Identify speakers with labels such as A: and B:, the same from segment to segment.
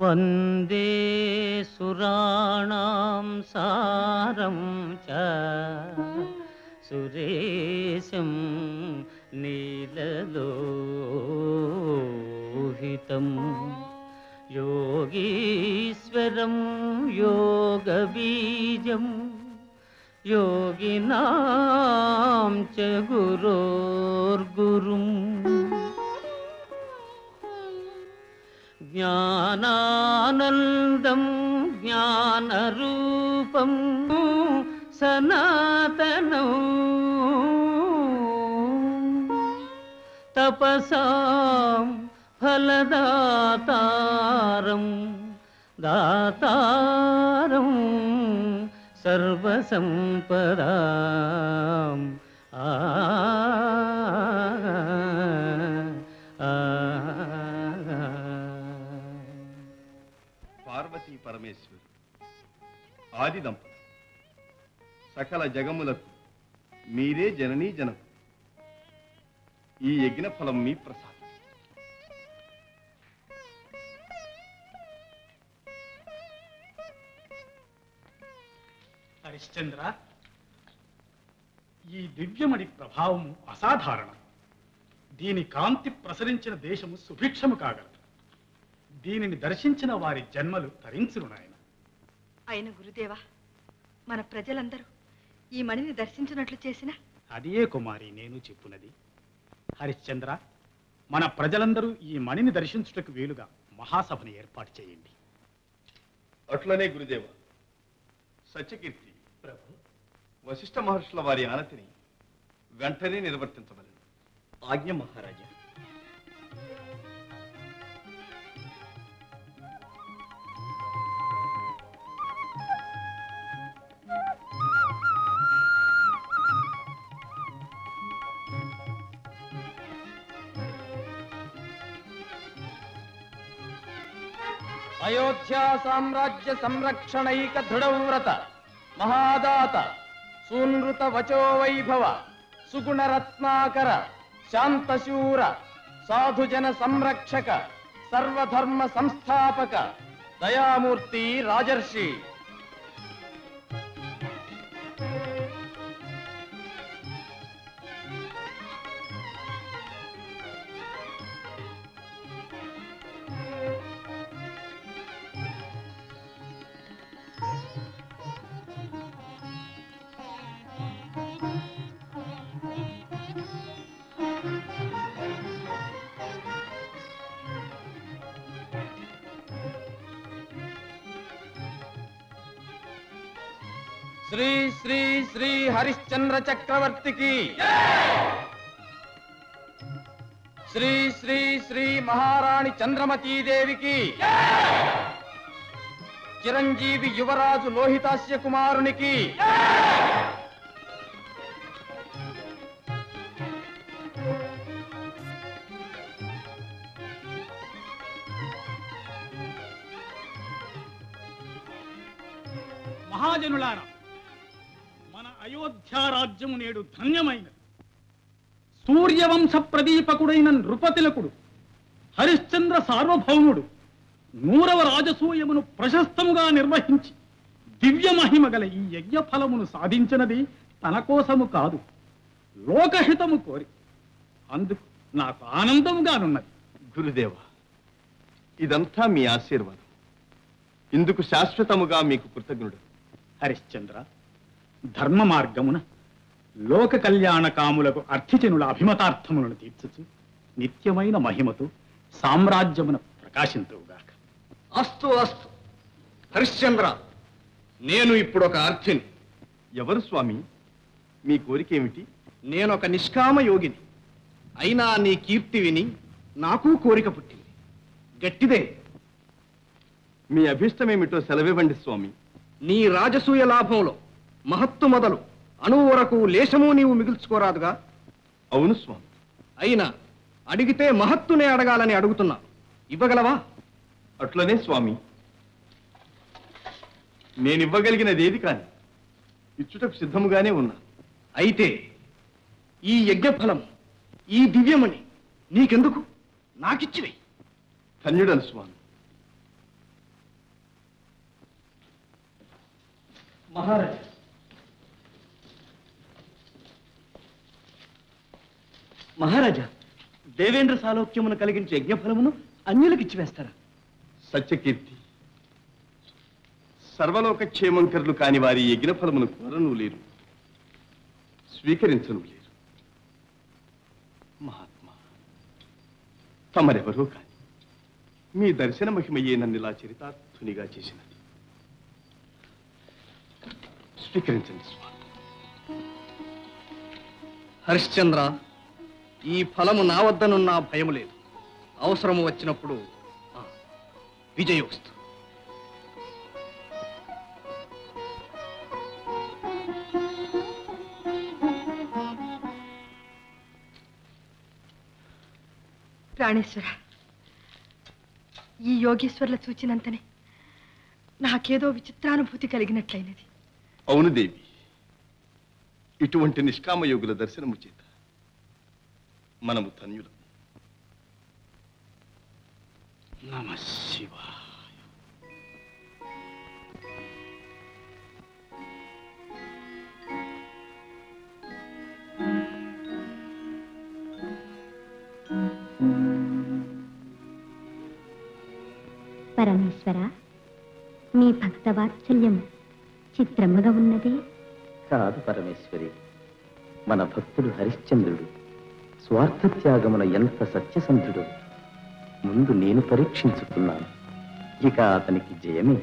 A: వందే సురాణాం సారం చ సురేశం నీలలోహితం యోగీశ్వరం యోగబీజం యోగినాం చ గురోర్గురుం జ్ఞానానందం జ్ఞానరూపం సనాతనం తపసాం ఫలదాతారం దాతారం సర్వసంపదాం ఆ ఆ,
B: పార్వతీ పరమేశ్వరు ఆది దంపతులు సకల జగములకు మీరే జననీ జనం ఈ యజ్ఞ ఫలం మీ ప్రసాదం
C: హరిశ్చంద్ర ఈ దివ్యమణి ప్రభావము అసాధారణం దీని కాంతి ప్రసరించిన దేశము సుభిక్షము కాగలదు దీనిని దర్శించిన వారి జన్మలు తరించును నాయన
D: అయిన గురుదేవా మన ప్రజలందరూ ఈ మణిని దర్శించినట్లు చేసిన
C: అదే కుమారి నేను చెప్పునది హరిశ్చంద్ర మన ప్రజలందరూ ఈ మణిని దర్శించుటకు వీలుగా మహాసభను ఏర్పాటు చేయండి
B: అట్లనే గురుదేవ సత్యకీర్తి
C: ప్రభు
B: వశిష్ఠ మహర్షుల వారి ఆనతిని వెంటనే నిర్వర్తించవలను
E: ఆజ్ఞ మహారాజా
F: అయోధ్యా సామ్రాజ్య సంరక్షణైక దృఢవ్రత మహాదాత సూనృత వచో వైభవ సుగుణ రత్నాకర శాంతశూర సాధుజన సంరక్షక సర్వధర్మ సంస్థాపక దయామూర్తి రాజర్షి శ్రీ శ్రీ శ్రీ హరిశ్చంద్ర చక్రవర్తికి శ్రీ శ్రీ శ్రీ మహారాణి చంద్రమతీదేవికి చిరంజీవి యువరాజు లోహితాస్య కుమారునికి
C: మహాజనులారా మన అయోధ్య రాజ్యము నేడు ధన్యమైనది సూర్యవంశ ప్రదీపకుడైన నృపతిలకుడు హరిశ్చంద్ర సార్వభౌముడు నూరవ రాజసూయమును ప్రశస్తముగా నిర్వహించి దివ్య మహిమ గల ఈ యజ్ఞ ఫలమును సాధించినది తన కోసము కాదు లోకహితము కోరి అందుకు నాకు ఆనందముగానున్నది
B: గురుదేవ ఇదంతా మీ ఆశీర్వాదం ఇందుకు శాశ్వతముగా మీకు కృతజ్ఞుడు
C: హరిశ్చంద్ర ధర్మ మార్గమున లోక కళ్యాణ కాములకు అర్థిజనుల అభిమతార్థములను తీర్చుచు నిత్యమైన మహిమతో సామ్రాజ్యమున ప్రకాశింతువుగాక
E: అస్తు అస్తు హరిశ్చంద్ర నేను ఇప్పుడు ఒక అర్థిని
B: ఎవరు స్వామి మీ కోరిక ఏమిటి
E: నేను ఒక నిష్కామ యోగిని అయినా నీ కీర్తి విని నాకు కోరిక పుట్టింది గట్టిదే
B: మీ అభిష్టమేమిటో సెలవివ్వండి స్వామి
E: నీ రాజసూయ లాభంలో మహత్తు మొదలు అణువు వరకు లేశము నీవు మిగుల్చుకోరాదుగా
B: అవును స్వామి
E: అయినా అడిగితే మహత్తునే అడగాలని అడుగుతున్నా ఇవ్వగలవా
B: అట్లనే స్వామి నేనివ్వగలిగినది ఏది కాని ఇచ్చుటకు సిద్ధముగానే ఉన్నా
E: అయితే ఈ యజ్ఞఫలం ఈ దివ్యమణి నీకెందుకు నాకిచ్చివే
B: ధన్యుడను స్వామి
A: మహారాజా మహారాజా దేవేంద్ర సాలోక్యమును కలిగించే యజ్ఞఫలమును అన్యులకు ఇచ్చివేస్తారా
B: సత్యకీర్తి సర్వలోక క్షేమంకరులు కాని వారి యజ్ఞ ఫలమును కోరను లేరు స్వీకరించను లేరు మహాత్మా తమరెవరో కాని మీ దర్శన మహిమయ్యే నన్ను ఇలా చరితార్థునిగా చేసినది స్వీకరించండి స్వామి
E: హరిశ్చంద్ర ఈ ఫలము నా వద్దనున్న భయము లేదు అవసరము వచ్చినప్పుడు ఆ, విజయోస్తు
D: ప్రాణేశ్వర ఈ యోగేశ్వర్ల చూచినంతనే నాకేదో విచిత్రానుభూతి కలిగినట్లయినది
B: అవును దేవి ఇటువంటి నిష్కామ యోగుల దర్శనము చేత మనము ధన్యులం
E: నమ శివాయ
G: పరమేశ్వర మీ భక్త వాత్సల్యం చిత్రముగా ఉన్నది
A: కాదు పరమేశ్వరి మన భక్తుడు హరిశ్చంద్రుడు స్వార్థ త్యాగమున ఎంత సత్యసంధుడు ముందు నేను పరీక్షించుకున్నాను ఇక అతనికి జయమే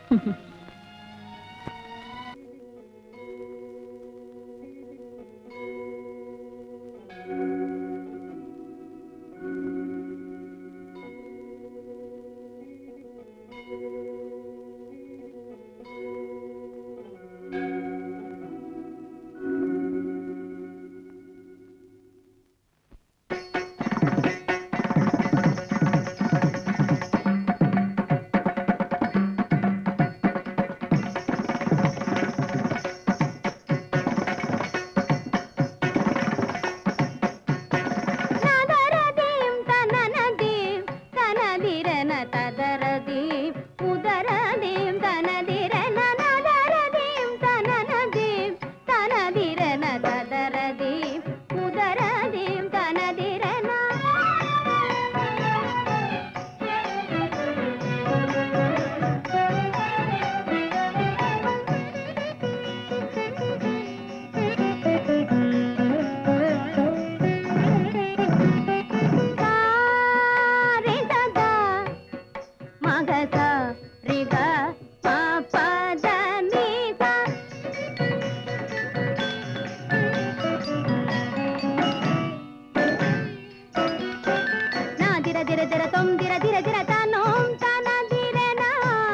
G: నదరదీం తననదీం తనదిరన తదరదీం ఉదరదీం తనదిరన నదరదీం తననదీం తనదిరన తదరదీం ఉదరదీం తనదిరన రిగద మగద రిగ పద నిగ నా దిర దిర దిర తొం దిర దిర దిర తనోం తన దిరన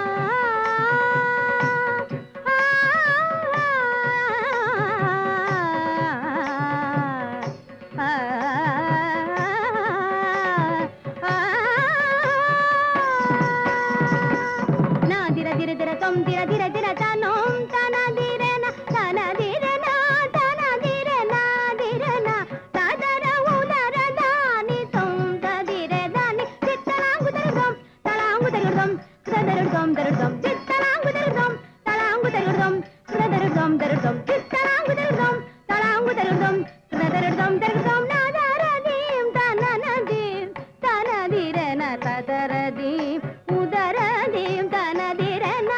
G: నా దిర దిర దిర తొం దిర దిర దిర తనోం తన దిరన తన దిరన తన దిరన దిరన తదర ఉదర దాని తొం తదిర దాని చిత్తలాంగు తరుదం తలాంగు తరుదం కదరుదం దరుదం చిత్తలాంగు తరుదం తలాంగు తరుదం కదరుదం దరుదం చిత్తలాంగు తరుదం తలాంగు తరుదం కదరుదం దరుదం నాదరదీం తననదీం తనదిరన తదరదీం ఉదరదీం తనదిరన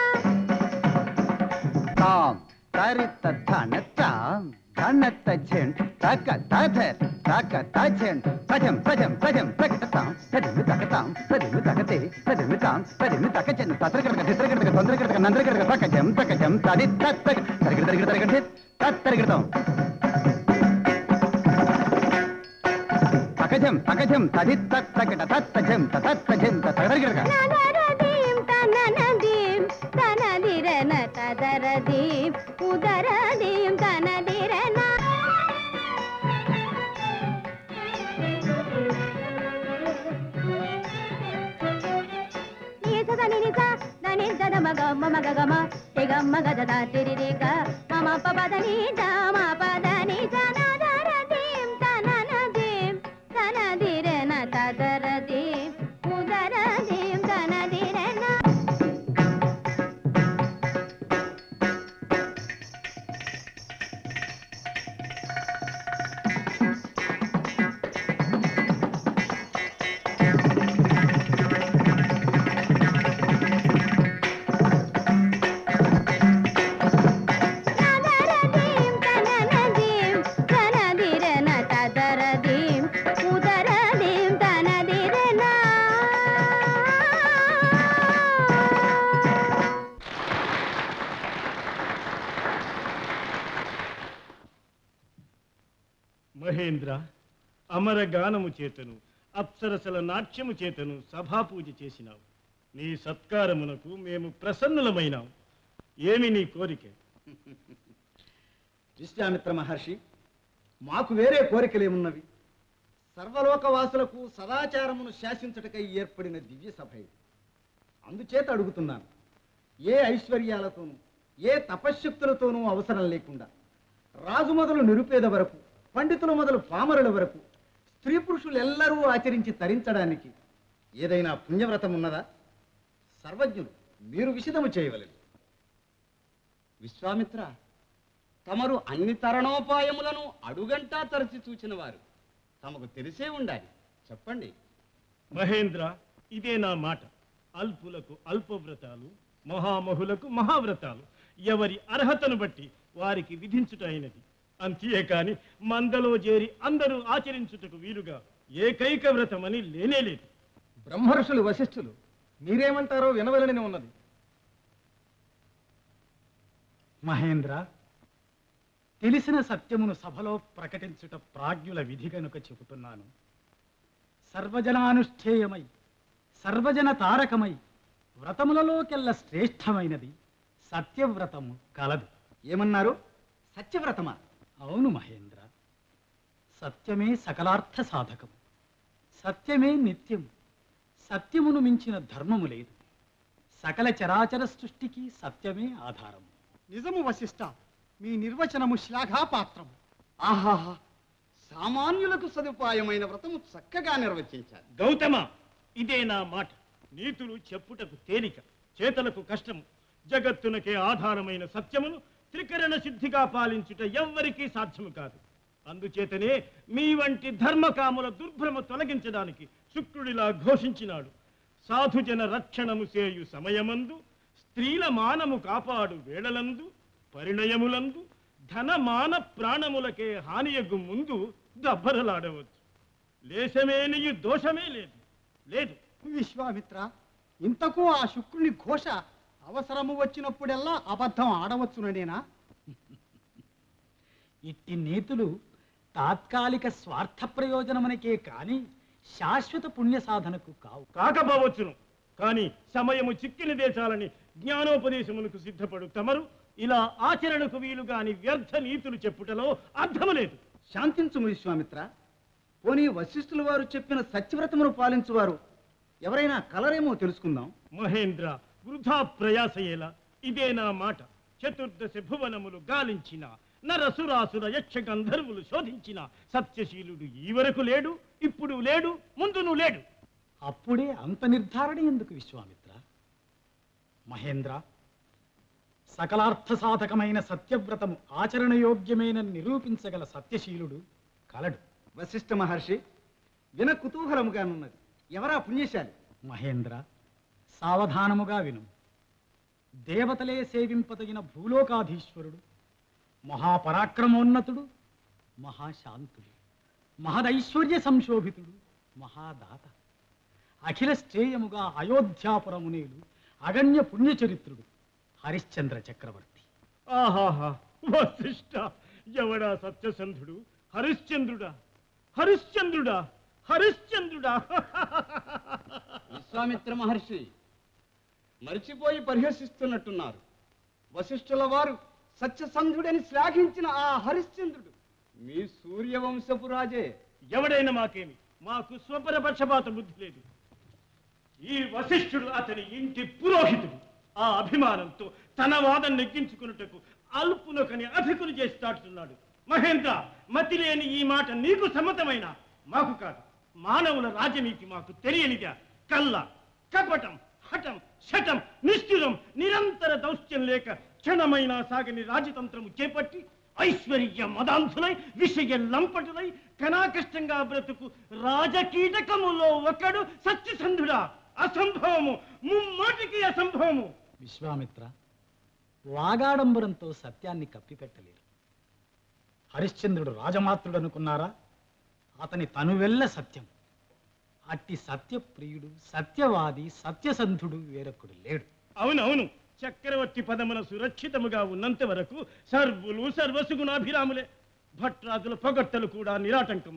H: తాం తరిత ధన తాం ధనత ఝెన్ తక తధర్ తక తఝెన్ తజం తజం తజం తకట తాం తదిమి తక తాం తదిమి తకతే తదిమి తాం తదిమి తక చెన్ తత్రకడక తిత్రకడక తొందరకడక నందరకడక తక జం తక జం తది తత్ తక తరగడ తరగడ తరగడ ధిత్ తత్ తరగడతాం తకజం తకజం తది తత్ తకట తత్ తజం తత్ తజం తరగడక
G: నదరదీం తననదీం తనదిరన తదరదీం ఉదరదీం తనదిరన నీసద నినిస దనిద్దద మగ మమ గగమ తెగమ్మ గదద తిరిరిగ మమ పపద నీద మా పద నిజ నదరదీం తననదీం తనదిరన తదరదీం ఉదరదీం తనదిరన
I: అమర గానము చేతను అప్సరసల నాట్యము చేతను సభాపూజ చేసినావు నీ సత్కారమునకు మేము ప్రసన్నులమైనాం ఏమి నీ కోరిక
E: విశ్వామిత్ర మహర్షి మాకు వేరే కోరికలేమున్నవి సర్వలోకవాసులకు సదాచారమును శాసించుటకై ఏర్పడిన దివ్య సభ ఇది అందుచేత అడుగుతున్నాను ఏ ఐశ్వర్యాలతోనూ ఏ తపశ్శక్తులతోనూ అవసరం లేకుండా రాజు మొదలు నిరుపేద వరకు పండితులు మొదలు పామరుల వరకు స్త్రీ పురుషులు ఎల్లరూ ఆచరించి తరించడానికి ఏదైనా పుణ్యవ్రతం ఉన్నదా సర్వజ్ఞులు మీరు విషదము చేయవలెను
F: విశ్వామిత్ర తమరు అన్ని తరణోపాయములను అడుగంటా తరచి చూచిన వారు తమకు తెలిసే ఉండాలి చెప్పండి
I: మహేంద్ర ఇదే నా మాట అల్పులకు అల్పవ్రతాలు మహామహులకు మహావ్రతాలు ఎవరి అర్హతను బట్టి వారికి విధించుట అయినది అంతే కాని మందలో చేరి అందరూ ఆచరించుటకు వీలుగా ఏకైక వ్రతమని లేనేలేదు
E: బ్రహ్మర్షులు వశిష్ఠులు మీరేమంటారో వినవలనని ఉన్నది
C: మహేంద్ర తెలిసిన సత్యమును సభలో ప్రకటించుట ప్రాజ్ఞుల విధి గనుక చెబుతున్నాను సర్వజనానుష్ఠేయమై సర్వజన తారకమై వ్రతములలోకెల్ల శ్రేష్టమైనది సత్యవ్రతము కలదు
E: ఏమన్నారు సత్యవ్రతమా
C: అవును మహేంద్ర సత్యమే సకలార్థ సాధకము సత్యమే నిత్యం సత్యమును మించిన ధర్మము లేదు సకల చరాచర సృష్టికి సత్యమే ఆధారము
E: నిజము వశిష్ట మీ నిర్వచనము శ్లాఘాపాత్రము
F: ఆహాహా సామాన్యులకు సదుపాయమైన వ్రతము చక్కగా నిర్వచించారు
I: గౌతమ ఇదే నా మాట నీతులు చెప్పుటకు తేలిక చేతలకు కష్టము జగత్తునకే ఆధారమైన సత్యమును త్రికరణ సిద్ధిగా పాలించుట ఎవ్వరికీ సాధ్యము కాదు అందుచేతనే మీ వంటి ధర్మకాముల దుర్భ్రమ తొలగించడానికి శుక్రుడిలా ఘోషించినాడు సాధుజన రక్షణము చేయు సమయమందు స్త్రీల మానము కాపాడు వేళలందు పరిణయములందు ధన మాన ప్రాణములకే హానియగు ముందు దబ్బరలాడవచ్చు లేశమేనియు దోషమే లేదు లేదు
E: విశ్వామిత్ర ఇంతకు ఆ శుక్రుని ఘోష అవసరము వచ్చినప్పుడెల్లా అబద్ధం ఆడవచ్చుననేనా
C: ఇట్టి నీతులు తాత్కాలిక స్వార్థ ప్రయోజనమునకే కాని శాశ్వత పుణ్య సాధనకు కావు
I: కాకపోవచ్చును కానీ సమయము చిక్కిన దేశాలని జ్ఞానోపదేశములకు సిద్ధపడు తమరు ఇలా ఆచరణకు వీలుగాని వ్యర్థ నీతులు చెప్పుటలో అర్థము లేదు
E: శాంతించుము విశ్వామిత్ర పోనీ వశిష్ఠుల వారు చెప్పిన సత్యవ్రతమును పాలించువారు ఎవరైనా కలరేమో తెలుసుకుందాం
I: మహేంద్ర వృధా ప్రయాసయేలా ఇదే నా మాట చతుర్దశ భువనములు గాలించిన నరసురాసుర యక్ష గంధర్వులు శోధించిన సత్యశీలుడు ఈ వరకు లేడు ఇప్పుడు లేడు ముందును లేడు
C: అప్పుడే అంత నిర్ధారణ ఎందుకు విశ్వామిత్ర మహేంద్ర సకలార్థ సాధకమైన సత్యవ్రతము ఆచరణయోగ్యమైన నిరూపించగల సత్యశీలుడు కలడు
E: వశిష్ఠ మహర్షి విన కుతూహలముగానున్నది ఎవరా పుణ్యశాలి
C: మహేంద్ర సావధానముగా విను దేవతలే సేవింపదగిన భూలోకాధీశ్వరుడు మహాపరాక్రమోన్నతుడు మహాశాంతుడు మహదైశ్వర్య సంశోభితుడు మహాదాత అఖిల శ్రేయముగా అయోధ్యాపురమునేలు అగణ్య పుణ్యచరిత్రుడు హరిశ్చంద్ర చక్రవర్తి
I: ఆహాహా వశిష్ట ఎవడా సత్యసంధుడు హరిశ్చంద్రుడా హరిశ్చంద్రుడా హరిశ్చంద్రుడా
F: విశ్వామిత్ర మహర్షి మరిచిపోయి పరిహసిస్తున్నట్టున్నారు వశిష్ఠుల వారు సత్యసంధుడని శ్లాఘించిన ఆ హరిశ్చంద్రుడు మీ సూర్యవంశపు రాజే
I: ఎవడైనా మాకేమి మాకు స్వపర పక్షపాత బుద్ధి లేదు ఈ వశిష్ఠుడు అతని ఇంటి పురోహితుడు ఆ అభిమానంతో తన వాదం నెగ్గించుకున్నటకు అల్పునొకని అధికులు చేసి దాటుతున్నాడు మహేంద్ర మతి లేని ఈ మాట నీకు సమ్మతమైన మాకు కాదు మానవుల రాజనీతి మాకు తెలియనిదా కల్ల కపటం హఠం శటం నిష్ఠురం నిరంతర దౌత్యం లేక క్షణమైనా సాగని రాజతంత్రము చేపట్టి ఐశ్వర్య మదాంధులై విషయ లంపటులై కనాకష్టంగా బ్రతుకు రాజకీటకములో ఒకడు సత్యసంధుడా అసంభవము ముమ్మాటికి అసంభవము
C: విశ్వామిత్ర వాగాడంబరంతో సత్యాన్ని కప్పిపెట్టలేరు హరిశ్చంద్రుడు రాజమాత్రుడు అనుకున్నారా అతని తనువెల్ల సత్యం అట్టి సత్యప్రియుడు సత్యవాది సత్యసంధుడు వేరొకడు లేడు
I: అవునవును చక్రవర్తి పదమున సురక్షితముగా ఉన్నంత వరకు సర్వులు సర్వసుగుణాభిరాములే భట్రాజుల పొగట్టలు కూడా నిరాటంకములే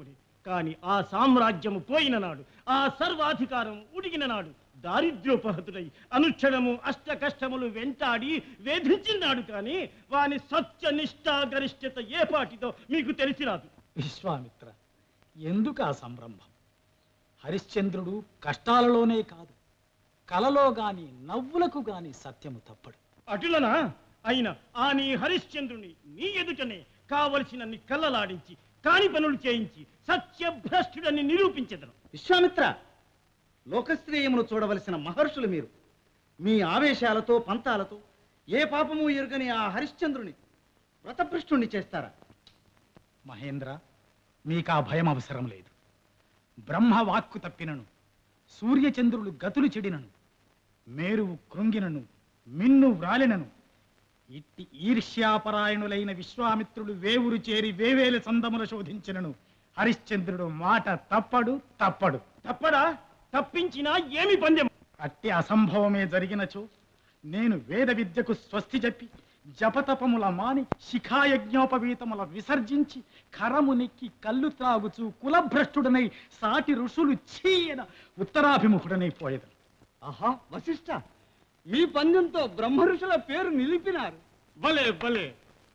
I: కాని ఆ సామ్రాజ్యము పోయిన నాడు ఆ సర్వాధికారం ఉడిగిన నాడు దారిద్ర్యోపహతుడై అనుక్షణము అష్ట కష్టములు వెంటాడి వేధించినాడు కానీ వాని సత్య నిష్ఠా గరిష్ఠత ఏ పాటితో మీకు తెలిసిరాదు
C: విశ్వామిత్ర ఎందుకు ఆ సంరంభం హరిశ్చంద్రుడు కష్టాలలోనే కాదు కలలో గాని నవ్వులకు గాని సత్యము తప్పడు
I: అటులనా అయిన ఆ నీ హరిశ్చంద్రుని నీ ఎదుటనే కావలసినన్ని కళ్ళలాడించి కాని పనులు చేయించి సత్యభ్రష్టుడని నిరూపించదను
E: విశ్వామిత్ర లోకశ్రేయమును చూడవలసిన మహర్షులు మీరు మీ ఆవేశాలతో పంతాలతో ఏ పాపము ఎరుగని ఆ హరిశ్చంద్రుని వ్రతభ్రష్టుణ్ణి చేస్తారా
C: మహేంద్ర మీకా భయం అవసరం లేదు బ్రహ్మ వాక్కు తప్పినను సూర్యచంద్రులు గతులు చెడినను మేరువు కృంగినను మిన్ను వ్రాలినను ఇట్టి ఈర్ష్యాపరాయణులైన విశ్వామిత్రుడు వేవురు చేరి వేవేల సందముల శోధించినను హరిశ్చంద్రుడు మాట తప్పడు తప్పడు
I: తప్పడా తప్పించినా ఏమి పందెం
C: అట్టి అసంభవమే జరిగినచో నేను వేద విద్యకు స్వస్తి చెప్పి జపతపముల మాని శిఖాయజ్ఞోపవీతముల విసర్జించి కరమునెక్కి కళ్ళు త్రాగుచు కులభ్రష్టుడనై సాటి ఋషులు చీయన ఉత్తరాభిముఖుడనై పోయేది
F: ఆహా వశిష్ఠ మీ పందెంతో బ్రహ్మ ఋషుల పేరు నిలిపినారు
I: భలే భలే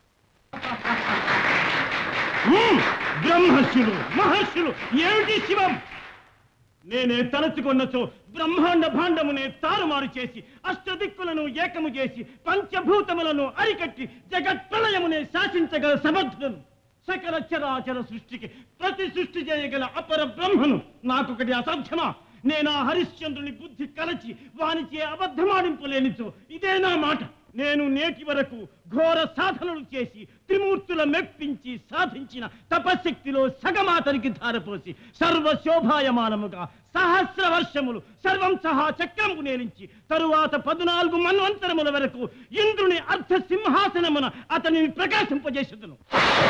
I: హ్మ్, బ్రహ్మర్షులు మహర్షులు ఏమిటి శివం నేనే తలచుకొన్నచో బ్రహ్మాండ భాండమునే తారుమారు చేసి అష్టదిక్కులను ఏకము చేసి పంచభూతములను అరికట్టి జగత్ప్రళయమునే శాసించగల సమర్థులను సకల చరాచర సృష్టికి ప్రతి సృష్టి చేయగల అపర బ్రహ్మను నాకొకటి అసాధ్యమా నేను ఆ హరిశ్చంద్రుని బుద్ధి కలచి వానిచే అబద్ధమాడింపలేనిచో ఇదే నా మాట నేను నేటి వరకు ఘోర సాధనలు చేసి త్రిమూర్తుల మెప్పించి సాధించిన తపశక్తిలో సగమాతరికి ధారపోసి సర్వశోభాయమానముగా సహస్ర వర్షములు సర్వం సహా చక్రము నేరించి తరువాత పద్నాలుగు మన్వంతరముల వరకు ఇంద్రుని అర్ధ సింహాసనమున అతనిని ప్రకాశింపజేసేదను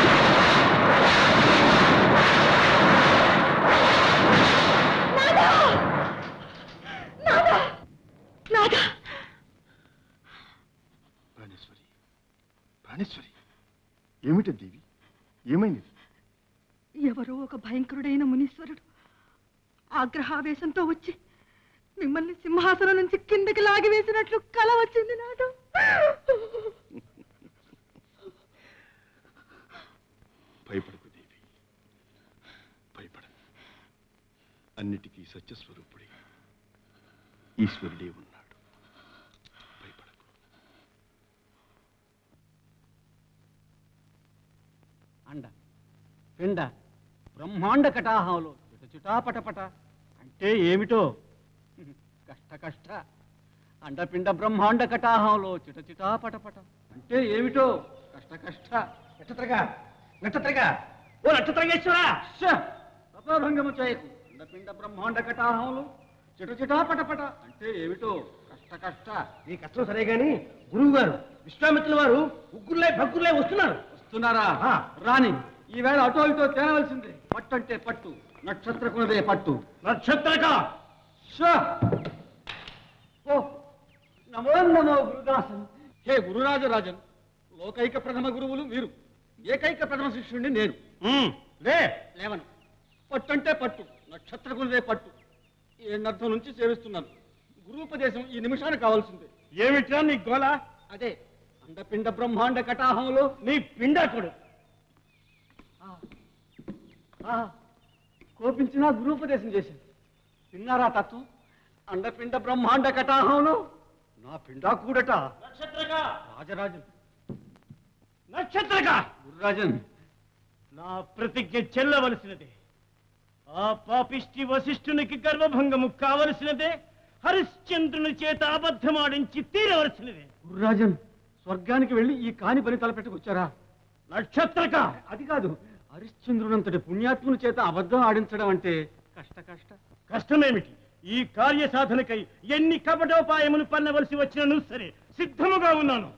D: నాదా
B: ప్రాణేశ్వరి ప్రాణేశ్వరి ఏమిటి దేవి ఏమైంది
D: ఎవరో ఒక భయంకరుడైన మునీశ్వరుడు ఆగ్రహావేశంతో వచ్చి మిమ్మల్ని సింహాసనం నుంచి కిందకి లాగివేసినట్లు కల వచ్చింది నాడు
B: భయపడకు దేవి భయపడ అన్నిటికీ సత్యస్వరూపుడే ఈశ్వరుడే ఉన్నాడు భయపడకు
F: అండ పిండ బ్రహ్మాండ కటాహంలో చుటచుటా పటపట అంటే ఏమిటో కష్ట కష్ట అండపిండ బ్రహ్మాండ కటాహంలో చిటచిటా పటపట అంటే ఏమిటో కష్ట కష్ట
I: నక్షత్రగా నక్షత్రగా ఓ నక్షత్రగేశ్వరా
F: తపోభంగము చేయకు అండపిండ బ్రహ్మాండ కటాహంలో చిటచిటా పటపట అంటే ఏమిటో కష్ట కష్ట
I: నీ కష్టం సరే గాని గురువు గారు విశ్వామిత్రుల వారు ఉగ్గురులై భగ్గురులై వస్తున్నారు
F: వస్తున్నారా
I: ఆ.
F: రాని ఈవేళ అటో ఇటో తేనవలసిందే పట్టు అంటే పట్టు నక్షత్రకునదే పట్టు
I: నక్షత్రగా
F: షా! ఓ నమో నమో గురుదాసన్ హే గురురాజరాజన్ లోకైక ప్రథమ గురువులు మీరు ఏకైక ప్రథమ శిష్యుడిని నేను
I: ఉమ్, లే
F: లేవను పట్టు అంటే పట్టు నక్షత్రకునదే పట్టు ఏడర్థం నుంచి సేవిస్తున్నాను గురూపదేశం ఈ నిమిషానికి కావాల్సిందే
I: ఏమిట్రా నీ గోల
F: అదే అండపిండ బ్రహ్మాండ కటాహంలో
I: నీ పిండాకుడు
F: ఆ, కోపించినా గురూపదేశం చేశాను విన్నారా తత్వం అండపిండ బ్రహ్మాండ కటాహంలో నా పిండా కూడట
I: నక్షత్రగా
F: రాజరాజన్
I: నక్షత్రగా
F: గురురాజన్
I: నా ప్రతిజ్ఞ చెల్లవలసినదే ఆ పాపిష్టి వశిష్ఠునికి గర్వభంగము కావలసినదే హరిశ్చంద్రుని చేత అబద్ధమాడించి తీరవలసినదే
F: గురురాజన్ స్వర్గానికి వెళ్ళి ఈ కాని పని తలపెట్టుకొచ్చారా
I: నక్షత్రక
F: అది కాదు హరిశ్చంద్రునంతటి పుణ్యాత్ముని చేత అబద్ధం ఆడించడం అంటే కష్ట కష్ట
I: కష్టమేమిటి ఈ కార్య సాధనకై ఎన్ని కపటోపాయములు పన్నవలసి వచ్చినను సరే సిద్ధముగా ఉన్నాను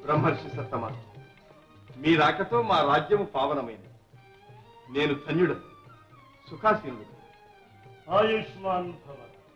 B: బ్రహ్మర్షి సత్తమా మీ రాకతో మా రాజ్యము పావనమైంది నేను ధన్యుడు సుఖాసీనుడు
I: ఆయుష్మాన్ భవ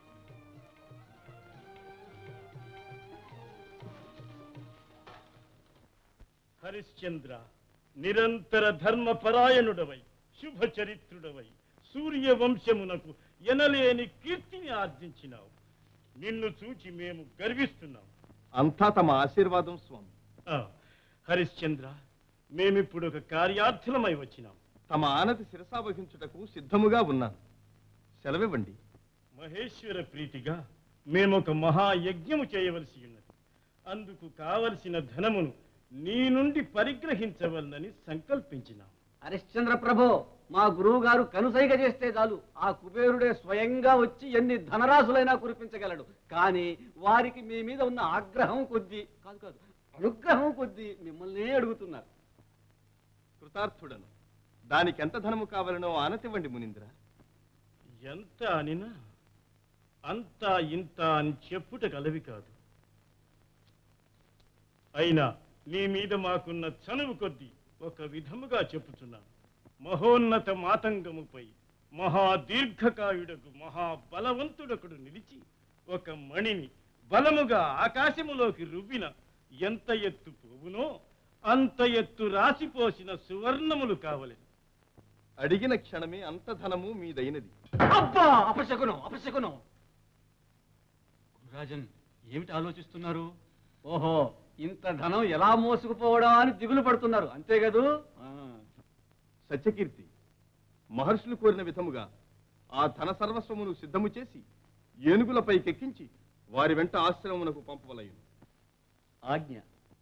I: హరిశ్చంద్ర నిరంతర ధర్మపరాయణుడవై శుభ చరిత్రుడవై సూర్య వంశమునకు ఎనలేని కీర్తిని ఆర్జించినావు నిన్ను చూచి మేము గర్విస్తున్నాం
B: అంతా తమ ఆశీర్వాదం స్వామి
I: ఆ, హరిశ్చంద్ర మేమిప్పుడు ఒక కార్యార్థులమై వచ్చినాం
B: తమ ఆనతి శిరసావహించుటకు సిద్ధముగా ఉన్నాను సెలవివ్వండి
I: మహేశ్వర ప్రీతిగా మేమొక మహాయజ్ఞము చేయవలసి ఉన్నది అందుకు కావలసిన ధనమును నీ నుండి పరిగ్రహించవలనని సంకల్పించినాం
F: హరిశ్చంద్ర ప్రభో మా గురువు గారు కనుసైగ చేస్తే చాలు ఆ కుబేరుడే స్వయంగా వచ్చి ఎన్ని ధనరాశులైనా కురిపించగలడు కానీ వారికి మీ మీద ఉన్న ఆగ్రహం కొద్దీ కాదు కాదు అనుగ్రహం కొద్దీ మిమ్మల్నే అడుగుతున్నారు
B: కృతార్థుడను దానికి ఎంత ధనము కావాలనో ఆనతివ్వండి మునీంద్ర
I: ఎంత అనినా అంత ఇంత అని చెప్పుట కలవి కాదు అయినా నీ మీద మాకున్న చనువు కొద్దీ ఒక విధముగా చెప్పుచున్నాను మహోన్నత మాతంగముపై మహా దీర్ఘకాయుడకు మహాబలవంతుడకుడు నిలిచి ఒక మణిని బలముగా ఆకాశములోకి రువ్విన ఎంత ఎత్తు పోవునో అంత ఎత్తు రాసిపోసిన సువర్ణములు కావలెను
B: అడిగిన క్షణమే అంత ధనము మీదైనది
F: అబ్బా అపశకునం అపశకునం రాజన్ ఏమిటి ఆలోచిస్తున్నారు ఓహో ఇంత ధనం ఎలా మోసుకుపోవడం అని దిగులు పడుతున్నారు అంతే కదూ ఆ.
B: సత్యకీర్తి మహర్షులు కోరిన విధముగా ఆ ధన సర్వస్వమును సిద్ధము చేసి ఏనుగులపై కెక్కించి వారి వెంట ఆశ్రమమునకు పంపవలయును
F: ఆజ్ఞ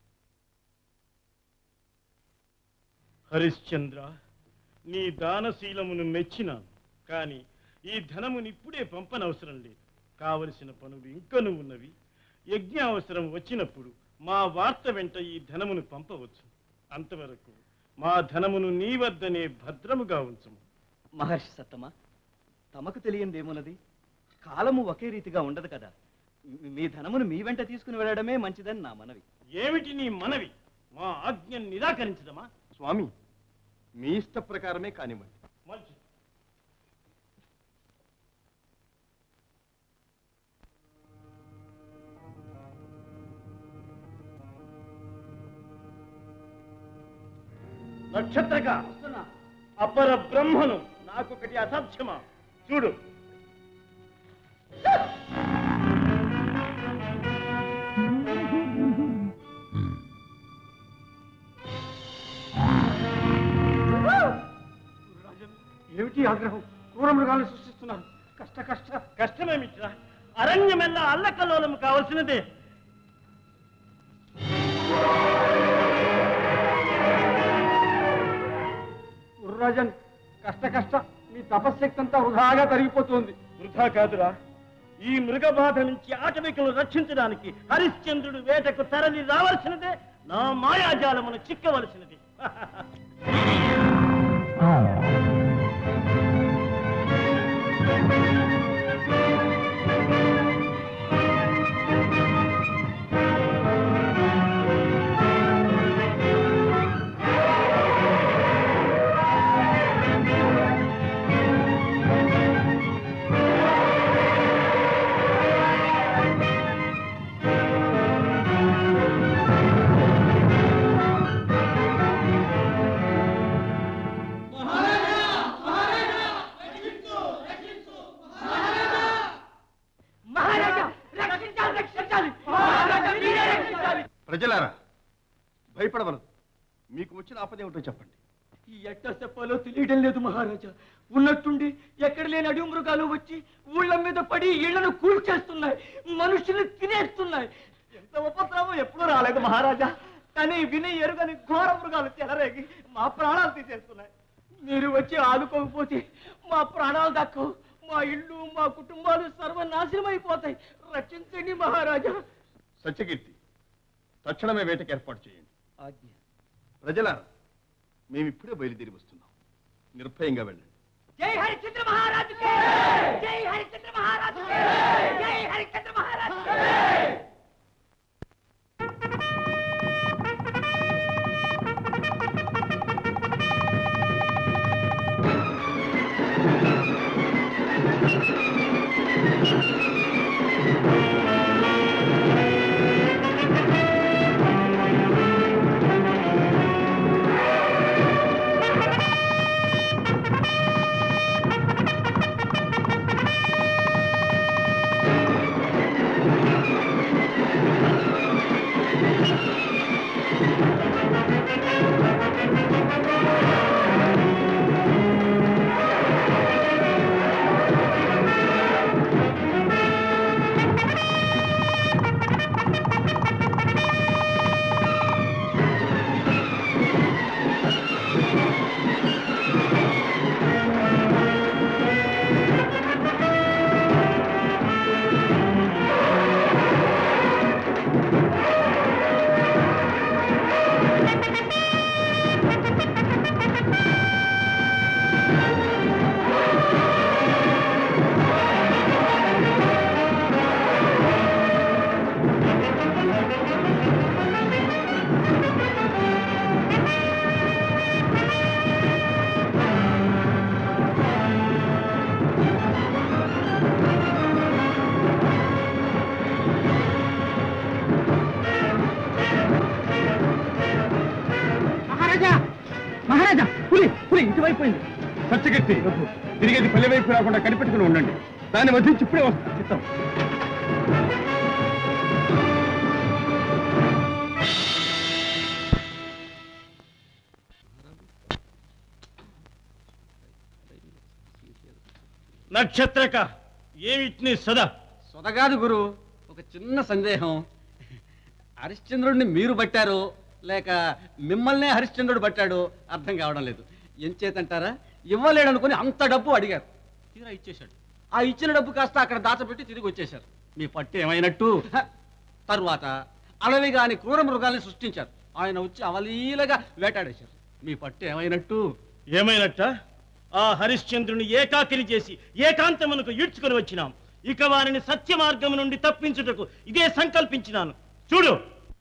I: హరిశ్చంద్ర నీ దానశీలమును మెచ్చినాను కానీ ఈ ధనముని ఇప్పుడే పంపనవసరం లేదు కావలసిన పనులు ఇంకను ఉన్నవి యజ్ఞ అవసరం వచ్చినప్పుడు మా వార్త వెంట ఈ ధనమును పంపవచ్చు అంతవరకు మా ధనమును నీ వద్దనే భద్రముగా ఉంచము
A: మహర్షి సత్తమ తమకు తెలియందేమున్నది కాలము ఒకే రీతిగా ఉండదు కదా మీ- మీ ధనమును మీ వెంట తీసుకుని వెళ్ళడమే మంచిదని నా మనవి
I: ఏమిటి నీ మనవి మా ఆజ్ఞను నిరాకరించదమా
B: స్వామి మీ ఇష్ట ప్రకారమే కానివ్వండి
I: మంచిది నక్షత్రక అపర బ్రహ్మను నాకొకటి అసాధ్యమా చూడు
F: ఏమిటి ఆగ్రహం క్రూర మృగాలను సృష్టిస్తున్నారు కష్ట కష్ట
I: కష్టమేమిట్రా అరణ్యమెల్లా అల్లకల్లోలం కావలసినదే
F: గుర్రాజన్ కష్ట కష్ట మీ తపశ్శక్తి అంతా వృధాగా తరిగిపోతుంది
I: వృధా కాదురా ఈ మృగ బాధ నుంచి ఆటవికులను రక్షించడానికి హరిశ్చంద్రుడు వేటకు తరలి రావాల్సినదే నా మాయాజాలమును చిక్కవలసినది
B: ప్రజలారా భయపడవలదు మీకు వచ్చిన ఆపద ఏమిటో చెప్పండి
F: ఎట్ట చెప్పాలో తెలియడం లేదు మహారాజా ఉన్నట్టుండి ఎక్కడ లేని అడవి మృగాలు వచ్చి ఊళ్ళ మీద పడి ఇళ్లను కూల్చేస్తున్నాయి మనుషులు తినేస్తున్నాయి ఎంత ఉపద్రవం ఎప్పుడూ రాలేదు మహారాజా కానీ విని ఎరుగని ఘోర మృగాలు చెలరేగి మా ప్రాణాలు తీసేస్తున్నాయి మీరు వచ్చి ఆదుకోకపోతే మా ప్రాణాలు దక్కవు మా ఇళ్ళు మా కుటుంబాలు సర్వనాశనం అయిపోతాయి రక్షించండి మహారాజా
B: సత్యకీర్తి తక్షణమే వేటకి ఏర్పాటు చేయండి
A: ఆజ్ఞ
B: ప్రజలారా మేము ఇప్పుడే బయలుదేరి వస్తున్నాం నిర్భయంగా వెళ్ళండి
F: జై హరిశ్చంద్ర మహారాజు జై హరిశ్చంద్ర మహారాజు జై హరిశ్చంద్ర మహారాజు
A: పులి ఇటువైపోయింది
B: సత్యకీర్తి తిరిగేది పల్లె వైపు రాకుండా కనిపెట్టుకుని ఉండండి దాన్ని వధించి ఇప్పుడే వస్తా
A: చిత్తం
I: నక్షత్రక ఏమిటి సదా
H: సొదగాదు గురు ఒక చిన్న సందేహం హరిశ్చంద్రుడిని మీరు పట్టారు లేక మిమ్మల్నే హరిశ్చంద్రుడు పట్టాడు అర్థం కావడం లేదు ఎంచేతంటారా ఇవ్వలేడు అనుకుని అంత డబ్బు అడిగారు తీరా ఇచ్చేశాడు ఆ ఇచ్చిన డబ్బు కాస్త అక్కడ దాచపెట్టి తిరిగి వచ్చేశారు మీ పట్టు ఏమైనట్టు హ! తరువాత అలవి గాని క్రూర మృగాల్ని సృష్టించారు ఆయన వచ్చి అవలీలగా వేటాడేశారు మీ పట్టు ఏమైనట్టు
I: ఏమైనట్ట ఆ హరిశ్చంద్రుని ఏకాకిని చేసి ఏకాంతమునకు ఈడ్చుకొని వచ్చినాం ఇక వారిని సత్య మార్గము నుండి తప్పించుటకు ఇదే సంకల్పించినాను చూడు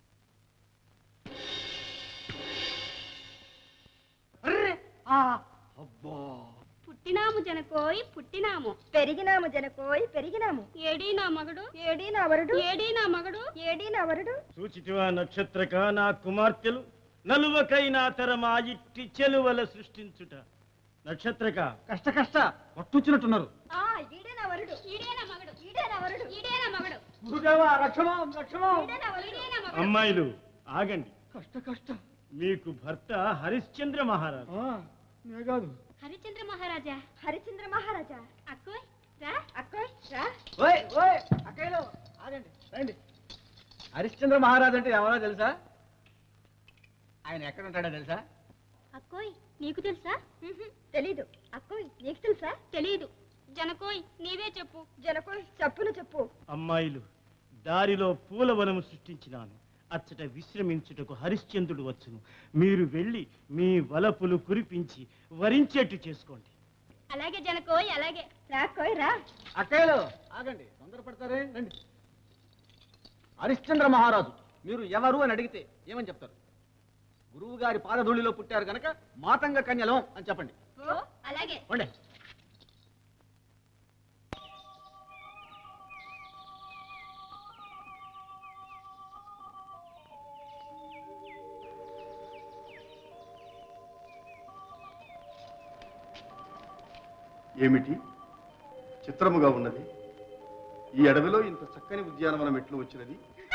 G: పుట్టినాము జనకోయ్ పుట్టినాము
D: పెరిగినాము జనకోయ్ పెరిగినాము
G: ఏడీ నా మగడు
D: ఏడీ నా వరుడు
G: ఏడీ నా మగడు
D: ఏడీ నా వరుడు
I: సూచితివా నక్షత్రక నా కుమార్తెలు నలువకై నా తరమా ఇట్టి చెలువల సృష్టించుట నక్షత్రక
H: కష్ట కష్ట పట్టుచ్చినట్టున్నారు
D: ఆ ఈడే నా వరుడు
G: ఈడే నా మగడు
D: ఈడే నా వరుడు
G: ఈడే నా మగడు
F: గురుదేవా రక్షమం రక్షమం
D: ఈడే నా వరుడు
G: ఈడే నా మగడు
I: అమ్మాయిలు ఆగండి
F: కష్ట కష్ట
I: మీకు భర్త హరిశ్చంద్ర మహారాజు
F: ఆ, నే కాదు
G: హరిచంద్ర మహారాజా
D: హరిచంద్ర మహారాజా
G: అక్కోయ్ రా
D: అక్కోయ్ రా
H: ఓయ్ ఓయ్ అక్కయ్యలో ఆగండి రండి హరిశ్చంద్ర మహారాజ్ అంటే ఎవరో తెలుసా ఆయన ఎక్కడ ఉంటాడో తెలుసా
G: అక్కోయ్ నీకు తెలుసా
D: తెలీదు అక్కోయ్ నీకు తెలుసా
G: తెలీదు జనకోయ్ నీవే చెప్పు
D: జనకోయ్ చెప్పును చెప్పు
I: అమ్మాయిలు దారిలో పూలవనము సృష్టించినాను అచ్చట విశ్రమించుటకు హరిశ్చంద్రుడు వచ్చును మీరు వెళ్ళి మీ వలపులు కురిపించి వరించేట్టు చేసుకోండి
G: అలాగే జనకోయ్ అలాగే
D: రా కోయ్ రా
H: అక్కయ్యలో ఆగండి తొందరపడతారే రండి హరిశ్చంద్ర మహారాజు మీరు ఎవరు అని అడిగితే ఏమని చెప్తారు గురువు గారి పాదధూళిలో పుట్టారు కనుక మాతంగ కన్యలం అని చెప్పండి
G: ఓ అలాగే
H: ఉండే
B: ఏమిటి చిత్రముగా ఉన్నది ఈ అడవిలో ఇంత చక్కని ఉద్యానవనం ఎట్లు వచ్చినది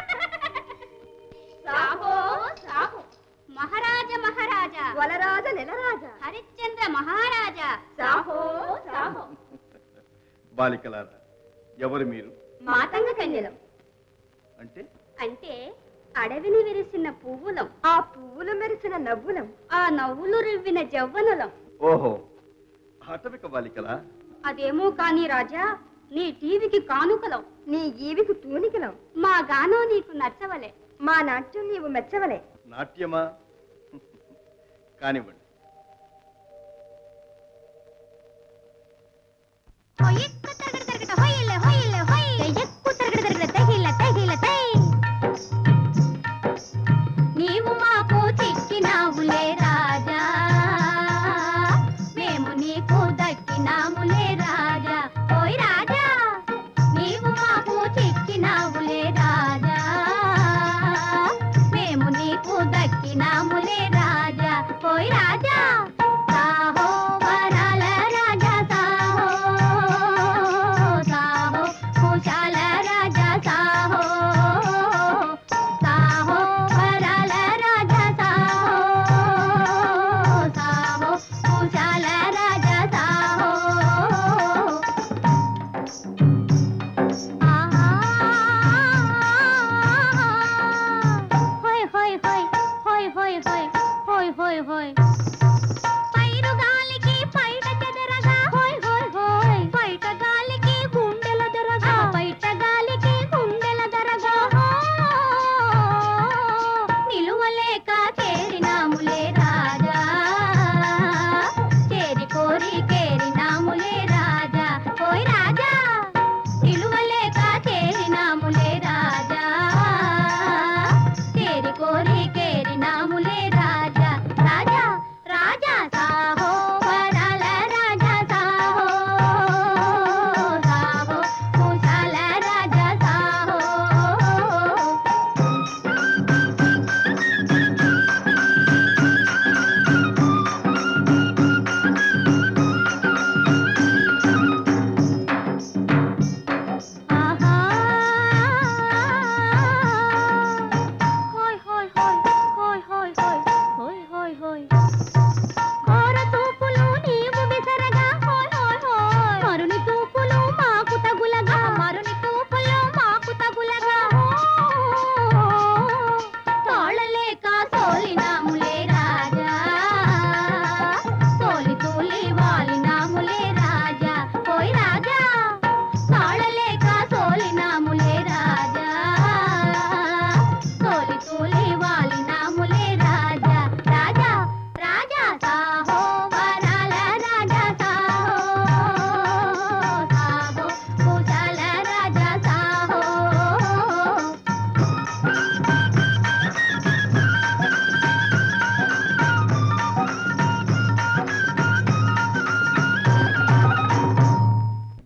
G: సాహో సాహో మహారాజ మహారాజా
D: వలరాజ నెలరాజా
G: హరిశ్చంద్ర మహారాజా
D: సాహో సాహో
B: బాలికలారా ఎవరు మీరు
G: మాతంగ కన్యలం
B: అంటే
G: అంటే అడవిని విరిసిన పువ్వులం
D: ఆ పువ్వులు మెరిసిన నవ్వులం
G: ఆ నవ్వులు రివ్విన జవ్వనులం
B: ఓహో ఆటవిక బాలికలా
G: అదేమో కాని రాజా నీ టీవీకి కానుకలం
D: నీ ఈవికి తూనికలం
G: మా గానం నీకు నచ్చవలే
D: మా నాట్యం నీవు మెచ్చవలే
B: నాట్యమా కానివ్వండి
G: హొయ్యక్కు తరగడ తరగడ హొయ్యలే హొయ్యలే హొయ్ తెయ్యక్కు తరగడ తరగడ తహిల తహిల తై నీవు మాకు చిక్కినావులే రాజా మేము నీకు దక్కినాములే రాజా ఓయ్ రాజా నీవు మాకు చిక్కినావులే రాజా మేము నీకు దక్కినాములే రాజా ఓయ్ రాజా సాహో వరాల రాజా సాహో సాహో కుశాల రాజా సాహో సాహో వరాల రాజా సాహో సాహో కుశాల రాజా సాహో హోయ్ హోయ్ హోయ్ హోయ్ హోయ్ హోయ్ హోయ్ హోయ్ హోయ్ పైరు గాలికి పైట చెదరగా హోయ్ హోయ్ హోయ్ బయట గాలికి గుండెల దొరగా బయట గాలికి గుండెల దొరగా నిలువలేక చేరినాములే రాజా చేరి కోరి కేరినాములే రాజా ఓయ్ రాజా నిలువలేక చేరినాములే రాజా చేరి కోరి కేరినాములే రాజా రాజా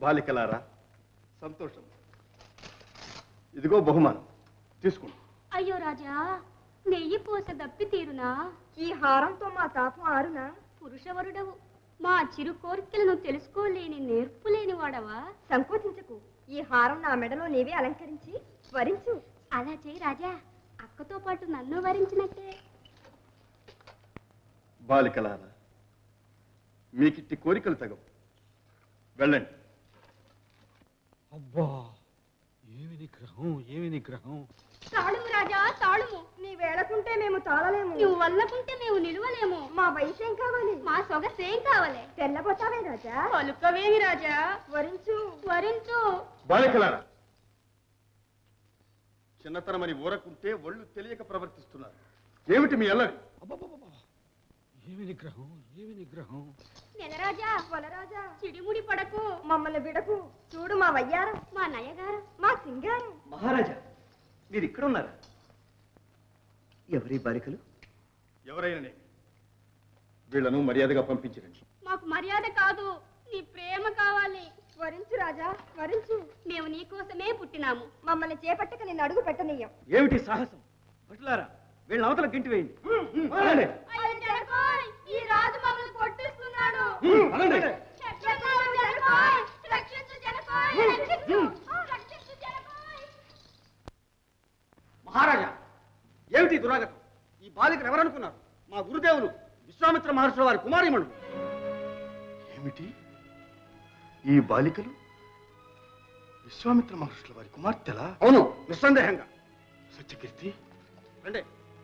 B: బాలికలారా సంతోషం ఇదిగో బహుమానం తీసుకోండి
G: అయ్యో రాజా నెయ్యి పూస దప్పి తీరునా
J: ఈ హారంతో మా తాపం ఆరునా
G: పురుషవరుడవు మా చిరు కోరికలను తెలుసుకోలేని నేర్పులేని వాడవా
J: సంకోచించకు ఈ హారం నా మెడలో నీవే అలంకరించి వరించు
G: అలా చేయి రాజా అక్కతో పాటు నన్ను వరించినట్టే
B: బాలికలారా మీకిట్టి కోరికలు తగవు వెళ్ళండి
H: అబ్బా ఏమి నిగ్రహం ఏమి నిగ్రహం
J: తాళుము రాజా తాళుము నీ వేళకుంటే మేము తాళలేము
G: నువ్వు వల్లకుంటే మేము నిలువలేము
J: మా వయసేం కావాలి
G: మా సొగసేం కావాలి
J: తెల్లబోతావే రాజా
G: పలుకవేమి రాజా
J: వరించు
G: వరించు
B: బాలికలారా చిన్నతనమని ఊరకుంటే ఒళ్ళు తెలియక ప్రవర్తిస్తున్నారు ఏమిటి మీ అల్లరి
H: ఏమి నిగ్రహం ఏమి నిగ్రహం
G: నెలరాజా
J: వలరాజా
G: చిడిముడి పడకు
J: మమ్మల్ని విడకు చూడు మా వయ్యారం
G: మా నయగారు
J: మా సింగారం
A: మహారాజా మీరు ఇక్కడ ఉన్నారా ఎవరి బాలికలు
B: ఎవరైనా వీళ్లను మర్యాదగా పంపించరండి
G: మాకు మర్యాద కాదు నీ ప్రేమ కావాలి
J: వరించు రాజా వరించు
G: మేము నీ కోసమే పుట్టినాము
J: మమ్మల్ని చేపట్టక నిన్ను అడుగు పెట్టనీయం
A: ఏమిటి సాహసం భటులారా వీళ్ళ అవతల గింటి వేయండి వెళ్ళండి.
G: ఈ రాజు మమ్మల్ని కొట్టిస్తున్నాడు
A: వెళ్ళండి.
G: రక్షించు జనకోయ్ రక్షించు రక్షించు జనకోయ్
E: మహారాజా ఏమిటి ఈ దురాగతం ఈ బాలికను ఎవరనుకున్నారు మా గురుదేవులు విశ్వామిత్ర మహర్షుల వారి కుమారీమణులు
B: ఏమిటి ఈ బాలికలు విశ్వామిత్ర మహర్షుల వారి కుమార్తెలా
E: అవును నిస్సందేహంగా
B: సత్యకీర్తి
E: రండి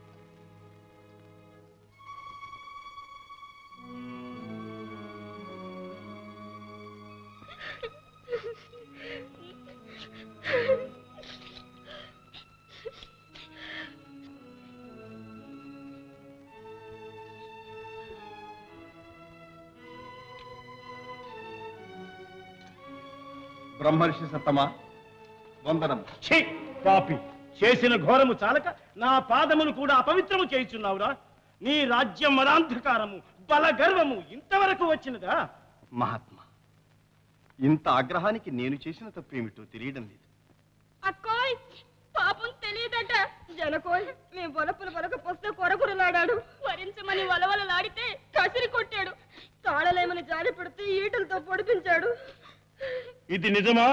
B: బ్రహ్మర్షి సత్తమా వందనం
I: ఛీ పాపి చేసిన ఘోరము చాలక నా పాదమును కూడా అపవిత్రము చేయుచున్నావురా నీ రాజ్యం మదాంధకారము బల గర్వము ఇంతవరకు వచ్చినదా
B: మహాత్మా ఇంత ఆగ్రహానికి నేను చేసిన తప్పేమిటో తెలియడం లేదు
J: అక్కోయ్ పాపం తెలియదట జనకోయ్ మేము బొలపులు బొలక పోస్తే కొరకురలాడాడు
G: వరించమని వలవలలాడితే
J: కసిరి కొట్టాడు తాళలేమని జారి పెడితే ఈటలతో పొడిపించాడు
I: ఇది నిజమా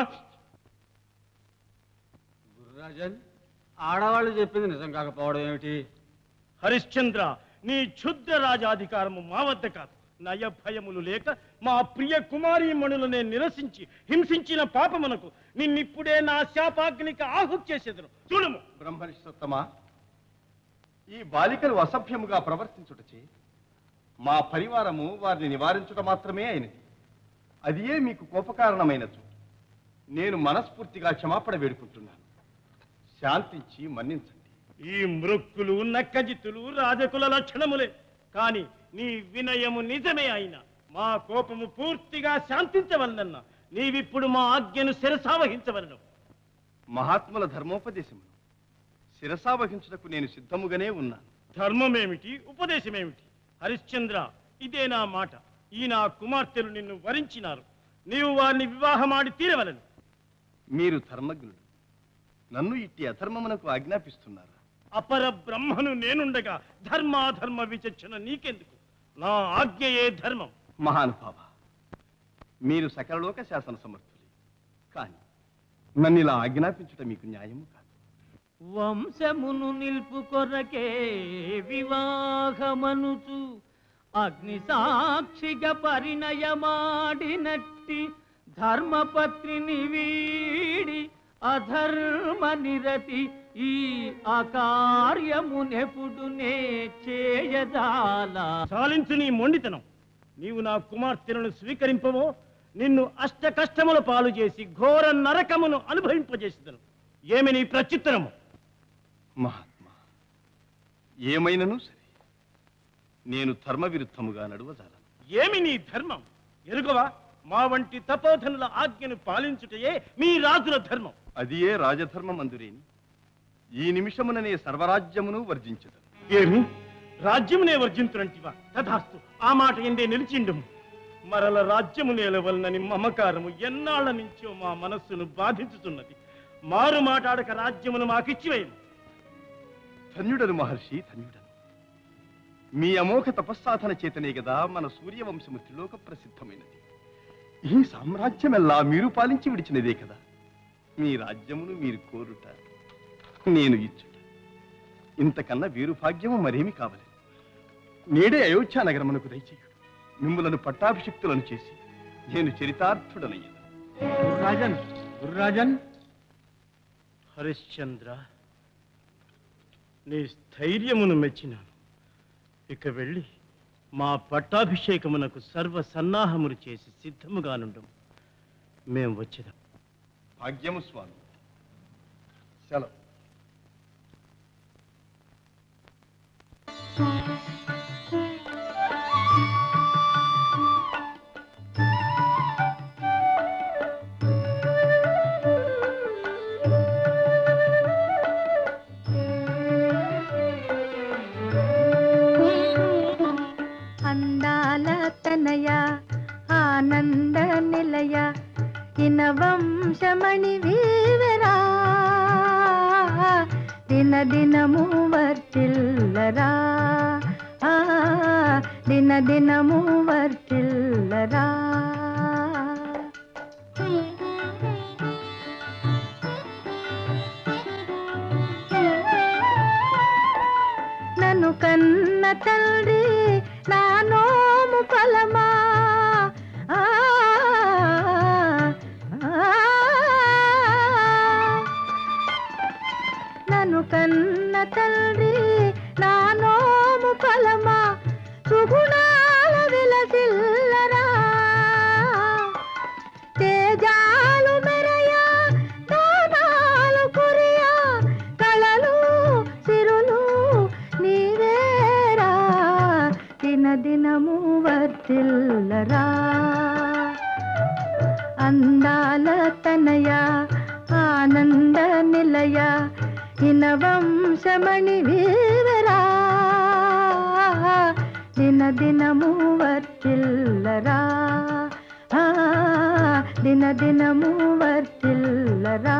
H: గురురాజన్ ఆడవాళ్ళు చెప్పింది నిజం కాకపోవడం ఏమిటి
I: హరిశ్చంద్ర నీ క్షుద్ర రాజాధికారము మా వద్ద కాదు నయ భయములు లేక మా ప్రియ కుమారీమణులనే నిరసించి హింసించిన పాపమునకు నిన్నిప్పుడే నా శాపాగ్నికి ఆహుతి చేసేదను చూడము
B: బ్రహ్మర్షి సత్తమా ఈ బాలికలు అసభ్యముగా ప్రవర్తించుటచే మా పరివారము వారిని నివారించుట మాత్రమే అయినది అది ఏ మీకు కోపకారణమైనచు నేను మనస్ఫూర్తిగా క్షమాపణ వేడుకుంటున్నాను శాంతించి మన్నించండి
I: ఈ మృక్కులు నక్కజిత్తులు రాజకుల లక్షణములే కాని నీ వినయము నిజమే అయినా మా కోపము పూర్తిగా శాంతించవలనన్న నీవిప్పుడు మా ఆజ్ఞను శిరసావహించవలను
B: మహాత్ముల ధర్మోపదేశమును శిరసావహించుటకు నేను సిద్ధముగానే ఉన్నాను
I: ధర్మమేమిటి ఉపదేశమేమిటి హరిశ్చంద్ర ఇదే నా మాట ఈ నా కుమార్తెలు నిన్ను వరించినారు నీవు వారిని వివాహమాడి తీరవలను
B: మీరు ధర్మజ్ఞుడు నన్ను ఇట్టి అధర్మమునకు ఆజ్ఞాపిస్తున్నారు
I: అపర బ్రహ్మను నేనుండగా ధర్మాధర్మ విచక్షణ నీకెందుకు నా ఆజ్ఞయే ధర్మం
B: మహానుభావ మీరు సకలలోక శాసన సమర్థులే కానీ నన్ను ఇలా ఆజ్ఞాపించుట మీకు న్యాయము కాదు
F: వంశమును నిల్పు కొరకే వివాహమనుచు అగ్ని సాక్షిగా పరిణయమాడినట్టి ధర్మపత్రిని వీడి అధర్మ నిరతి ఈ అకార్యమునెప్పుడునే చేయజాలా
I: చాలించు నీ మొండితనం నీవు నా కుమార్తెలను స్వీకరింపవో నిన్ను అష్ట కష్టముల పాలు చేసి ఘోర నరకమును అనుభవింపజేసిదను ఏమి నీ ప్రత్యుత్తరము
B: మహాత్మా ఏమైనను సరే నేను ధర్మ విరుద్ధముగా నడువజాలను
I: ఏమి నీ ధర్మం ఎరుగవా మా వంటి తపోధనుల ఆజ్ఞను పాలించుటయే మీ రాజుల ధర్మం
B: అది ఏ రాజధర్మం అందురేని ఈ నిమిషముననే సర్వరాజ్యమును వర్జించదు
I: ఏమి రాజ్యమునే వర్జింతునంటివా తథాస్తు ఆ మాట ఎందే నిలిచిండు మరల రాజ్యము నేలవలనని మమకారము ఎన్నాళ్ల నుంచో మా మనస్సును బాధించుతున్నది మారు మాటాడక రాజ్యమును మాకిచ్చివేయము
B: ధన్యుడను మహర్షి ధన్యుడను మీ అమోఘ తపస్సాధన చేతనే కదా మన సూర్యవంశము త్రిలోక ప్రసిద్ధమైనది ఈ సామ్రాజ్యమెల్లా మీరు పాలించి విడిచినదే కదా మీ రాజ్యమును మీరు కోరుట నేను ఇచ్చుట ఇంతకన్నా వీరు భాగ్యము మరేమి కావలేదు నేడే అయోధ్య నగరమునకు దయచేయుడు మిమ్ములను పట్టాభిషిక్తులను చేసి నేను చరితార్థుడనయ్యను
F: గురురాజన్ గురురాజన్
I: హరిశ్చంద్ర నీ స్థైర్యమును మెచ్చినాను ఇక వెళ్ళి మా పట్టాభిషేకమునకు సర్వ సన్నాహములు చేసి సిద్ధముగా నుండు మేము వచ్చేదాం
B: భాగ్యము స్వామి సెలవు
G: అందాల తనయ ఆనంద నిలయ ఇన వంశమణి వీవరా దిన దినము వర్తిల్లరా ఆ, దిన దినము వర్తిల్లరా నన్ను కన్న తండ్రి నా నోము ఫలమా ఆ, ఆ, నన్ను కన్న తండ్రి నా నోము ఫలమా సుగుణాల విలసిల్లరా తేజాలు మెరయా దానాలు కురియా కళలు సిరులు నీవేరా దిన దినము వర్తిల్లరా అందాల తనయ ఆనంద నిలయ ఇన వంశమణి వీవరా దిన దినము వర్తిల్లరా ఆ, దిన దినము వర్తిల్లరా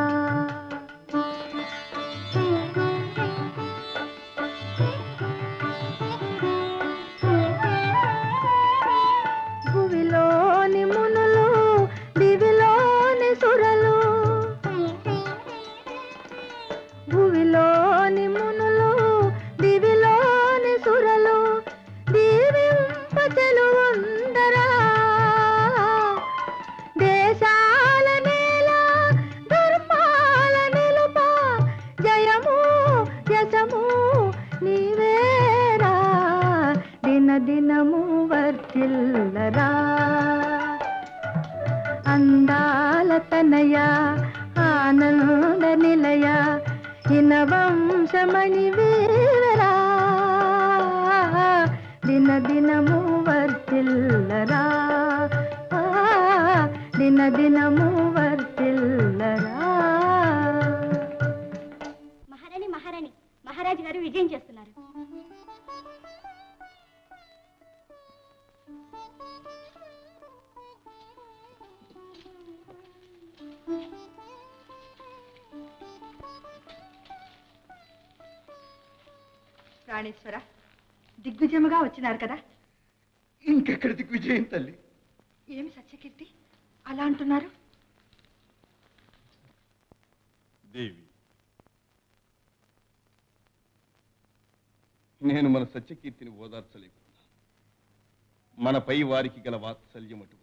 G: భువిలోని మునులు దివిలోని సురలు భువిలోని మునులు దివిలోని సురలు దీవింపచలు ఉందరా దేశాల నేల ధర్మాల నిలుప జయము యశము నీవేరా దిన దినము వర్తిల్లరా అందాల తనయ ఆనంద నిలయ ఇన వంశమణి వీరరా దిన దినము వర్తిల్లరా ఆ, దిన దినము వర్తిల్లరా
K: మహారాణి మహారాణి మహారాజు గారు విజయం చేస్తున్నారు
D: ప్రాణేశ్వర దిగ్విజయముగా వచ్చినారు కదా
A: ఇంకెక్కడి దిగ్విజయం తల్లి
D: ఏమి సత్యకీర్తి అలా అంటున్నారు
B: దేవి నేను మన సత్యకీర్తిని ఓదార్చలేకున్నా మనపై వారికి గల వాత్సల్యం అటువంటి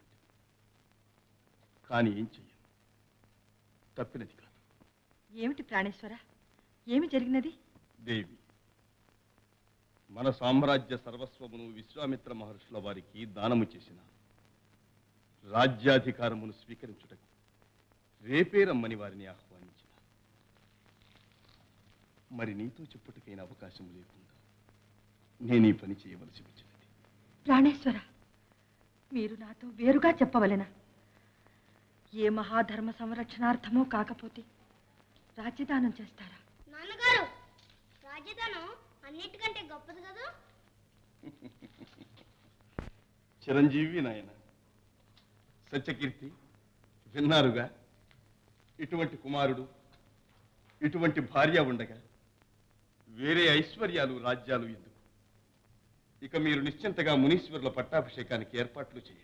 B: కానీ ఏం చెయ్యను తప్పినది కాదు
D: ఏమిటి ప్రాణేశ్వర ఏమి జరిగినది
B: దేవి మన సామ్రాజ్య సర్వస్వమును విశ్వామిత్ర మహర్షుల వారికి దానము చేసిన రాజ్యాధికారమును స్వీకరించుటకు రేపే రమ్మని వారిని ఆహ్వానించిన మరి నీతో చెప్పుటకైన అవకాశం లేకుండా నేను ఈ పని చేయవలసి వచ్చినది
D: ప్రాణేశ్వర మీరు నాతో వేరుగా చెప్పవలెనా ఏ మహాధర్మ సంరక్షణార్థమో కాకపోతే రాజ్యదానం చేస్తారా
K: నాన్నగారు రాజధానం అన్నిటికంటే గొప్పది కదా
B: చిరంజీవి నాయన సత్యకీర్తి విన్నారుగా ఇటువంటి కుమారుడు ఇటువంటి భార్య ఉండగా వేరే ఐశ్వర్యాలు రాజ్యాలు ఎందుకు ఇక మీరు నిశ్చింతగా మునీశ్వరుల పట్టాభిషేకానికి ఏర్పాట్లు చేయండి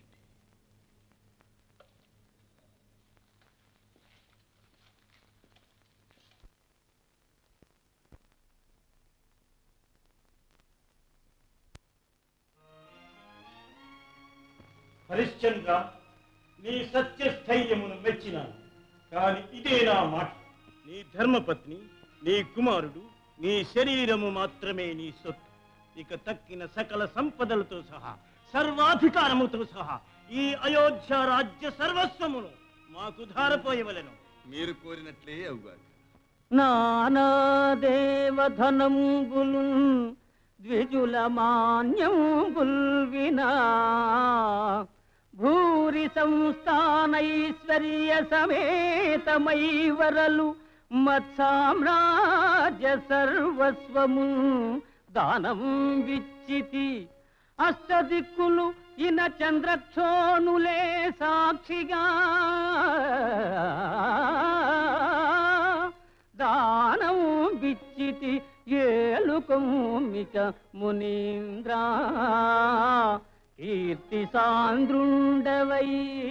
I: హరిశ్చంద్ర నీ సత్యస్థైర్యమును మెచ్చినాను కాని ఇదే నా మాట నీ ధర్మపత్ని నీ కుమారుడు నీ శరీరము మాత్రమే నీ సొత్తు ఇక తక్కిన సకల సంపదలతో సహా సర్వాధికారముతో సహా ఈ అయోధ్య రాజ్య సర్వస్వమును మాకు ధారపోయవలెను
B: మీరు కోరినట్లే అవుగాక
F: నానాదేవధనంబులు ద్విజుల మాన్యంబుల్ వినా భూరి సంస్థానైశ్వర్య సమేతమై వరలు మత్సామ్రాజ్య సర్వస్వము దానం విచ్చితి అష్టదిక్కులు ఇన చంద్రక్షోణులే సాక్షిగా దానం బిచ్చితి ఏలుకొమ్మిక మునీంద్రా కీర్తి సాంద్రుండవై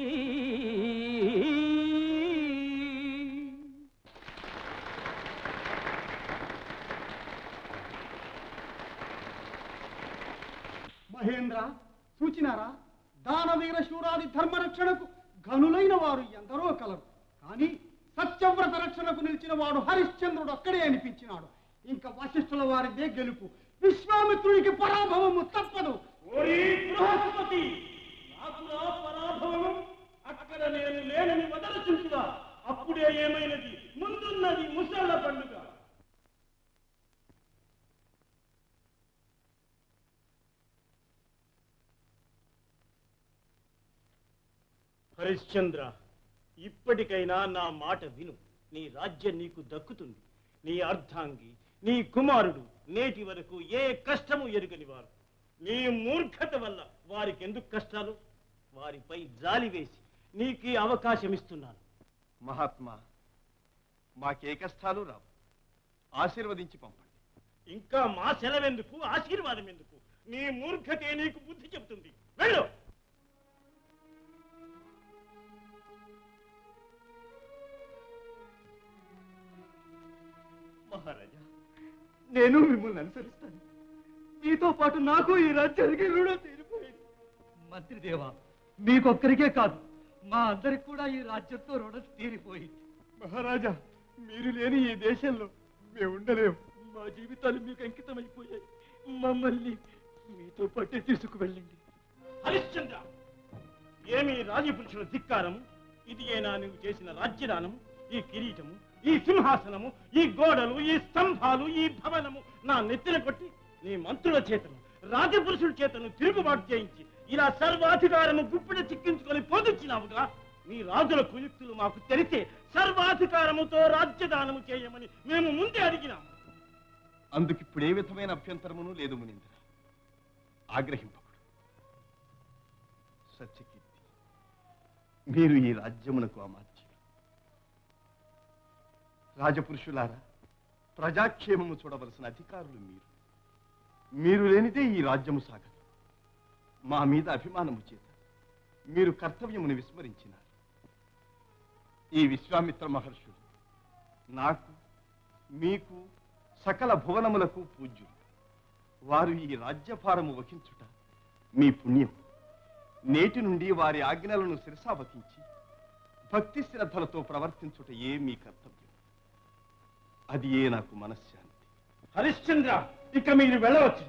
E: మహేంద్ర సూచినారా దానవీర శూరాది ధర్మరక్షణకు ఘనులైన వారు ఎందరో కలరు కానీ సత్యవ్రత రక్షణకు నిలిచిన వాడు హరిశ్చంద్రుడు అక్కడే అనిపించినాడు ఇంకా వశిష్ఠుల వారిదే గెలుపు విశ్వామిత్రునికి పరాభవము తప్పదు
I: ఓరి బృహస్పతి నాకురా పరాభవము అక్కడ నేను లేనని వదలచుంటుగా అప్పుడే ఏమైనది ముందున్నది ముసళ్ళ పండుగ హరిశ్చంద్ర ఇప్పటికైనా నా మాట విను నీ రాజ్యం నీకు దక్కుతుంది నీ అర్ధాంగి నీ కుమారుడు నేటి వరకు ఏ కష్టము ఎరుగని వారు నీ మూర్ఖత వల్ల వారికి ఎందుకు కష్టాలు వారిపై జాలి వేసి నీకు ఈ అవకాశం ఇస్తున్నాను
B: మహాత్మా మాకే కష్టాలు రావు ఆశీర్వదించి పంపండి
I: ఇంకా మా సెలవెందుకు ఆశీర్వాదం ఎందుకు నీ మూర్ఖతే నీకు బుద్ధి చెబుతుంది వెళ్ళు
A: మహారాజా నేను మిమ్మల్ని అనుసరిస్తాను మీతో పాటు నాకు ఈ రాజ్యానికి రుణం తీరిపోయింది మంత్రిదేవా మీకొక్కరికే కాదు మా అందరికి కూడా ఈ రాజ్యంతో రుణం తీరిపోయింది
I: మహారాజా మీరు లేని ఈ దేశంలో మేము ఉండలేము మా జీవితాలు మీకు అంకితమైపోయాయి మమ్మల్ని మీతో పట్టే తీసుకువెళ్ళండి హరిశ్చంద్ర ఏమి రాజపురుషుల ధిక్కారము ఇది ఏనా నువ్వు చేసిన రాజ్యదానము ఈ కిరీటము ఈ సింహాసనము ఈ గోడలు ఈ స్తంభాలు ఈ భవనము నా నెత్తిన కొట్టి నీ మంత్రుల చేతను రాజపురుషుల చేతను తిరుగుబాటు చేయించి ఇలా సర్వాధికారము గుప్పిడ చిక్కించుకొని పొందించినావుగా మీ రాజుల కుయుక్తులు మాకు తెలిసే సర్వాధికారముతో రాజ్యదానము చేయమని మేము ముందే అడిగినాము
B: అందుకిప్పుడు ఏ విధమైన అభ్యంతరమును లేదు మునీంద్ర ఆగ్రహింపకుడు సత్యకీర్తి మీరు ఈ రాజ్యమునకు అమాత్యులు రాజపురుషులారా ప్రజాక్షేమము చూడవలసిన అధికారులు మీరు మీరు లేనిదే ఈ రాజ్యము సాగదు మా మీద అభిమానము చేత మీరు కర్తవ్యమును విస్మరించినారు ఈ విశ్వామిత్ర మహర్షులు నాకు మీకు సకల భువనములకు పూజ్యులు వారు ఈ రాజ్యభారము వహించుట మీ పుణ్యం నేటి నుండి వారి ఆజ్ఞలను శిరసావహించి భక్తి శ్రద్ధలతో ప్రవర్తించుట ఏ మీ కర్తవ్యం అది ఏ నాకు మనశ్శాంతి
I: హరిశ్చంద్ర ఇక మీరు వెళ్ళవచ్చు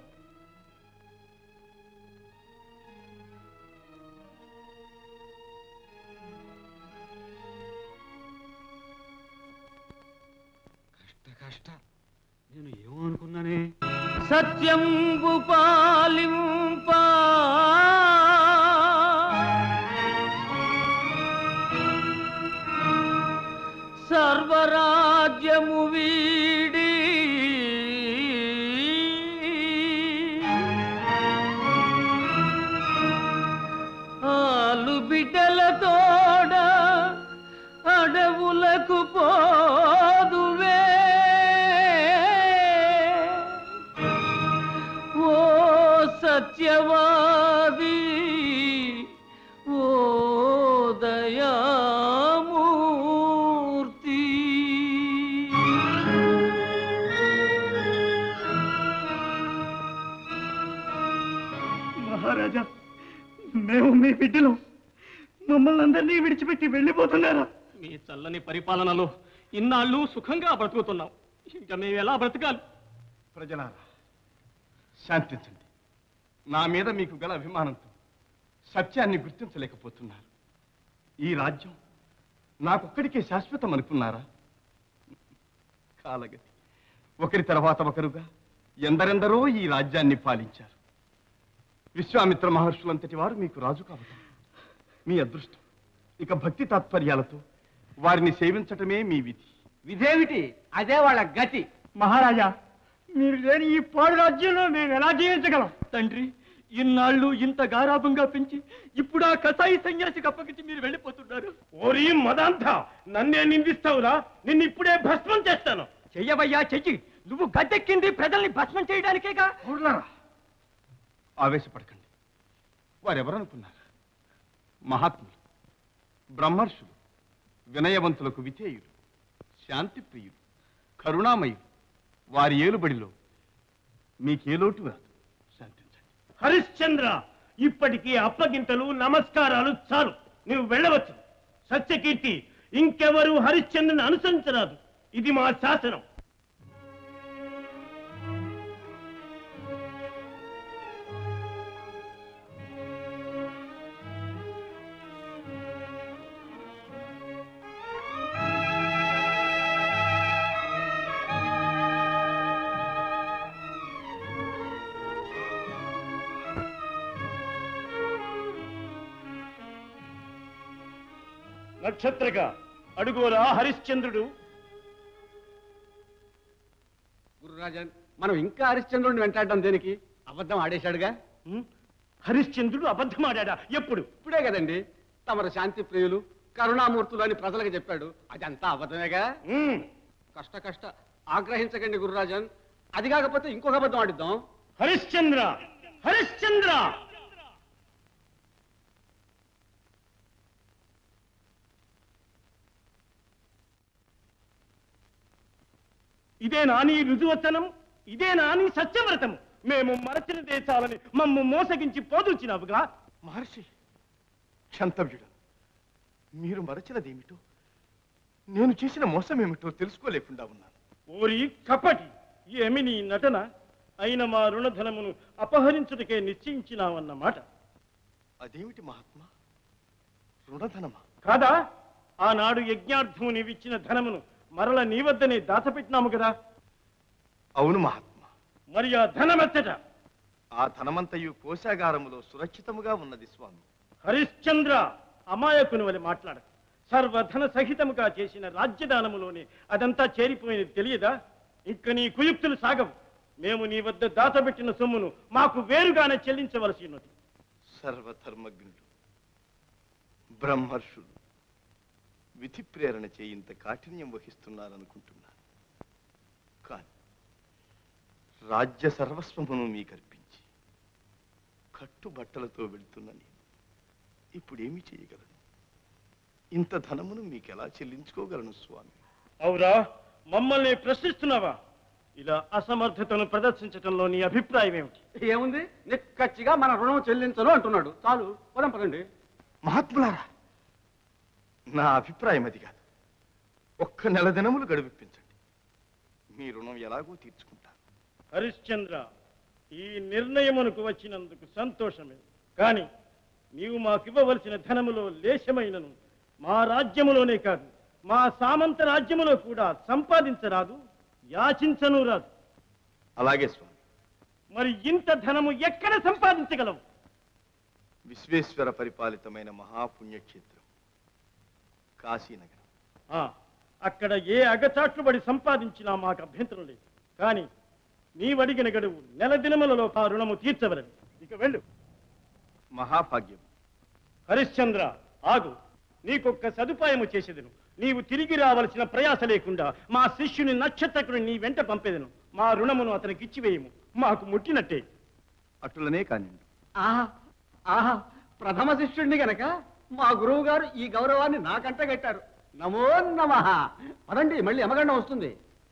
H: కష్ట నేను ఏమనుకున్నానే
F: సత్యంబు పాలింప సర్వరాజ్యము వీడి ఆలు బిడ్డలతో సత్యవాది ఓ దయామూర్తి
I: మహారాజా మేము మీ బిడ్డలు మమ్మల్ని అందరినీ విడిచిపెట్టి వెళ్ళిపోతున్నారా
F: మీ చల్లని పరిపాలనలో ఇన్నాళ్ళు సుఖంగా బ్రతుకుతున్నాం ఇంకా మేము ఎలా బ్రతకాలి
B: ప్రజలారా శాంతించండి నా మీద మీకు గల అభిమానంతో సత్యాన్ని గుర్తించలేకపోతున్నారు ఈ రాజ్యం నాకొక్కడికే శాశ్వతం అనుకున్నారా కాలగతి ఒకరి తర్వాత ఒకరుగా ఎందరెందరో ఈ రాజ్యాన్ని పాలించారు విశ్వామిత్ర మహర్షులంతటి వారు మీకు రాజు కావటం మీ అదృష్టం ఇక భక్తి తాత్పర్యాలతో వారిని సేవించటమే మీ విధి
F: విధేమిటి అదే వాళ్ళ గతి
I: మహారాజా మీరు లేని ఈ పాడు రాజ్యంలో మేము ఎలా జీవించగలం
F: తండ్రి ఇన్నాళ్ళు ఇంత గారాభంగా పెంచి ఇప్పుడు ఆ కసాయి సన్యాసికి అప్పగించి మీరు వెళ్ళిపోతున్నారు
I: ఓరి మదాంత నన్నే నిందిస్తావురా నిన్ను ఇప్పుడే భస్మం చేస్తాను
F: చెయ్యవయ్యా చెయ్యి నువ్వు గద్దెక్కింది ప్రజల్ని భస్మం చేయడానికేగా
B: ఆవేశపడకండి వారెవరనుకున్నారు మహాత్ములు బ్రహ్మర్షులు వినయవంతులకు విధేయులు శాంతి ప్రియులు కరుణామయులు వారి ఏలుబడిలో మీకే లోటు రాదు శాంతించండి
I: హరిశ్చంద్ర ఇప్పటికీ అప్పగింతలు నమస్కారాలు చాలు నువ్వు వెళ్ళవచ్చు సత్యకీర్తి ఇంకెవరు హరిశ్చంద్రుని అనుసరించరాదు ఇది మా శాసనం నక్షత్రగా అడుగోరా హరిశ్చంద్రుడు
H: గురురాజన్ మనం ఇంకా హరిశ్చంద్రుడిని వెంటాడడం దేనికి అబద్ధం ఆడేశాడుగా
I: హరిశ్చంద్రుడు అబద్ధమాడా ఎప్పుడు
H: ఇప్పుడే కదండి తమరు శాంతి ప్రియులు కరుణామూర్తులు అని ప్రజలకు చెప్పాడు అదంతా అబద్ధమేగా కష్ట కష్ట ఆగ్రహించకండి గురురాజన్ అది కాకపోతే ఇంకొక అబద్ధం ఆడిద్దాం
I: హరిశ్చంద్ర హరిశ్చంద్ర ఇదేనా నీ రుజువచనం ఇదేనా నీ సత్యవ్రతము మేము మరచిన దేశాలని మమ్ము మోసగించి పోదుచినావుగా
B: మహర్షి క్షంతవ్యుడు మీరు మరచినదేమిటో నేను చేసిన మోసం ఏమిటో తెలుసుకోలేకుండా ఉన్నాను
I: ఓరి కపటి ఏమి నీ నటన అయిన మా రుణధనమును అపహరించుటకే నిశ్చయించినావన్నమాట
B: అదేమిటి మహాత్మా రుణధనమా
I: కాదా ఆనాడు యజ్ఞార్థము నీవిచ్చిన ధనమును మరల నీ వద్దనే దాచపెట్టినాము కదా
B: అవును మహాత్మా
I: మరి ఆ ధనమెత్తట
B: ఆ ధనమంతయు కోశాగారములో సురక్షితముగా ఉన్నది స్వామి
I: హరిశ్చంద్ర అమాయకుని వలె మాట్లాడ సర్వధన సహితముగా చేసిన రాజ్యదానములోనే అదంతా చేరిపోయినది తెలియదా ఇంక నీ కుయుక్తులు సాగవు మేము నీ వద్ద దాచబెట్టిన సొమ్మును మాకు వేరుగానే చెల్లించవలసి ఉన్నది
B: సర్వధర్మజ్ఞులు బ్రహ్మర్షులు విధి ప్రేరణ చేయింత కాఠిన్యం వహిస్తున్నారనుకుంటున్నాను కానీ రాజ్య సర్వస్వమును మీకర్పించి కట్టుబట్టలతో వెళ్తున్న నేను ఇప్పుడేమి చేయగలను ఇంత ధనమును మీకెలా చెల్లించుకోగలను స్వామి
I: అవురా మమ్మల్ని ప్రశ్నిస్తున్నావా ఇలా అసమర్థతను ప్రదర్శించటంలో నీ అభిప్రాయం ఏమిటి
H: ఏముంది నిక్కచ్చిగా మన రుణం చెల్లించను అంటున్నాడు చాలు పొలం పదండి
B: మహాత్ములారా నా అభిప్రాయం అది కాదు ఒక్క నెల దినములు గడువిప్పించండి మీ రుణం ఎలాగో తీర్చుకుంటాను
I: హరిశ్చంద్ర ఈ నిర్ణయమునకు వచ్చినందుకు సంతోషమే కాని నీవు మాకివ్వవలసిన ధనములో లేశమైనను మా రాజ్యములోనే కాదు మా సామంత రాజ్యములో కూడా సంపాదించరాదు యాచించను రాదు
B: అలాగే స్వామి
I: మరి ఇంత ధనము ఎక్కడ సంపాదించగలవు
B: విశ్వేశ్వర పరిపాలితమైన మహాపుణ్యక్షేత్రం కాశీనగరం
I: ఆ, అక్కడ ఏ అగచాట్లు పడి సంపాదించినా మాకు అభ్యంతరం లేదు కానీ నీవడిగిన గడువు నెల దినములలో ఆ రుణము తీర్చవలని ఇక వెళ్ళు
B: మహాభాగ్యం
I: హరిశ్చంద్ర ఆగు నీకొక్క సదుపాయము చేసేదను నీవు తిరిగి రావలసిన ప్రయాస లేకుండా మా శిష్యుని నక్షత్రకుని నీ వెంట పంపేదను మా రుణమును అతనికి ఇచ్చివేయము మాకు ముట్టినట్టే
B: అటులనే కానివ్వండి
F: ఆహా ఆహా ప్రథమ శిష్యుడిని గనక మా గురువు గారు ఈ గౌరవాన్ని నాకంట కట్టారు నమో నమ పదండి మళ్ళీ అమగండం వస్తుంది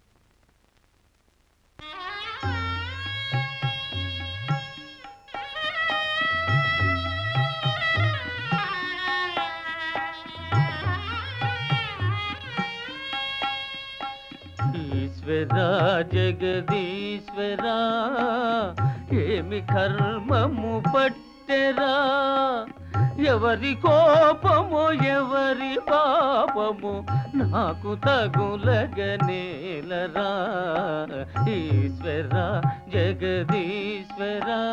L: ఈశ్వరా జగదీశ్వరా ఏమి కర్మము పట్టెరా ఎవరి కోపము ఎవరి పాపము నాకు తగులగనేలరా ఈశ్వరా జగదీశ్వరా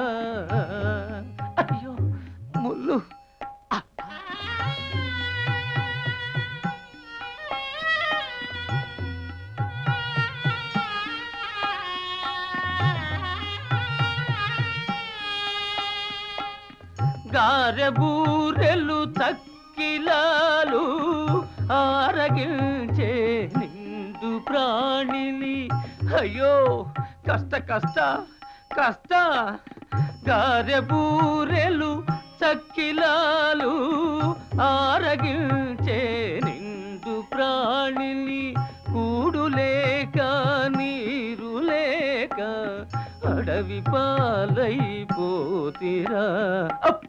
L: అయ్యో ముళ్ళు గారెబూరెలు తక్కిలాలు ఆరగించే నిండు ప్రాణిని అయ్యో కష్ట కష్ట కష్ట గారెబూరెలు చక్కిలాలు ఆరగించే నిండు ప్రాణిని కూడు లేక నీరు లేక అడవి పాలైపోతిరా అప్!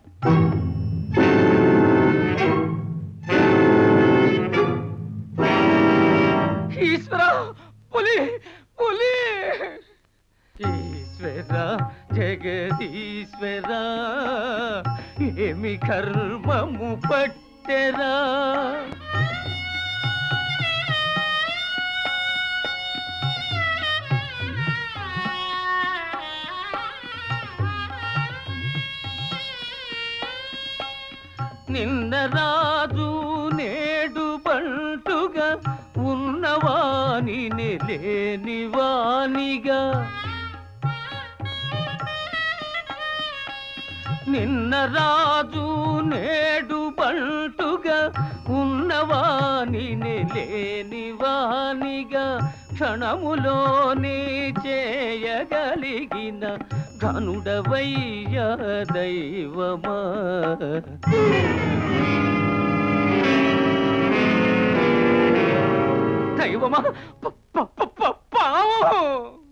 L: ఈశ్వర పులి పులి ఈశ్వర జగదీశ్వర ఏమి కర్మము పట్టెరా నిన్న రాజు నేడు బంటుగా ఉన్నవాని లేని వానిగా నిన్న రాజు నేడు బంటుగా ఉన్నవాని లేని వానిగా క్షణములోనే చేయగలిగిన ఘనుడవయ్య దైవమా దైవమా ప- ప- ప- ప- పావు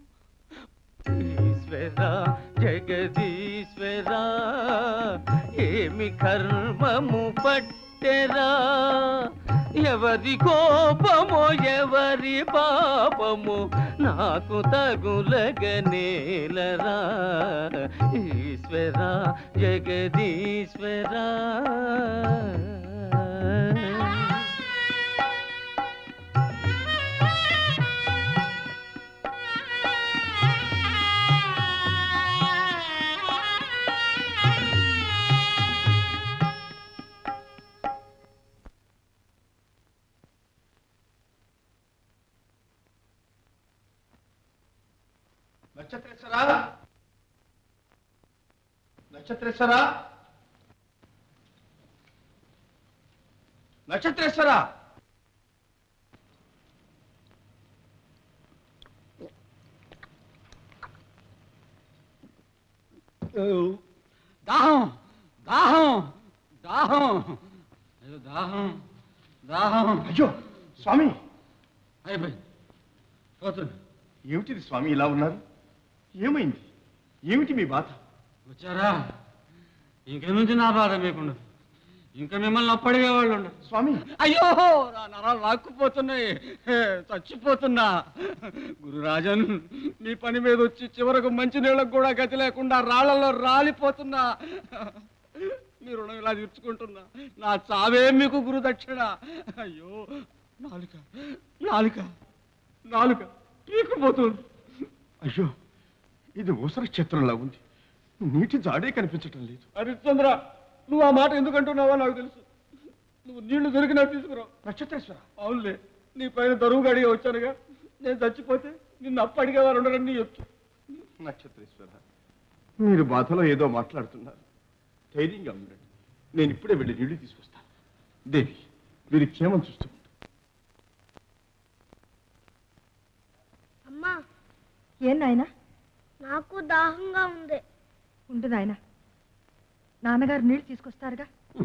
L: ఈశ్వర జగదీశ్వర ఏమి కర్మము పట్టెరా ఎవరి కోపమో ఎవరి పాపము నాకు తగులగనేలరా ఈశ్వర జగదీశ్వర
B: నక్షత్రేశ్వరా నక్షత్రేశ్వరా నక్షత్రేశ్వరా
F: దాహం దాహం దాహం అయ్యో దాహం దాహం
B: అయ్యో స్వామి
F: అయిపోయింది పోతుంది
B: ఏమిటిది స్వామి ఇలా ఉన్నారు ఏమైంది ఏమిటి మీ బాధ
F: వచ్చారా ఇంక నుంచి నా బాధ మీకుండదు ఇంకా మిమ్మల్ని అప్పడిగే వాళ్ళు ఉండరు
B: స్వామి
F: అయ్యో నా నరాలు లాక్కుపోతున్నాయి హే, చచ్చిపోతున్నా గురురాజన్ నీ పని మీద వచ్చి చివరకు మంచి నీళ్ళకు కూడా గతి లేకుండా రాళ్లలో రాలిపోతున్నా మీ రుణం ఇలా తీర్చుకుంటున్నా నా చావే మీకు గురు దక్షిణ అయ్యో నాలుక నాలుక నాలుక పీక్కుపోతుంది
B: అయ్యో ఇది ఊసర క్షేత్రంలా ఉంది నీటి జాడే కనిపించటం లేదు
F: హరిశ్చంద్ర నువ్వు ఆ మాట ఎందుకు అంటున్నావో నాకు తెలుసు నువ్వు నీళ్లు దొరికినా తీసుకురావు
B: నక్షత్రేశ్వర
F: అవునులే నీ పైన దరువుగా అడిగి వచ్చానుగా నేను చచ్చిపోతే నిన్ను అప్పు అడిగేవారు ఉండరని నీ ఎత్తు
B: నక్షత్రేశ్వర మీరు బాధలో ఏదో మాట్లాడుతున్నారు ధైర్యంగా ఉండండి నేను ఇప్పుడే వెళ్ళి నీళ్లు తీసుకొస్తాను దేవి మీరు క్షేమం చూస్తూ ఉండు.
J: అమ్మా
D: ఏం నాయనా
J: నాకు దాహంగా ఉంది
D: ఉండు నాయన నాన్నగారు నీళ్ళు తీసుకొస్తారుగా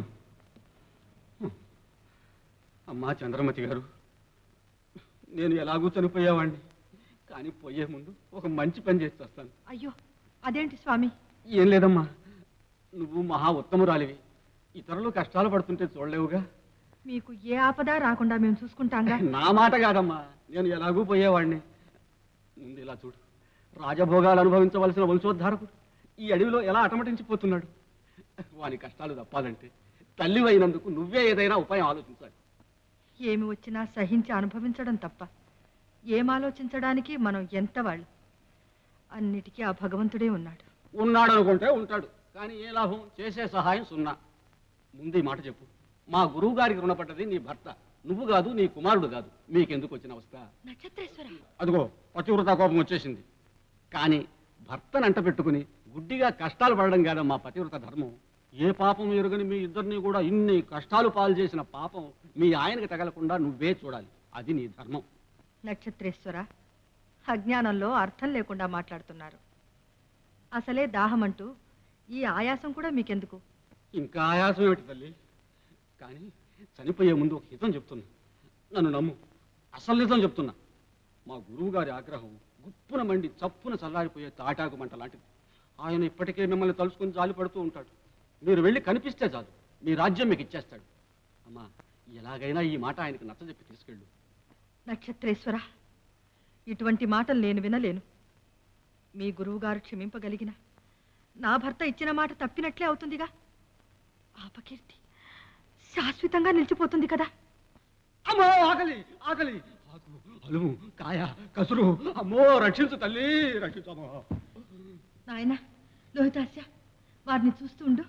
F: అమ్మా చంద్రమతి గారు నేను ఎలాగూ చనిపోయేవాడిని కానీ పోయే ముందు ఒక మంచి పని చేసి వస్తాను
D: అయ్యో అదేంటి స్వామి
F: ఏం లేదమ్మా నువ్వు మహా ఉత్తమురాలివి ఇతరులు కష్టాలు పడుతుంటే చూడలేవుగా
D: మీకు ఏ ఆపద రాకుండా మేము చూసుకుంటాంగా
F: నా మాట కాదమ్మా నేను ఎలాగూ పోయేవాడిని ముందు ఇలా చూడు రాజభోగాలు అనుభవించవలసిన వంశోద్ధారకుడు ఈ అడవిలో ఎలా అటమటించిపోతున్నాడు వాని కష్టాలు తప్పాలంటే తల్లి అయినందుకు నువ్వే ఏదైనా ఉపాయం ఆలోచించాలి
D: ఏమి వచ్చినా సహించి అనుభవించడం తప్ప ఏం ఆలోచించడానికి మనం ఎంత వాళ్ళు అన్నిటికీ ఆ భగవంతుడే ఉన్నాడు
F: ఉన్నాడు అనుకుంటే ఉంటాడు కానీ ఏ లాభం చేసే సహాయం సున్నా ముందు ఈ మాట చెప్పు మా గురువు గారికి రుణపడ్డది నీ భర్త నువ్వు కాదు నీ కుమారుడు కాదు మీకెందుకు వచ్చిన అవస్థ
D: నక్షత్రేశ్వర
F: అదిగో పతివ్రత కోపం వచ్చేసింది కానీ భర్తను అంట పెట్టుకుని గుడ్డిగా కష్టాలు పడడం కాదమ్మా పతివ్రత ధర్మం ఏ పాపం ఎరుగని మీ ఇద్దరిని కూడా ఇన్ని కష్టాలు పాలు చేసిన పాపం మీ ఆయనకి తగలకుండా నువ్వే చూడాలి అది నీ ధర్మం
D: నక్షత్రేశ్వర అజ్ఞానంలో అర్థం లేకుండా మాట్లాడుతున్నారు అసలే దాహమంటూ ఈ ఆయాసం కూడా మీకెందుకు
F: ఇంకా ఆయాసం ఏమిటి తల్లి కానీ చనిపోయే ముందు ఒక హితం చెప్తున్నా నన్ను నమ్ము అసలు నిజం చెప్తున్నా మా గురువు గారి ఆగ్రహం గుప్పున మండి చప్పున చల్లారిపోయే తాటాకు మంట లాంటిది ఆయన ఇప్పటికే మిమ్మల్ని తలుసుకుని జాలి పడుతూ ఉంటాడు మీరు వెళ్ళి కనిపిస్తే చాలు మీ రాజ్యం మీకు ఇచ్చేస్తాడు అమ్మా ఎలాగైనా ఈ మాట ఆయనకు నచ్చజెప్పి తీసుకెళ్ళు
D: నక్షత్రేశ్వర ఇటువంటి మాటలు నేను వినలేను మీ గురువుగారు క్షమింపగలిగిన నా భర్త ఇచ్చిన మాట తప్పినట్లే అవుతుందిగా ఆపకీర్తి శాశ్వతంగా నిలిచిపోతుంది కదా
F: అమ్మో ఆకలి ఆకలి ఆకు అలుము కాయ కసురు అమ్మో రక్షించు తల్లి రక్షించమ్మా
D: నాయన లోహితాస్య వారిని చూస్తూ ఉండు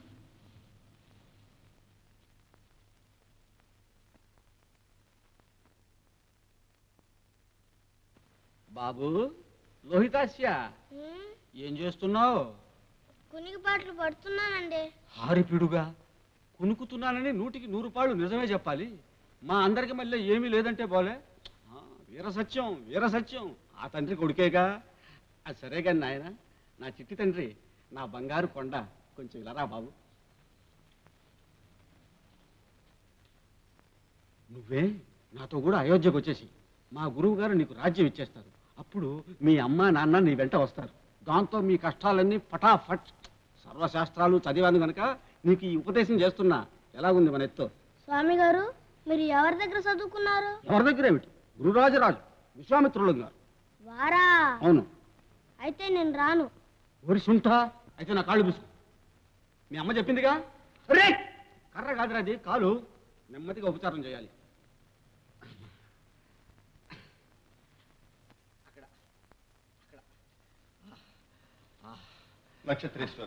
F: బాబు లోహితాస్య ఏం చేస్తున్నావు
M: కునికి పాటలు పడుతున్నానండి
F: హారిపిడుగా కునుకుతున్నానని నూటికి నూరు పాళ్ళు నిజమే చెప్పాలి మా అందరికి మళ్ళీ ఏమీ లేదంటే పోలే ఆ, వీర సత్యం వీర సత్యం ఆ తండ్రి కొడుకేగా అది సరే కానీ నాయన నా చిట్టి తండ్రి నా బంగారు కొండ కొంచెం ఇలారా బాబు నువ్వే నాతో కూడా అయోధ్యకు వచ్చేసి మా గురువు గారు నీకు రాజ్యం ఇచ్చేస్తారు అప్పుడు మీ అమ్మ నాన్న నీ వెంట వస్తారు దాంతో మీ కష్టాలన్నీ ఫటాఫట్ సర్వశాస్త్రాలు చదివాను గనక నీకు ఈ ఉపదేశం చేస్తున్నా ఎలాగుంది మన ఎత్తో
M: స్వామి గారు మీరు ఎవరి దగ్గర చదువుకున్నారు
F: ఎవరి దగ్గర ఏమిటి గురురాజరాజు విశ్వామిత్రులు గారు
M: వారా
F: అవును
M: అయితే నేను రాను
F: ఒరి సుంఠ అయితే నా కాళ్ళు బిసుకు మీ అమ్మ చెప్పిందిగా రే కర్ర కాదురా అది కాలు నెమ్మదిగా ఉపచారం చేయాలి
B: నక్షత్రేశ్వర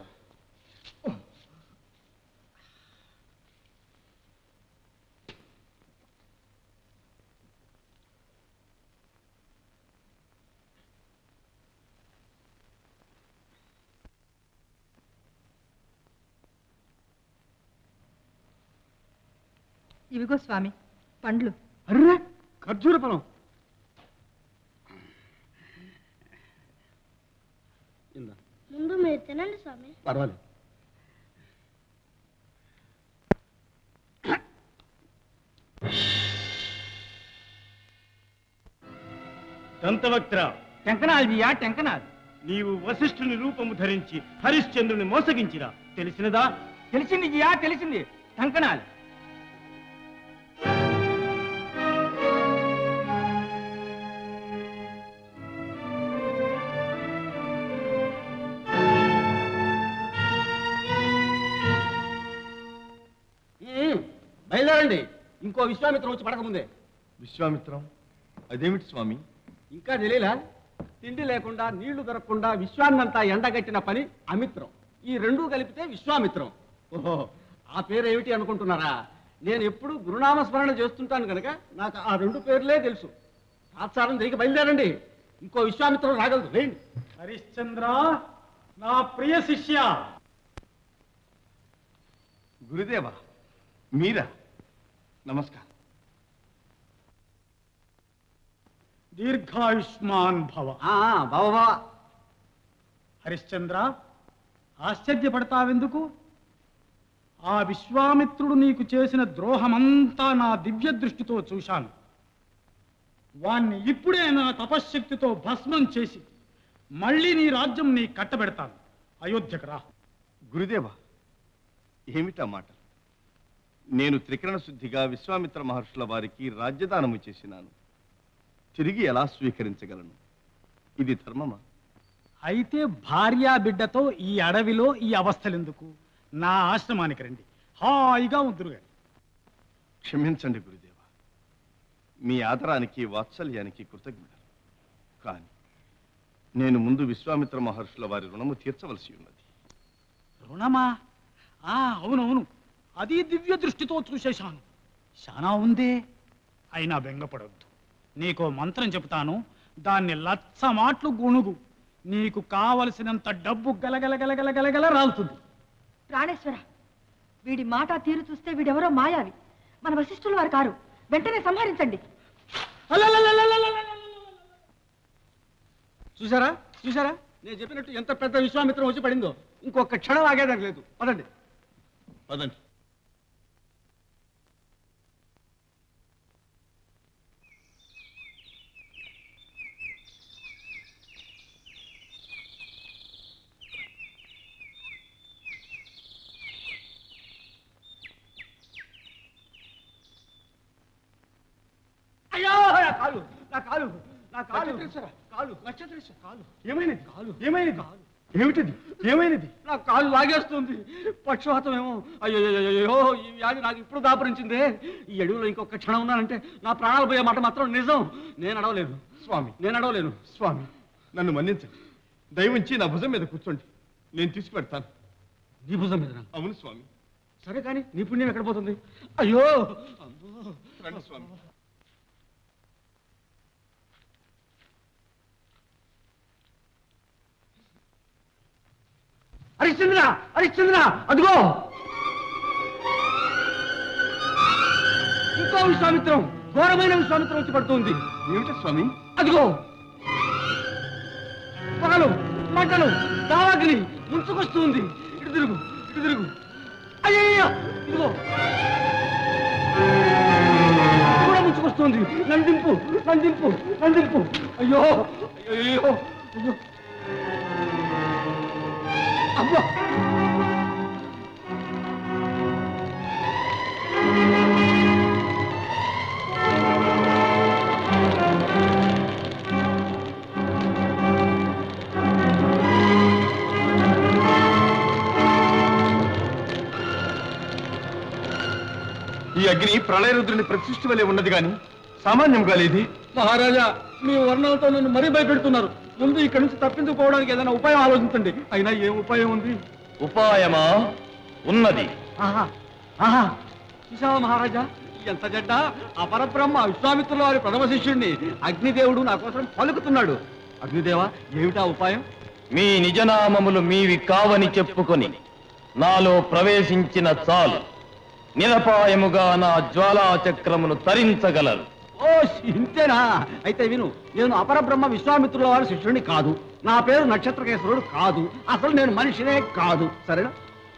D: ఇవిగో స్వామి పండ్లు
F: అర్రే ఖర్జూర ఫలం ఇందా
M: ముందు మీరు తినండి స్వామి
F: పర్వాలేదు
I: దంతవక్త్ర
L: టెంకనాలు జియా టెంకనాలు
I: నీవు వశిష్ఠుని రూపము ధరించి హరిశ్చంద్రుని మోసగించిరా తెలిసినదా
L: తెలిసింది జియా తెలిసింది టంకనాలు
F: ఉమ్, బయలుదేరండి ఇంకో విశ్వామిత్రం వచ్చి పడకముందే
B: విశ్వామిత్రం అదేమిటి స్వామి
F: ఇంకా తెలియలా తిండి లేకుండా నీళ్లు దొరకకుండా విశ్వాన్నంతా ఎండగట్టిన పని అమిత్రం ఈ రెండూ కలిపితే విశ్వామిత్రం ఓహో ఆ పేరు ఏమిటి అనుకుంటున్నారా నేను ఎప్పుడు గురునామ స్మరణ చేస్తుంటాను కనుక నాకు ఆ రెండు పేర్లే తెలుసు తాత్సారం దిగి బయలుదేరండి ఇంకో విశ్వామిత్రం రాగలదు వేయండి
C: హరిశ్చంద్ర నా ప్రియ శిష్య
B: గురుదేవా మీరా నమస్కారం
C: దీర్ఘాయుష్మాన్ భవ
F: బాబా
C: హరిశ్చంద్ర ఆశ్చర్యపడతావెందుకు ఆ విశ్వామిత్రుడు నీకు చేసిన ద్రోహమంతా నా దివ్య దృష్టితో చూశాను వాణ్ణి ఇప్పుడే నా తపశ్శక్తితో భస్మం చేసి మళ్ళీ నీ రాజ్యం నీ కట్టబెడతాను అయోధ్యకు రా
B: గురుదేవ ఏమిటా మాట నేను త్రికరణ శుద్ధిగా విశ్వామిత్ర మహర్షుల వారికి రాజ్యదానము చేసినాను తిరిగి ఎలా స్వీకరించగలను ఇది ధర్మమా
C: అయితే భార్యా బిడ్డతో ఈ అడవిలో ఈ అవస్థలెందుకు నా ఆశ్రమానికి రండి హాయిగా ఉందురుగా
B: క్షమించండి గురుదేవ మీ ఆదరానికి వాత్సల్యానికి కృతజ్ఞుడు కానీ నేను ముందు విశ్వామిత్ర మహర్షుల వారి రుణము తీర్చవలసి ఉన్నది
C: రుణమా ఆ అవునవును అది దివ్య దృష్టితో చూసేశాను శానా ఉందే అయినా బెంగపడొద్దు నీకో మంత్రం చెప్తాను దాన్ని లచ్చ మాటలు గుణుగు నీకు కావలసినంత డబ్బు గలగల గలగల గలగల రాలుతుంది
D: ప్రాణేశ్వర వీడి మాట తీరు చూస్తే వీడెవరో మాయావి మన వశిష్ఠుల వారు కారు వెంటనే సంహరించండి
E: చూసారా చూసారా నేను చెప్పినట్టు ఎంత పెద్ద విశ్వామిత్రం వచ్చి పడిందో ఇంకొక క్షణం ఆగేదానికి లేదు పదండి
B: పదండి
F: అయ్యో నా కాలు నా కాలు నా కాలు కాలు నక్షత్రేశ్వర కాలు
B: ఏమైనది కాలు ఏమైనది ఏమిటది ఏమైనది
F: నా కాలు లాగేస్తుంది పక్షవాతం ఏమో అయ్యో అయ్యో ఈ వ్యాధి నాకు ఇప్పుడు దాపరించిందే ఈ అడవిలో ఇంకొక క్షణం ఉన్నానంటే నా ప్రాణాలు పోయే మాట మాత్రం నిజం నేను అడవలేను
B: స్వామి
F: నేను అడవలేను
B: స్వామి నన్ను మన్నించండి దయవుంచి నా భుజం మీద కూర్చోండి నేను తీసుకుపెడతాను
F: నీ భుజం మీద
B: అవును స్వామి
F: సరే కానీ నీ పుణ్యం ఎక్కడ పోతుంది అయ్యో
B: రండి స్వామి
F: హరిశ్చంద్ర హరిశ్చంద్ర అదిగో ఇంకో విశ్వామిత్రం ఘోరమైన విశ్వామిత్రం వచ్చి పడుతుంది
B: ఏమిటి స్వామి
F: అదిగో పగలు మంటలు దావాగ్ని ముంచుకొస్తుంది ఇటు తిరుగు ఇటు తిరుగు అయ్యయ్యో ఇదిగో ఇది కూడా ముంచుకొస్తుంది నందింపు నందింపు నందింపు అయ్యో అయ్యో అయ్యో అబ్బా
B: ఈ అగ్ని ప్రళయరుద్రుని ప్రతిష్ఠి వలె ఉన్నది గాని సామాన్యంగా లేదు
F: మహారాజా మీ వర్ణాలతో నన్ను మరీ భయపెడుతున్నారు ముందు ఇక్కడి నుంచి తప్పించుకోవడానికి ఏదైనా ఉపాయం ఆలోచించండి అయినా ఏం ఉపాయం ఉంది
N: ఉపాయమా ఉన్నది
F: ఆహా ఆహా చూసావా మహారాజా ఎంత జడ్డ అపరబ్రహ్మ విశ్వామిత్రుల వారి ప్రథమ శిష్యుణ్ణి అగ్నిదేవుడు నా కోసం పలుకుతున్నాడు అగ్నిదేవ ఏమిటా ఉపాయం
N: మీ నిజనామములు మీవి కావని చెప్పుకొని నాలో ప్రవేశించిన చాలు నిరపాయముగా నా జ్వాలా చక్రమును తరించగలరు
F: ఓ ఇంతేనా అయితే విను నేను అపరబ్రహ్మ విశ్వామిత్రుల వారి శిష్యుడిని కాదు నా పేరు నక్షత్రకేశ్వరుడు కాదు అసలు నేను మనిషినే కాదు సరేనా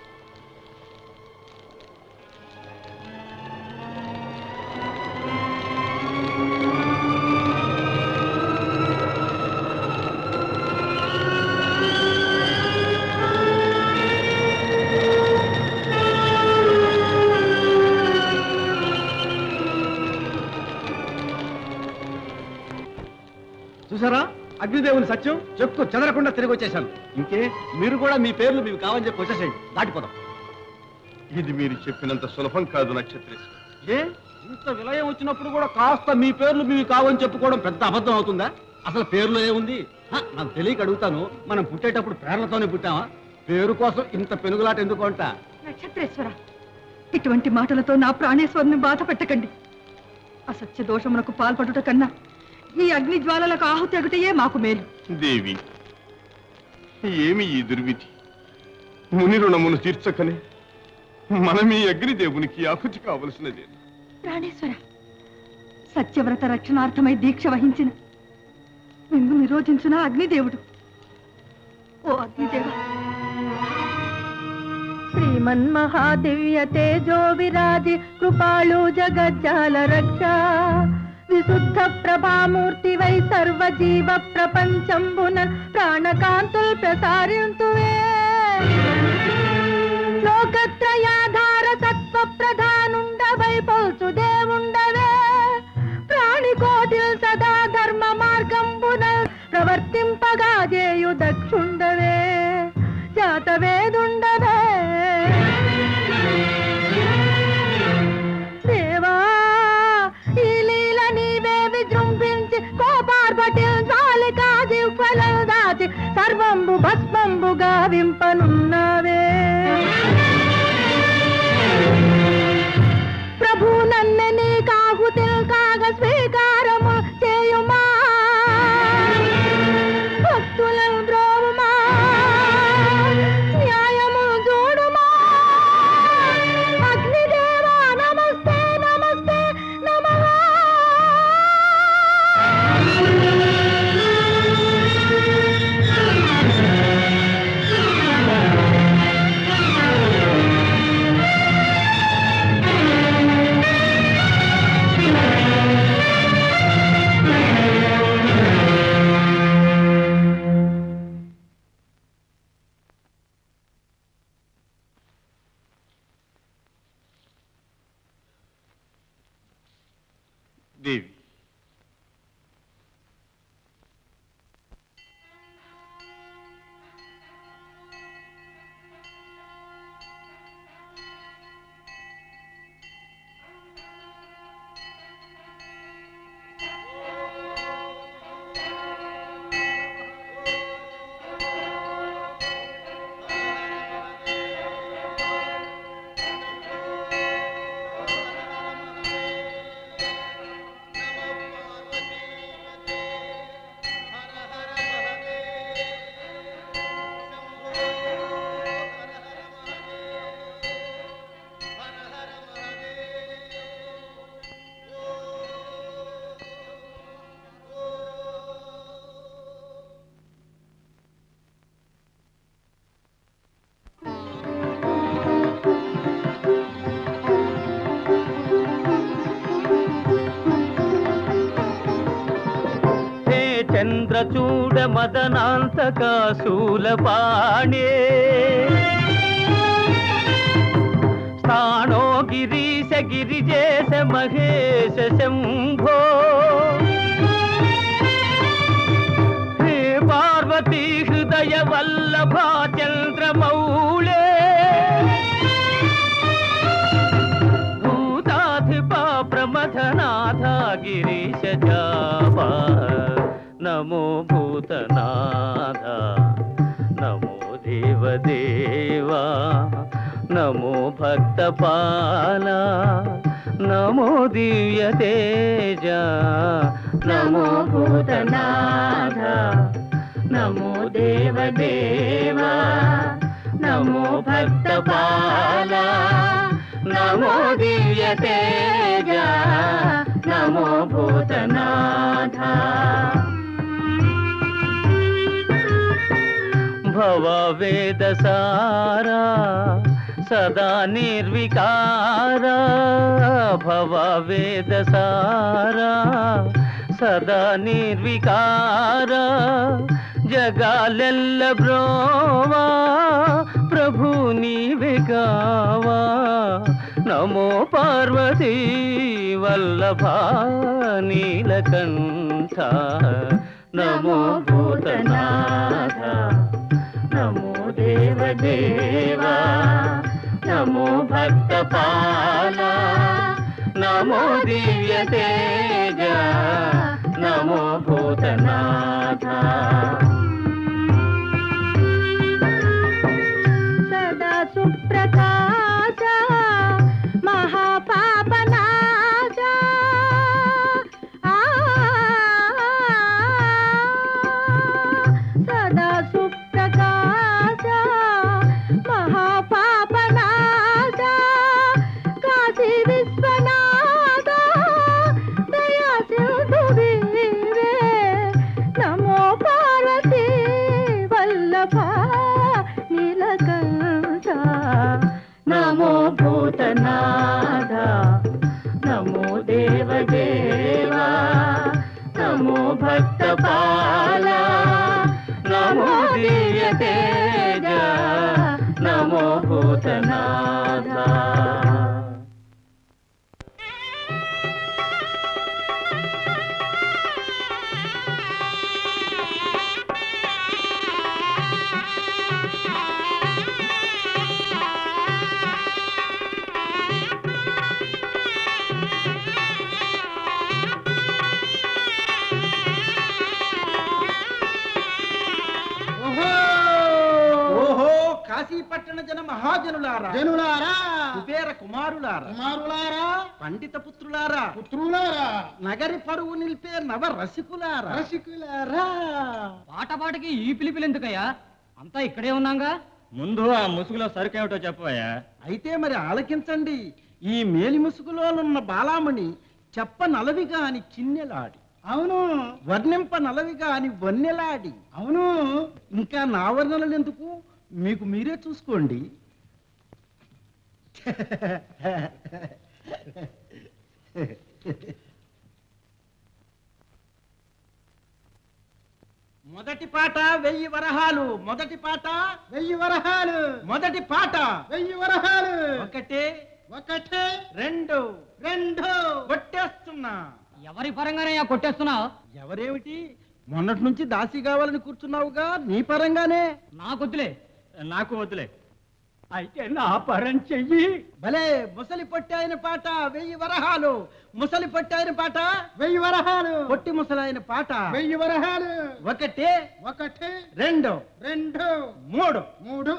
F: చూసారా అగ్నిదేవుని సత్యం చెప్తూ చెదరకుండా తిరిగి వచ్చేసాను ఇంకే మీరు కూడా మీ పేర్లు మీకు కావని చెప్పి వచ్చేసేయండి దాటిపోదాం
B: ఇది మీరు చెప్పినంత సులభం కాదు నక్షత్రేశ్వర
F: ఏ ఇంత విలయం వచ్చినప్పుడు కూడా కాస్త మీ పేర్లు మీవి కావని చెప్పుకోవడం పెద్ద అబద్ధం అవుతుందా అసలు పేర్లో ఏముంది హ, నాకు తెలియక అడుగుతాను మనం పుట్టేటప్పుడు పేర్లతోనే పుట్టామా పేరు కోసం ఇంత పెనుగులాట ఎందుకు అంట
D: నక్షత్రేశ్వర ఇటువంటి మాటలతో నా ప్రాణేశ్వరుని బాధ పెట్టకండి అసత్య దోషమునకు పాల్పడుట కన్నా ఈ అగ్ని జ్వాలలకు ఆహుతి అగుటయే మాకు మేలు
B: దేవి ఏమి ఈ దుర్విధి ముని రుణమును తీర్చకనే మనమీ అగ్నిదేవునికి ఆకుతి కావలసినదే
D: ప్రాణేశ్వర సత్యవ్రత రక్షణార్థమై దీక్ష వహించిన నిన్ను నిరోధించిన అగ్నిదేవుడు ఓ అగ్నిదేవ
O: శ్రీమన్మహాదివ్య తేజో విరాజి కృపాళు జగజ్జాల రక్ష విశుద్ధ ప్రభామూర్తి వై సర్వజీవ ప్రపంచంబున ప్రాణకాంతుల్ ప్రసారింతువే లోకత్రయాధార సత్వ ప్రధానుండవై పోల్చు దేవుండవే ప్రాణికోటిల్ సదా ధర్మ మార్గంబున ప్రవర్తింపగా చేయు దక్షుండవే జాతవేదుండవే దేవా ఈ లీల నీవే విజృంభించి కోపార్పటిల్ జాలికా దివ్వలం దాచి సర్వంబు భస్మంబుగా వింపనున్నావే ప్రభు నన్ను నీ కాహుతిల్ కాగ స్వీకారము చేయుమా భక్తులను బ్రోవుమా న్యాయము చూడుమా అగ్నిదేవా నమస్తే నమస్తే నమః
B: దేవి
F: హే చంద్రచూడ మదనాంతక శూలపాణే స్థానో గిరీశ గిరిజేశ మహేశ శంభో హే పార్వతీ హృదయ వల్లభా చంద్రమౌళే భూతాధిపా ప్రమథనాథ గిరీశ జాపా నమో భూతనాథ నమో దేవదేవా నమో భక్తపాల నమో దివ్య తేజ నమో భూతనాథ నమో దేవదేవా నమో భక్తపాల నమో దివ్య తేజ నమో భూతనాథ భవ వేద సారా సదా నిర్వికార భవ వేద సారా సదా నిర్వికార జగాలెల్ల బ్రోవా ప్రభు నీవే కావా నమో పార్వతీ వల్లభా నీలకంఠ నమో భూతనాథ నమో దేవదేవా నమో భక్తపాల నమో దివ్య తేజ నమో భూతనాథ
O: సదా సుప్రకాశ మహాపాపనాశ ఆ, సదా సుప్రకాశ మహాపాపనాశ కాశీ విశ్వనాథ దయా సింధు వీరే నమో పార్వతీ భూతనాథ నమో దేవదేవా నమో భక్తపాల నమో దివ్య తేజ నమో భూతనాథ
E: ఓహో ఓహో కాశీపట్టణ జన మహాజనులారా
P: జనులారా
E: కుబేర కుమారులారా
P: కుమారులారా
E: పండిత పుత్రులారా
P: పుత్రులారా
E: నగరి పరువు నిలిపే నవ రసికులారా
P: రసికులారా
F: పాట పాటకి ఈ పిలిపిలు ఎందుకయ్యా అంతా ఇక్కడే ఉన్నాగా
I: ముందు ఆ ముసుగులో సరుకేమిటో చెప్పవయ్యా
E: అయితే మరి ఆలకించండి ఈ మేలి ముసుగులోనున్న బాలామణి చెప్ప నలవిగా అని చిన్నెలాడి
P: అవును
E: వర్ణింప నలవిగా అని వన్నెలాడి
P: అవును
E: ఇంకా నా వర్ణనలు ఎందుకు మీకు మీరే చూసుకోండి మొదటి పాట వెయ్యి వరహాలు మొదటి పాట
P: వెయ్యి వరహాలు
E: మొదటి పాట
P: వెయ్యి వరహాలు
E: ఒకటే
P: ఒకటే
E: రెండు
P: రెండు
E: కొట్టేస్తున్నా
F: ఎవరి పరంగానే కొట్టేస్తున్నావు
E: ఎవరేమిటి మొన్నటి నుంచి దాసి కావాలని కూర్చున్నావుగా నీ పరంగానే
F: నాకొద్దులే
I: నాకు వద్దులే
F: అయితే నా పరం చెయ్యి
E: భలే ముసలి పొట్టాయన పాట వెయ్యి వరహాలు ముసలి పొట్టాయన పాట
P: వెయ్యి వరహాలు
E: పొట్టి ముసలాయన పాట
P: వెయ్యి వరహాలు
E: ఒకటే
P: ఒకటి
E: రెండు
P: రెండు
E: మూడు
P: మూడు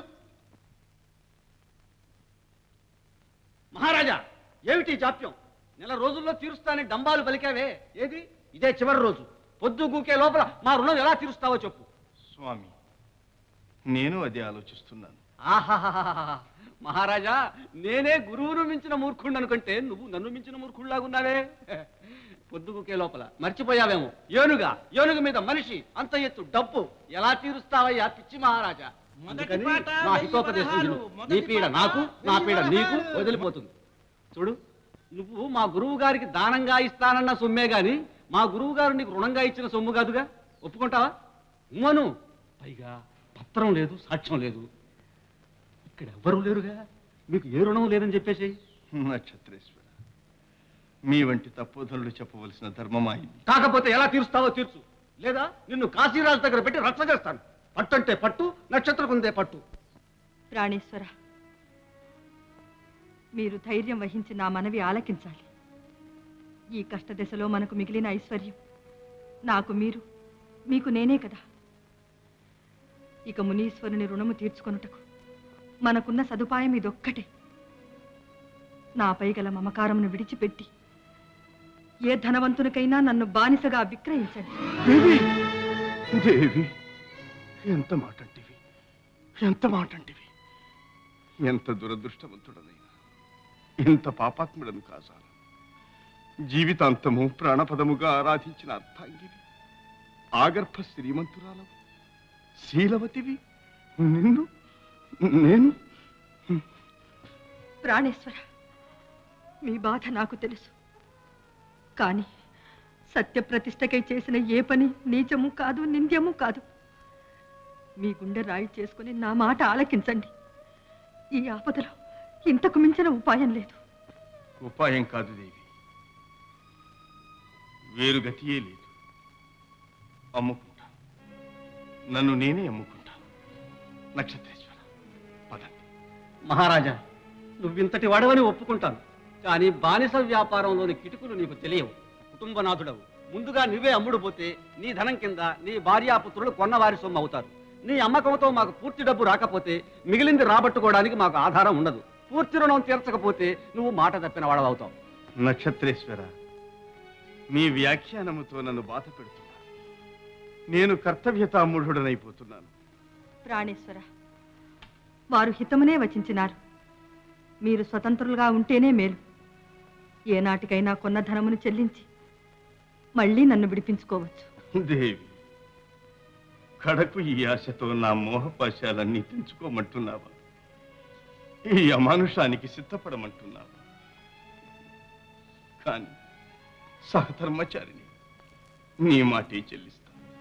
A: మహారాజా ఏమిటి ఈ జాప్యం నెల రోజుల్లో తీరుస్తానని డంబాలు పలికావే ఏది ఇదే చివరి రోజు పొద్దు గూకే లోపల మా రుణం ఎలా తీరుస్తావో చెప్పు
B: స్వామి నేను అదే ఆలోచిస్తున్నాను
A: ఆహాహాహాహా. మహారాజా నేనే గురువును మించిన మూర్ఖుడు అనుకుంటే నువ్వు నన్ను మించిన మూర్ఖుడిలాగున్నావే పొద్దుగుకే లోపల మర్చిపోయావేమో ఏనుగా ఏనుగు మీద మనిషి అంత ఎత్తు డబ్బు ఎలా తీరుస్తావయ్యా పిచ్చి మహారాజా అందుకని
E: పాట,
A: నా
E: వెయ్యి
A: హితోపదేశం
E: వరహాలు,
A: విను.
E: మొదటి
A: నీ పీడ
E: పాట,
A: నాకు నా
E: వెయ్యి
A: పీడ నీకు
E: వరహాలు.
A: వదిలిపోతుంది చూడు నువ్వు మా గురువు గారికి దానంగా ఇస్తానన్న సొమ్మే గాని మా గురువు గారు నీకు రుణంగా ఇచ్చిన సొమ్ము కాదుగా ఒప్పుకుంటావా ఉమ్మను పైగా పత్రం లేదు సాక్ష్యం లేదు ఇక్కడ ఎవ్వరూ లేరుగా మీకు ఏ రుణం లేదని చెప్పేసి
B: నక్షత్రేశ్వర మీ వంటి తపోధనులు చెప్పవలసిన ధర్మమా ఇది
A: కాకపోతే ఎలా తీరుస్తావో తీర్చు లేదా నిన్ను కాశీరాజు దగ్గర పెట్టి రక్ష చేస్తాను పట్టు అంటే పట్టు నక్షత్ర కుందే పట్టు
D: ప్రాణేశ్వర మీరు ధైర్యం వహించి నా మనవి ఆలకించాలి ఈ కష్టదశలో మనకు మిగిలిన ఐశ్వర్యం నాకు మీరు మీకు నేనే కదా ఇక మునీశ్వరుని రుణము తీర్చుకొనుటకు మనకున్న సదుపాయం ఇదొక్కటే నాపై గల మమకారమును విడిచిపెట్టి ఏ ధనవంతునికైనా నన్ను బానిసగా విక్రయించండి
B: దేవి దేవి ఎంత మాట అంటివి ఎంత మాట అంటివి ఎంత దురదృష్టవంతుడనైనా ఇంత పాపాత్ముడను కాసాల జీవితాంతము ప్రాణపదముగా ఆరాధించిన అర్థాంగివి ఆగర్భ శ్రీమంతురాలవు శీలవతివి నిన్ను నేను
D: ప్రాణేశ్వర మీ బాధ నాకు తెలుసు కానీ సత్యప్రతిష్టకై చేసిన ఏ పని నీచము కాదు నింద్యము కాదు మీ గుండె రాయి చేసుకుని నా మాట ఆలకించండి ఈ ఆపదలో ఇంతకు మించిన ఉపాయం లేదు
B: ఉపాయం కాదు దేవి వేరు గతియే లేదు అమ్ముకుంటా నన్ను నేనే అమ్ముకుంటా నక్షత్రేశ్వర పదండి
A: మహారాజా నువ్వింతటి వాడవని ఒప్పుకుంటాను కానీ బానిస వ్యాపారంలోని కిటుకులు నీకు తెలియవు కుటుంబనాథుడవు ముందుగా నువ్వే అమ్ముడు పోతే నీ ధనం కింద నీ భార్యాపుత్రులు కొన్నవారి సొమ్ము అవుతారు నీ అమ్మకంతో మాకు పూర్తి డబ్బు రాకపోతే మిగిలింది రాబట్టుకోవడానికి మాకు ఆధారం ఉండదు పూర్తి రుణం తీర్చకపోతే నువ్వు మాట తప్పిన వాడవవుతావు
B: నక్షత్రేశ్వర మీ వ్యాఖ్యానముతో నన్ను బాధ పెడుతున్నా నేను కర్తవ్యతామూఢుడనైపోతున్నాను
D: ప్రాణేశ్వర వారు హితమునే వచించినారు మీరు స్వతంత్రులుగా ఉంటేనే మేలు ఏనాటికైనా కొన్న ధనమును చెల్లించి మళ్ళీ నన్ను విడిపించుకోవచ్చు
B: దేవి కడకు ఈ ఆశతో నా మోహపాశాలన్నీ తెంచుకోమంటున్నావా ఈ అమానుషానికి సిద్ధపడమంటున్నావా కానీ సహధర్మచారిని నీ మాటే చెల్లిస్తాను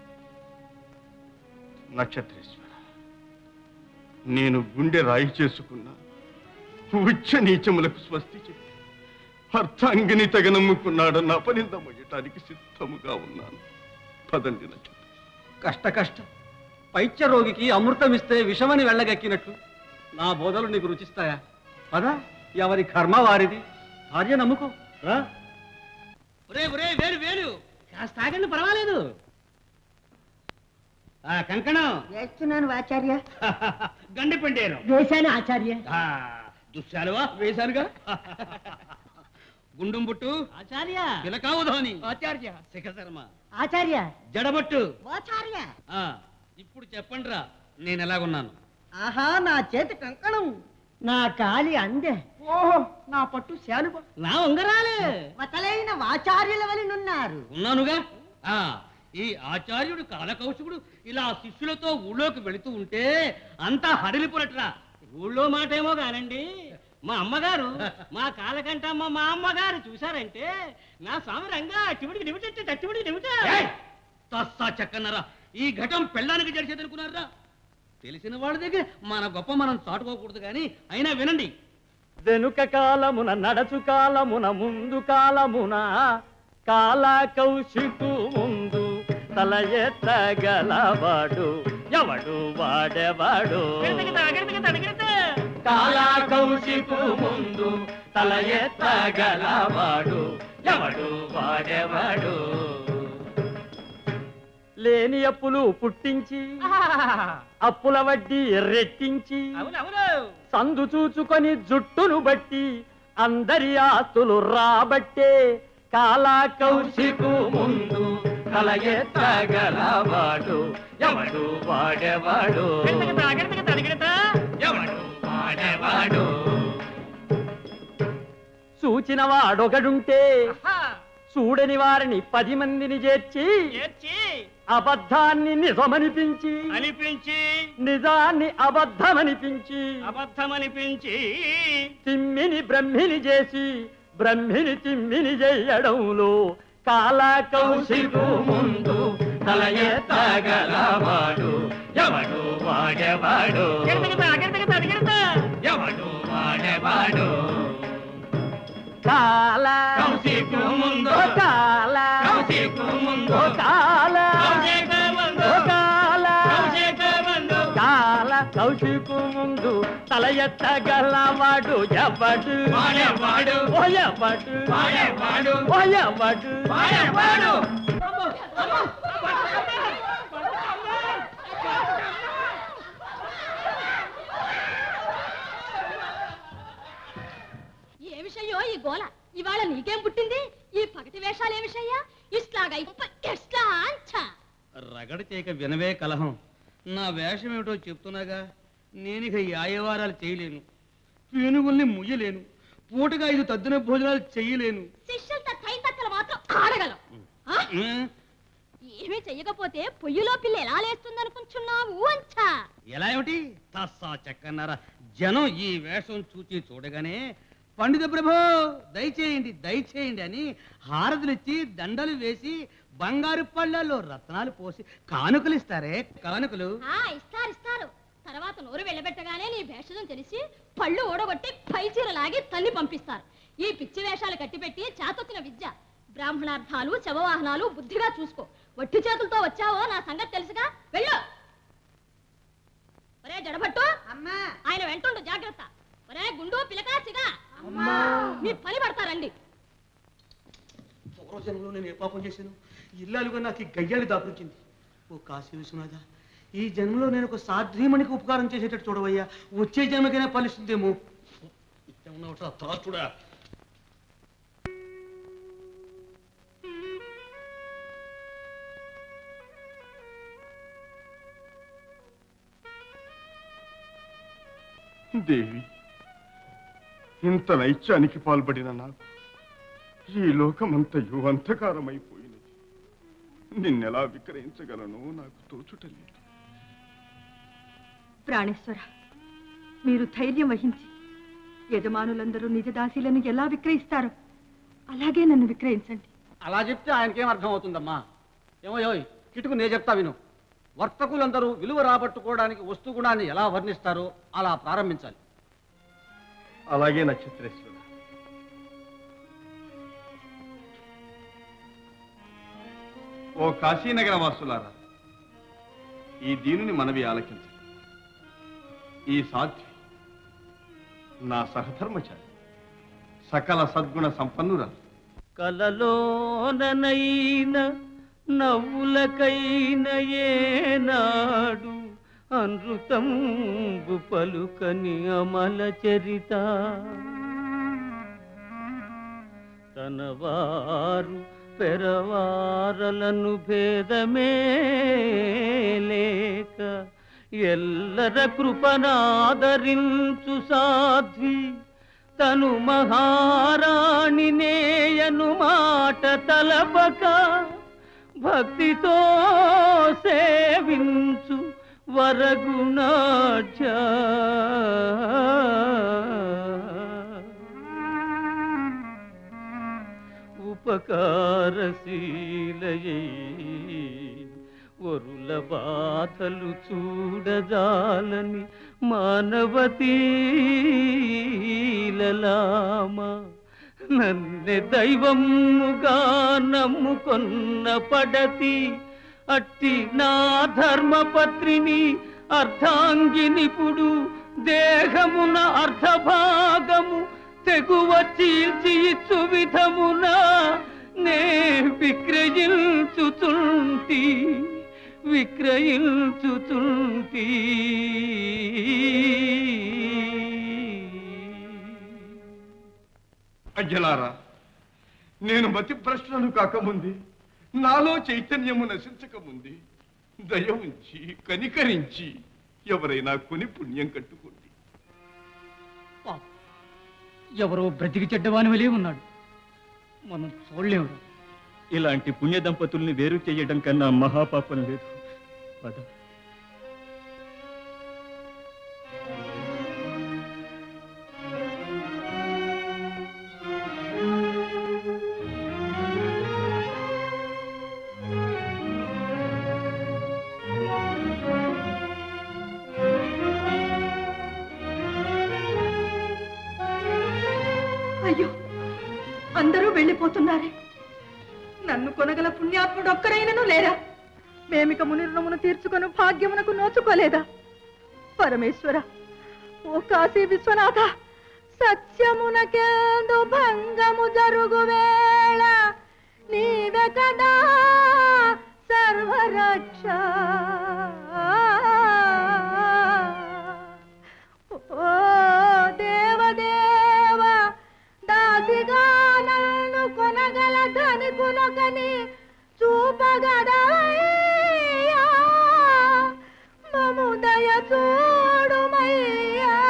B: నక్షత్రేశ్వర నేను గుండె రాయి చేసుకున్నా ఉచ్చ నీచములకు స్వస్తి చెప్పి అర్థాంగిని తగనమ్ముకున్నాడన్న అపనింద మొయ్యటానికి సిద్ధముగా ఉన్నాను పదండి నక్షత్ర
F: కష్ట కష్టం పైత్య రోగికి అమృతం ఇస్తే విషమని వెళ్ళగక్కినట్టు నా బోధలు నీకు రుచిస్తాయా పదా ఎవరి కర్మ వారిది భార్య నమ్ముకో రా
Q: ఒరే ఒరే వేలు వేలు కాస్త ఆగండి పర్వాలేదు ఆ కంకణం
R: వేస్తున్నాను ఆచార్య
Q: గండి పండేరు
R: వేశాను ఆచార్య
Q: దుశ్శాలువా వేశానుగా గుండుం బుట్టు
R: ఆచార్య
Q: పిలకావు ధోని
R: ఆచార్య
Q: శిఖశర్మ
R: ఆచార్య
Q: జడబట్టు
R: ఆచార్య
Q: ఆ, ఇప్పుడు చెప్పండి రా నేను ఎలాగున్నాను
R: ఆహా నా చేతి కంకణం నా కాలి అందే ఓహో నా పట్టు శాలువ
Q: నా ఉంగరాలే
R: వతలైన వాచార్యుల వలనున్నారు
Q: ఉన్నానుగా ఆ ఈ ఆచార్యుడు కాలకౌశికుడు ఇలా శిష్యులతో ఊళ్ళోకి వెళుతూ ఉంటే అంతా హడిలిపోరట్రా ఊళ్ళో మాటేమో కానండి మా అమ్మగారు మా కాలకంటమ్మ మా అమ్మగారు చూశారంటే నా స్వామి రంగా చివిడికి నిమిటెట్టి చచ్చివిడికి నిమిట తస్సా చక్కన్నరా ఈ ఘటం పెళ్ళానికి జరిచేదనుకున్నారా తెలిసిన వాళ్ళ దగ్గర మన గొప్ప మనం చాటుకోకూడదు కానీ అయినా వినండి
F: వెనుక కాలమున నడచు కాలమున ముందు కాలమున కాల కౌశికు ముందు తల ఎత్తగలవాడు ఎవడు వాడెవాడు కాల కౌశికు ముందు తల ఎత్తగలవాడు ఎవడు వాడెవాడు లేని అప్పులు పుట్టించి అప్పుల వడ్డీ రెట్టించి సందు చూచుకొని జుట్టును బట్టి అందరి ఆస్తులు రాబట్టే కాలా కౌశికు ముందు తల ఎత్తగలవాడు ఎవడు వాడేవాడు ఎవడు వాడేవాడు చూచిన వాడొకడుంటే చూడని వారిని పది మందిని చేర్చి అబద్ధాన్ని నిజమనిపించి
Q: అనిపించి
F: నిజాన్ని అబద్ధమనిపించి
Q: అబద్ధమనిపించి
F: తిమ్మిని బ్రహ్మిని చేసి బ్రహ్మిని తిమ్మిని చేయడంలో కాల కౌశికు ముందు తల ఎత్తగలవాడు ఎవడు వాడేవాడు ఎవడు వాడేవాడు కాల కౌశికు ముందు కాల కౌశికు ముందు కాల ఓ కాల కాల కౌశికు ముందు తల ఎత్తగలవాడు ఎవడు వాడేవాడు ఓ ఎవడు వాడేవాడు ఓ ఎవడు వాడేవాడు
J: ఏ విషయో ఈ గోల ఇవాళ నీకేం పుట్టింది ఈ పగటి వేషాలు ఏ విషయ్యా ఇట్లాగా ఇప్ప ఎట్లా అంచా
Q: రగడ చేయక వినవే కలహం నా వేషం ఏమిటో చెప్తున్నాగా నేను ఇక యాయవారాలు చేయలేను పేనుగుల్ని ముయ్యలేను పూటగా ఐదు తద్దిన భోజనాలు చెయ్యలేను
J: శిష్యులతో తైతక్కలు మాత్రం ఆడగలం ఆ?
Q: ఉమ్,
J: ఏమీ చెయ్యకపోతే పొయ్యిలో పిల్ల ఎలా లేస్తుందనుకుంటున్నావు అంచా
Q: ఎలా ఏమిటి తస్సా చెక్కన్నారా జనం ఈ వేషం చూచి చూడగానే పండిత ప్రభు దయచేయండి దయచేయండి అని హారతులిచ్చి దండలు వేసి బంగారు పళ్ళల్లో రత్నాలు పోసి కానుకలు ఇస్తారే కానుకలు
J: ఆ ఇస్తారు ఇస్తారు తర్వాత నోరు వెళ్ళబెట్టగానే నీ భేషజం తెలిసి పళ్ళు ఓడగొట్టి పై చీర లాగి తల్లి పంపిస్తారు ఈ పిచ్చి వేషాలు కట్టిపెట్టి చేతొచ్చిన విద్య బ్రాహ్మణార్థాలు శవవాహనాలు బుద్ధిగా చూసుకో వట్టి చేతులతో వచ్చావో నా సంగతి తెలుసుగా వెళ్ళు ఒరే జడభట్టు
R: అమ్మా
J: ఆయన వెంటుండు జాగ్రత్త ఒరే గుండు పిలకాసిగా మీ పని పడతారండి
F: పూర్వజన్మలో నేను ఏ పాపం చేశాను ఇల్లాలుగా నాకు ఈ గయ్యాలి దాపురించింది ఓ కాశీ విశ్వనాథ ఈ జన్మలో నేను ఒక సాధ్వీమణికి ఉపకారం చేసేటట్టు చూడవయ్యా వచ్చే జన్మకైనా ఫలిస్తుందేమో
Q: త్రాస్తుడా
B: దేవి ఇంత నైత్యానికి పాల్పడిన నాకు ఈ లోకమంతయు అంధకారమైపోయినది నిన్నెలా విక్రయించగలను నాకు తోచుటలేదు
D: ప్రాణేశ్వర మీరు ధైర్యం వహించి యజమానులందరూ నిజదాసీలను ఎలా విక్రయిస్తారో అలాగే నన్ను విక్రయించండి
S: అలా చెప్తే ఆయనకేం అర్థం అవుతుందమ్మా ఏమో యోయ్ కిటుకు నే చెప్తా విను వర్తకులందరూ విలువ రాబట్టుకోవడానికి వస్తు గుణాన్ని ఎలా వర్ణిస్తారో అలా ప్రారంభించాలి
B: అలాగే నక్షత్రేశ్వరుడు ఓ కాశీనగర వాసులారా ఈ దీనుని మనవి ఆలకించండి ఈ సాధ్వి నా సహధర్మచారి సకల సద్గుణ సంపన్నురాలు
F: కలలోననైన నవ్వులకైన ఏనాడు అనృతంబు పలుకని అమల చరిత తన వారు పెరవారలను భేదమే లేక ఎల్లర కృపనాదరించు సాధ్వి తను మహారాణి నేయను మాట తలపక భక్తితో సేవించు వరగుణాఢ్య ఉపకారశీలయై వరుల బాధలు చూడజాలని మానవతీలలామా నన్నె దైవముగా నమ్ముకొన్న పడతి అట్టి నా ధర్మపత్రిని అర్ధాంగినిపుడు దేహమున అర్ధభాగము తెగువ చీల్చి ఇచ్చు విధమున నే విక్రయించుచుంటి విక్రయించుచుంటి
B: అజ్జలారా నేను మతి భ్రష్టులను కాకముంది నాలో చైతన్యము నశించకముంది దయ ఉంచి కనికరించి ఎవరైనా కొని పుణ్యం కట్టుకోండి
A: ఎవరో బ్రతికి చెడ్డవాని వలే ఉన్నాడు మనం చూడలేము
I: ఇలాంటి పుణ్య దంపతుల్ని వేరు చేయడం కన్నా మహాపాపం లేదు పద
D: అయ్యో అందరూ వెళ్ళిపోతున్నారే నన్ను కొనగల పుణ్యాత్ముడు ఒక్కరైనను లేరా మేమిక ముని రుణమును తీర్చుకొని భాగ్యమునకు నోచుకోలేదా పరమేశ్వర ఓ కాశీ విశ్వనాథ సత్యమునకెందు భంగము జరుగు వేళ నీవే కదా సర్వరక్ష ఓ దేవదేవ దాసిగా నన్ను కొనగల ధనికునొకని చూపగదయ్యా మము దయ చూడుమయ్యా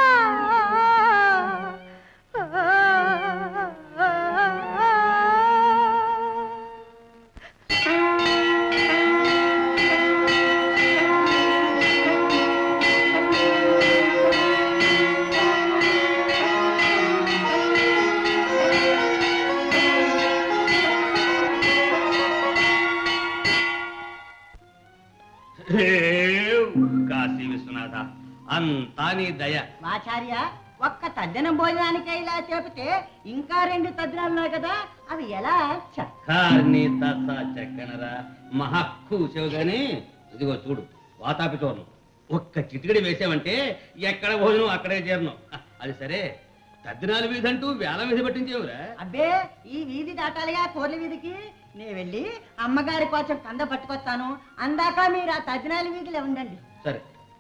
Q: కాశీ విశ్వనాథ అంతా నీ దయ
R: ఆచార్య ఒక్క తద్దినం భోజనానికి ఇలా చెబితే ఇంకా రెండు తద్దినాలు ఉన్నాయి కదా అవి ఎలా ఛ!
Q: కార్ని తస చెక్కనరా మహా కూసావు గాని ఇదిగో చూడు వాతాపి చూడను ఒక్క చిటికడి వేసావంటే ఎక్కడ భోజనం అక్కడే చేరను అది సరే తద్దినాలు వీధంటూ వేల వీధి పట్టించేవురా
R: అబ్బే ఈ వీధి దాటాలిగా కోర్ల వీధికి నే వెళ్ళి అమ్మగారి కోసం కంద పట్టుకొస్తాను అందాక మీరు ఆ తద్దినాల వీధిలో ఉండండి
Q: సరే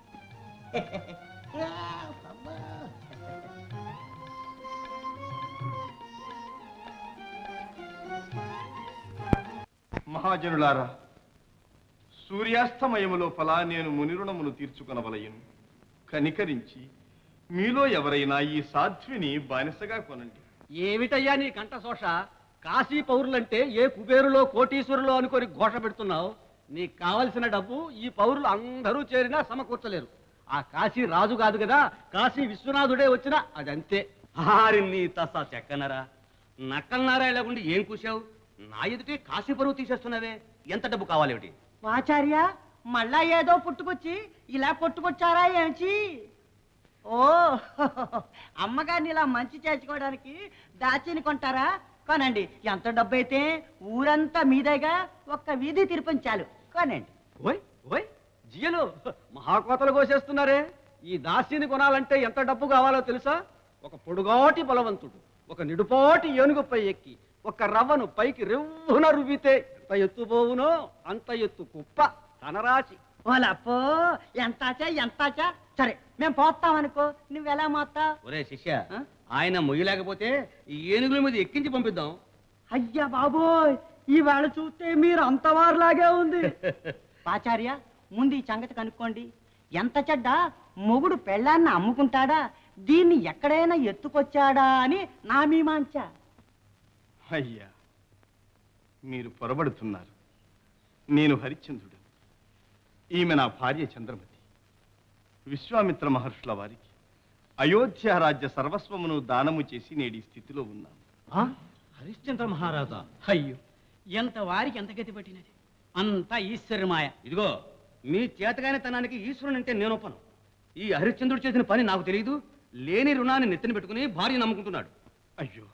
B: మహాజనులారా సూర్యాస్తమయము లోపల నేను మునిరుణమును తీర్చుకొనవలయను కనికరించి మీలో ఎవరైనా ఈ సాధ్విని బానిసగా కొనండి
S: ఏమిటయ్యా నీ కంఠశోష కాశీ పౌరులంటే ఏ కుబేరులో కోటీశ్వరులో అనుకొని ఘోష పెడుతున్నావు నీకు కావలసిన డబ్బు ఈ పౌరులు అందరూ చేరినా సమకూర్చలేరు ఆ కాశీ రాజు కాదు కదా కాశీ విశ్వనాథుడే వచ్చినా అది అంతే
Q: హారి నీ తసా చెక్కనరా నక్కలనారా లేకుండా ఏం కూసావు నా ఎదుటే కాశీ పరువు తీసేస్తున్నావే ఎంత డబ్బు కావాలి ఏమిటి
R: ఆచార్య మళ్ళా ఏదో పుట్టుకొచ్చి ఇలా కొట్టుకొచ్చారా ఏంచి ఓ అమ్మగారిని ఇలా మంచి చేర్చుకోవడానికి దాచిని కొంటారా కొనండి ఎంత డబ్బు అయితే ఊరంతా మీదేగా ఒక్క వీధి తిరిపించాలు కొనండి
S: ఓయ్ ఓయ్ జియలు మహాకోతలు కోసేస్తున్నారే ఈ దాసిని కొనాలంటే ఎంత డబ్బు కావాలో తెలుసా ఒక పొడుగాటి బలవంతుడు ఒక నిడుపాటి ఏనుగుపై ఎక్కి ఒక రవ్వను పైకి రెవ్వున రువ్వితే ఎంత ఎత్తు పోవునో అంత ఎత్తు కుప్ప ధనరాశి
R: ఓలప్పో ఎంతాచా ఎంతాచా సరే మేము పోతామనుకో నువ్వెలా మోస్తావు
Q: ఒరే శిష్య ఆయన మొయ్యలేకపోతే ఈ ఏనుగుల మీద ఎక్కించి పంపిద్దాం
R: అయ్యా బాబోయ్ ఈవేళ చూస్తే మీరు అంతవారులాగే ఉంది ఆచార్య ముందు ఈ సంగతి కనుక్కోండి ఎంత చెడ్డ మొగుడు పెళ్ళాన్ని అమ్ముకుంటాడా దీన్ని ఎక్కడైనా ఎత్తుకొచ్చాడా అని నా మీమాంచ
B: అయ్యా మీరు పొరబడుతున్నారు నేను హరిశ్చంద్రుడు ఈమె నా భార్య చంద్రమతి విశ్వామిత్ర మహర్షుల వారికి అయోధ్య రాజ్య సర్వస్వమును దానము చేసి నేడి స్థితిలో ఉన్నాను
C: హరిశ్చంద్ర మహారాజా అయ్యో ఎంత వారికి ఎంత గతి పట్టినది అంతా ఈశ్వరమాయ
Q: ఇదిగో మీ చేతగాని తనానికి ఈశ్వరుని అంటే నేను ఒప్పను ఈ హరిశ్చంద్రుడు చేసిన పని నాకు తెలియదు లేని రుణాన్ని నెత్తిన పెట్టుకుని భార్య నమ్ముకుంటున్నాడు
B: అయ్యో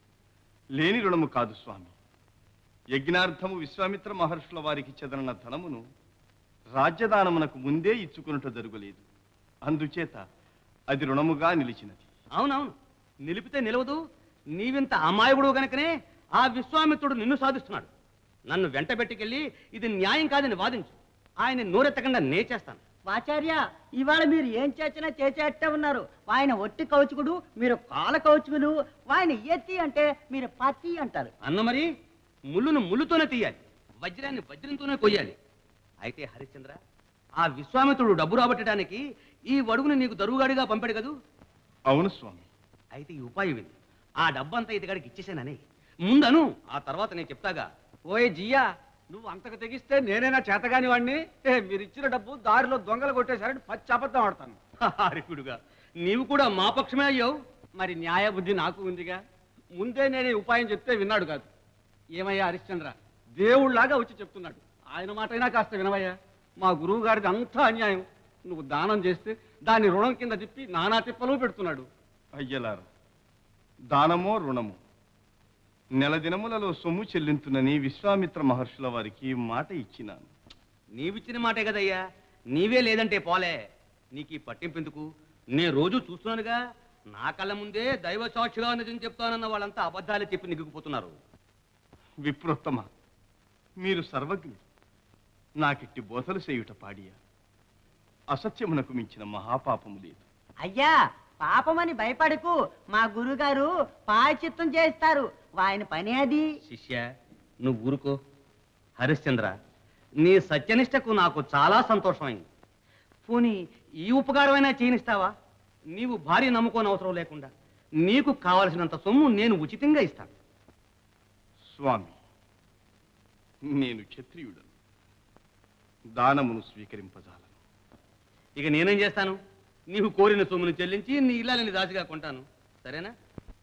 B: లేని రుణము కాదు స్వామి యజ్ఞార్థము విశ్వామిత్ర మహర్షుల వారికి చెదరన ధనమును రాజ్యదానమునకు ముందే ఇచ్చుకున్నట్టు జరగలేదు అందుచేత అది రుణముగా నిలిచినది
Q: అవునవును నిలిపితే నిలవదు నీవింత అమాయకుడు గనుకనే ఆ విశ్వామిత్రుడు నిన్ను సాధిస్తున్నాడు నన్ను వెంట పెట్టుకెళ్ళి ఇది న్యాయం కాదని వాదించు ఆయన నోరెత్తకుండా నే చేస్తాను
R: ఆచార్య ఇవాళ మీరు ఏం చేసినా చేసేట్టే ఉన్నారు ఆయన ఒట్టి కౌచుకుడు మీరు కాల కౌచుకుడు ఆయన ఎత్తి అంటే మీరు పత్తి అంటారు
Q: అన్న మరి ముళ్ళును ముళ్ళుతోనే తీయాలి వజ్రాన్ని వజ్రంతోనే కొయ్యాలి అయితే హరిశ్చంద్ర ఆ విశ్వామిత్రుడు డబ్బు రాబట్టడానికి ఈ వడుగుని నీకు దరువుగాడిగా పంపాడు కదూ
B: అవును స్వామి
Q: అయితే ఈ ఉపాయం ఇది ఆ డబ్బంతా ఇతగాడికి ఇచ్చేసానని ముందను ఆ తర్వాత నేను చెప్తాగా
S: ఓయ్ జియా నువ్వు అంతకు తెగిస్తే నేనైనా చేతగాని వాడిని ఏ, మీరు ఇచ్చిన డబ్బు దారిలో దొంగలు కొట్టేశారని పచ్చి అబద్ధం ఆడతాను
Q: హరికుడుగా నీవు కూడా మా పక్షమే అయ్యావు
S: మరి న్యాయ బుద్ధి నాకు ఉందిగా ముందే నేను ఈ ఉపాయం చెప్తే విన్నాడు కాదు ఏమయ్యా హరిశ్చంద్ర దేవుళ్లాగా వచ్చి చెప్తున్నాడు ఆయన మాటైనా కాస్త వినవయ్యా మా గురువు గారిది అంతా అన్యాయం నువ్వు దానం చేస్తే దాన్ని రుణం కింద తిప్పి నానా తిప్పలు పెడుతున్నాడు
B: అయ్యలారా దానమో రుణమో నెల దినములలో సొమ్ము చెల్లింతునని విశ్వామిత్ర మహర్షుల వారికి మాట ఇచ్చినాను
Q: నీవిచ్చిన మాటే కదయ్యా నీవే లేదంటే పోలే నీకు ఈ పట్టింపు ఎందుకు నేను రోజు చూస్తున్నానుగా నా కళ్ళ ముందే దైవ సాక్షిగా నిజం చెప్తానన్న వాళ్ళంతా అబద్ధాలే చెప్పి నిగ్గుకుపోతున్నారు
B: విప్రోత్తమ మీరు సర్వజ్ఞుడు నాకిట్టి బోధలు చేయుట పాడియా అసత్యమునకు మించిన మహాపాపము లేదు
R: అయ్యా పాపమని భయపడకు మా గురుగారు పాయచిత్తం చేస్తారు ఆయన పని అది
Q: శిష్య నువ్వు ఊరుకో హరిశ్చంద్ర నీ సత్యనిష్టకు నాకు చాలా సంతోషమైంది పోనీ ఈ ఉపకారమైనా చేయనిస్తావా నీవు భార్య నమ్ముకోని అవసరం లేకుండా నీకు కావలసినంత సొమ్ము నేను ఉచితంగా ఇస్తాను
B: స్వామి నేను క్షత్రియుడను దానమును స్వీకరింపజాలను
Q: ఇక నేనేం చేస్తాను నీవు కోరిన సొమ్మును చెల్లించి నీ ఇల్లాలని దాచిగా కొంటాను సరేనా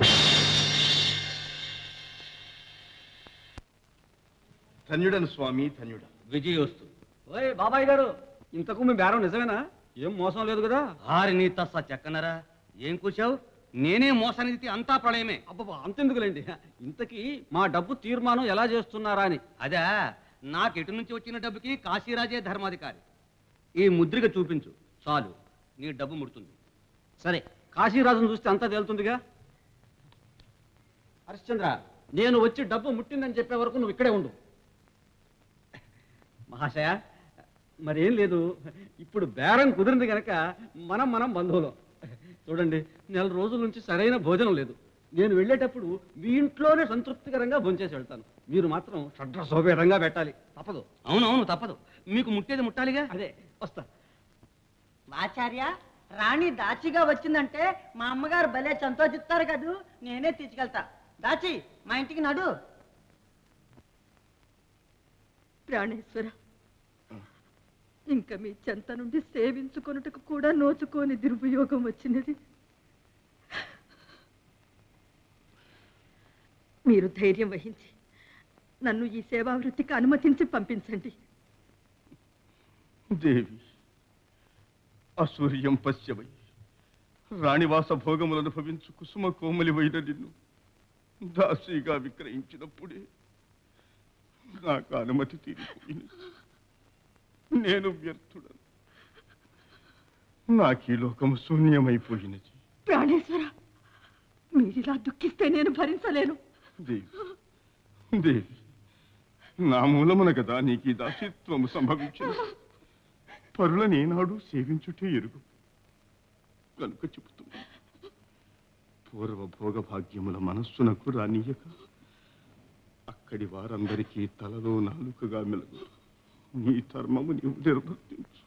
B: ధన్యుడను స్వామి ధన్యుడ
Q: విజయోస్తు
S: ఓయ్ బాబాయ్ గారు ఇంతకు మీ బేరం నిజమేనా ఏం మోసం లేదు కదా
Q: ఆరి నీ తస్స చెక్కనరా ఏం కూర్చావు నేనే మోసానికి అంతా ప్రళయమే
S: అబ్బా అంతెందుకులేండి ఇంతకీ మా డబ్బు తీర్మానం ఎలా చేస్తున్నారా అని
Q: అదా నాకు ఎటు నుంచి వచ్చిన డబ్బుకి కాశీరాజే ధర్మాధికారి ఈ ముద్రిక చూపించు చాలు నీ డబ్బు ముడుతుంది
S: సరే కాశీరాజును చూస్తే అంతా తేలుతుందిగా హరిశ్చంద్ర నేను వచ్చి డబ్బు ముట్టిందని చెప్పే వరకు నువ్వు ఇక్కడే ఉండు మహాశయ మరేం లేదు ఇప్పుడు బేరం కుదిరింది కనుక మనం మనం బంధువులం చూడండి నెల రోజుల నుంచి సరైన భోజనం లేదు నేను వెళ్ళేటప్పుడు మీ ఇంట్లోనే సంతృప్తికరంగా భోంచేసి వెళ్తాను మీరు మాత్రం షడ్ర శోభేరంగా పెట్టాలి తప్పదు
Q: అవునవును తప్పదు మీకు ముట్టేది ముట్టాలిగా
S: అదే వస్తా
R: ఆచార్య రాణి దాచిగా వచ్చిందంటే మా అమ్మగారు భలే సంతోషిస్తారు కదూ నేనే తీసుకెళ్తా దాచి మా ఇంటికి నడు
D: ప్రాణేశ్వర ఇంకా మీ చెంత నుండి సేవించుకొనుటకు కూడా నోచుకోని దుర్వియోగం వచ్చినది మీరు ధైర్యం వహించి నన్ను ఈ సేవా వృత్తికి అనుమతించి పంపించండి
B: దేవి అసూర్యం పశ్యమై రాణివాస భోగములను భవించు కుసుమ కోమలివైన నిన్ను దాసిగా విక్రయించినప్పుడే నాకు అనుమతి తీరిపోయింది నేను వ్యర్థుడను నాకీ లోకం శూన్యమైపోయినది
D: ప్రాణేశ్వర మీరిలా దుఃఖిస్తే నేను భరించలేను
B: దేవి దేవి నా మూలమున కదా నీకు ఈ దాసిత్వము సంభవించింది పరులను ఏనాడు సేవించుటే ఎరుగు కనుక చెబుతున్నా పూర్వ భోగ భాగ్యముల మనస్సునకు రానీయక అక్కడి వారందరికీ తలలో నాలుకగా మెలుగు నీ ధర్మము నీవు నిర్వర్తించు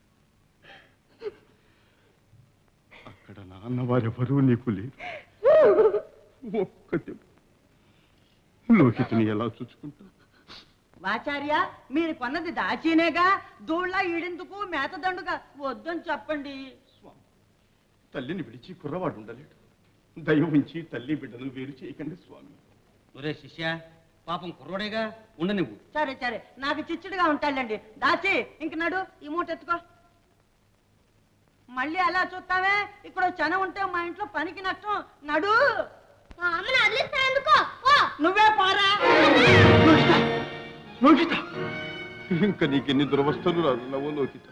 B: అక్కడ నాన్నవారెవరూ నీకు లేరు ఒక్కటి లోహితుని ఎలా చూసుకుంటావు
R: వాచార్య మీరు కొన్నది దాచీనేగా దూళ్ళ ఈడెందుకు మేతదండుగా వద్దని చెప్పండి
B: తల్లిని విడిచి కుర్రవాడు ఉండలేడు దయ ఉంచి తల్లి బిడ్డను వేరు చేయకండి స్వామి
Q: ఒరే శిష్య పాపం కుర్రోడేగా ఉండ నువ్వు
R: సరే సరే నాకు చిచ్చుడుగా ఉంటాడండి దాచి ఇంక నడు ఈ మూట ఎత్తుకో మళ్ళీ అలా చూస్తావే ఇక్కడ చన ఉంటే మా ఇంట్లో పనికి నష్టం నడు
M: అమ్మని వదిలిస్తా ఎందుకో
R: నువ్వే పోరా
B: లోకిత ఇంకా నీకెన్ని దురవస్థలు రానున్నావో లోకిత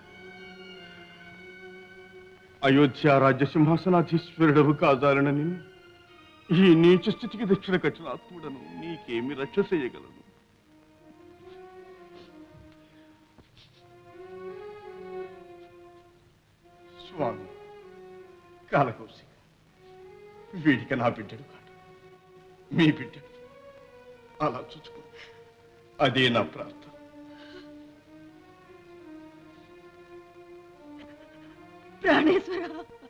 B: అయోధ్య రాజ్య సింహాసనాధీశ్వరుడవు కాదాలన నిన్ను ఈ నీచ స్థితికి దక్షిణ కట్టిన ఆత్ముడను నీకేమి రక్ష చేయగలను స్వామి కాలకౌశిక వీడిక నా బిడ్డడు కాడు మీ బిడ్డడు అలా చూసుకో అదే నా ప్రార్థన
D: ప్రాణేశ్వర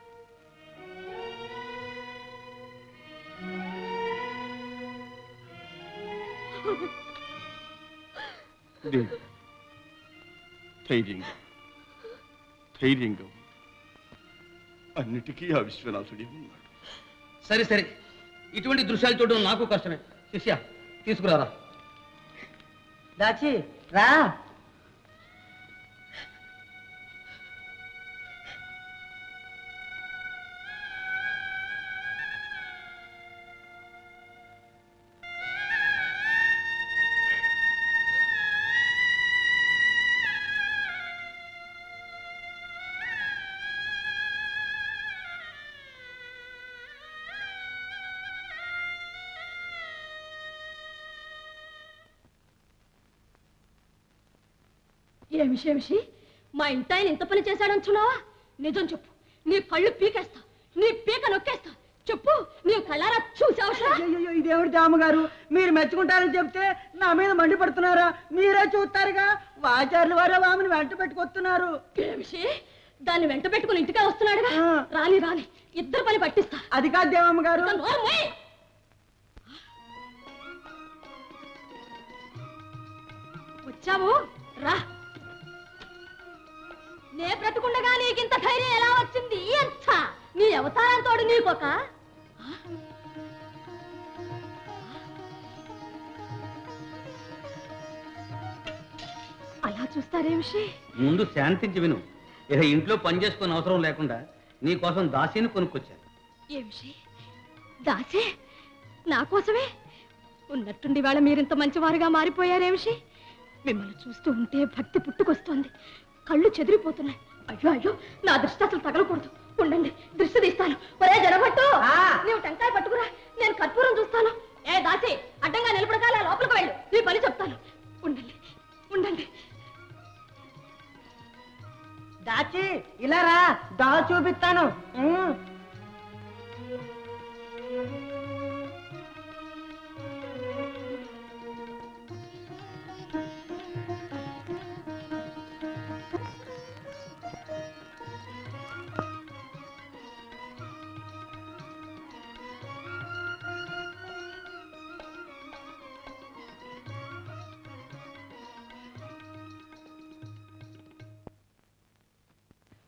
B: దేవి ధైర్యంగా ధైర్యంగా ఉండు. అన్నిటికీ ఆ విశ్వనాథుడే ఉన్నాడు
Q: సరే సరే ఇటువంటి దృశ్యాలు చూడడం నాకు కష్టమే శిష్య తీసుకురారా
R: దాచి రా
J: ఏమి శేమిషి మా ఇంటాయన ఇంత పని చేశాడంటున్నావా నిజం చెప్పు నీ కళ్ళు పీకేస్తా నీ పీక నొక్కేస్తా చెప్పు నీ కళ్ళారా చూసావుషా
R: అయ్యో ఇదేమిటి దామగారు మీరు మెచ్చుకుంటారని చెప్తే నా మీద మండిపడుతున్నారా మీరే చూస్తారుగా వాచార్యులు వారే ఆమెను వెంట పెట్టుకొస్తున్నారు
J: ఏమిషి దాన్ని వెంట పెట్టుకుని ఇంటికే వస్తున్నాడుగా రాని రాని ఇద్దరు పని పట్టిస్తా
R: అది కాదు దేవమ్మ గారు
J: ఇక నోరు మూయ్. వచ్చావు రా నే బ్రతుకుండగా నీకింత ధైర్యం ఎలా వచ్చింది ఎంత నీ అవతారంతోడు నీకొక అలా చూస్తారేమిషి
Q: ముందు శాంతించి విను ఇక ఇంట్లో పని చేసుకునే అవసరం లేకుండా నీ కోసం దాసిని కొనుక్కొచ్చాను
J: ఏమిషి దాసే నా కోసమే ఉన్నట్టుండి వాళ్ళ మీరింత మంచివారుగా మారిపోయారేమిషి మిమ్మల్ని చూస్తూ ఉంటే భక్తి పుట్టుకొస్తోంది కళ్ళు చెదిరిపోతున్నాయి అయ్యో అయ్యో నా దృష్టి అసలు తగలకూడదు ఉండండి దృష్టి తీస్తాను ఒరే జనభట్టు నీవు టెంకాయ పట్టుకురా నేను కర్పూరం చూస్తాను ఏ దాసి అడ్డంగా నిలబడగా నా లోపలికి వెళ్ళు నీ పని చెప్తాను ఉండండి ఉండండి
R: దాచి ఇలా రా దా చూపిస్తాను ఉమ్.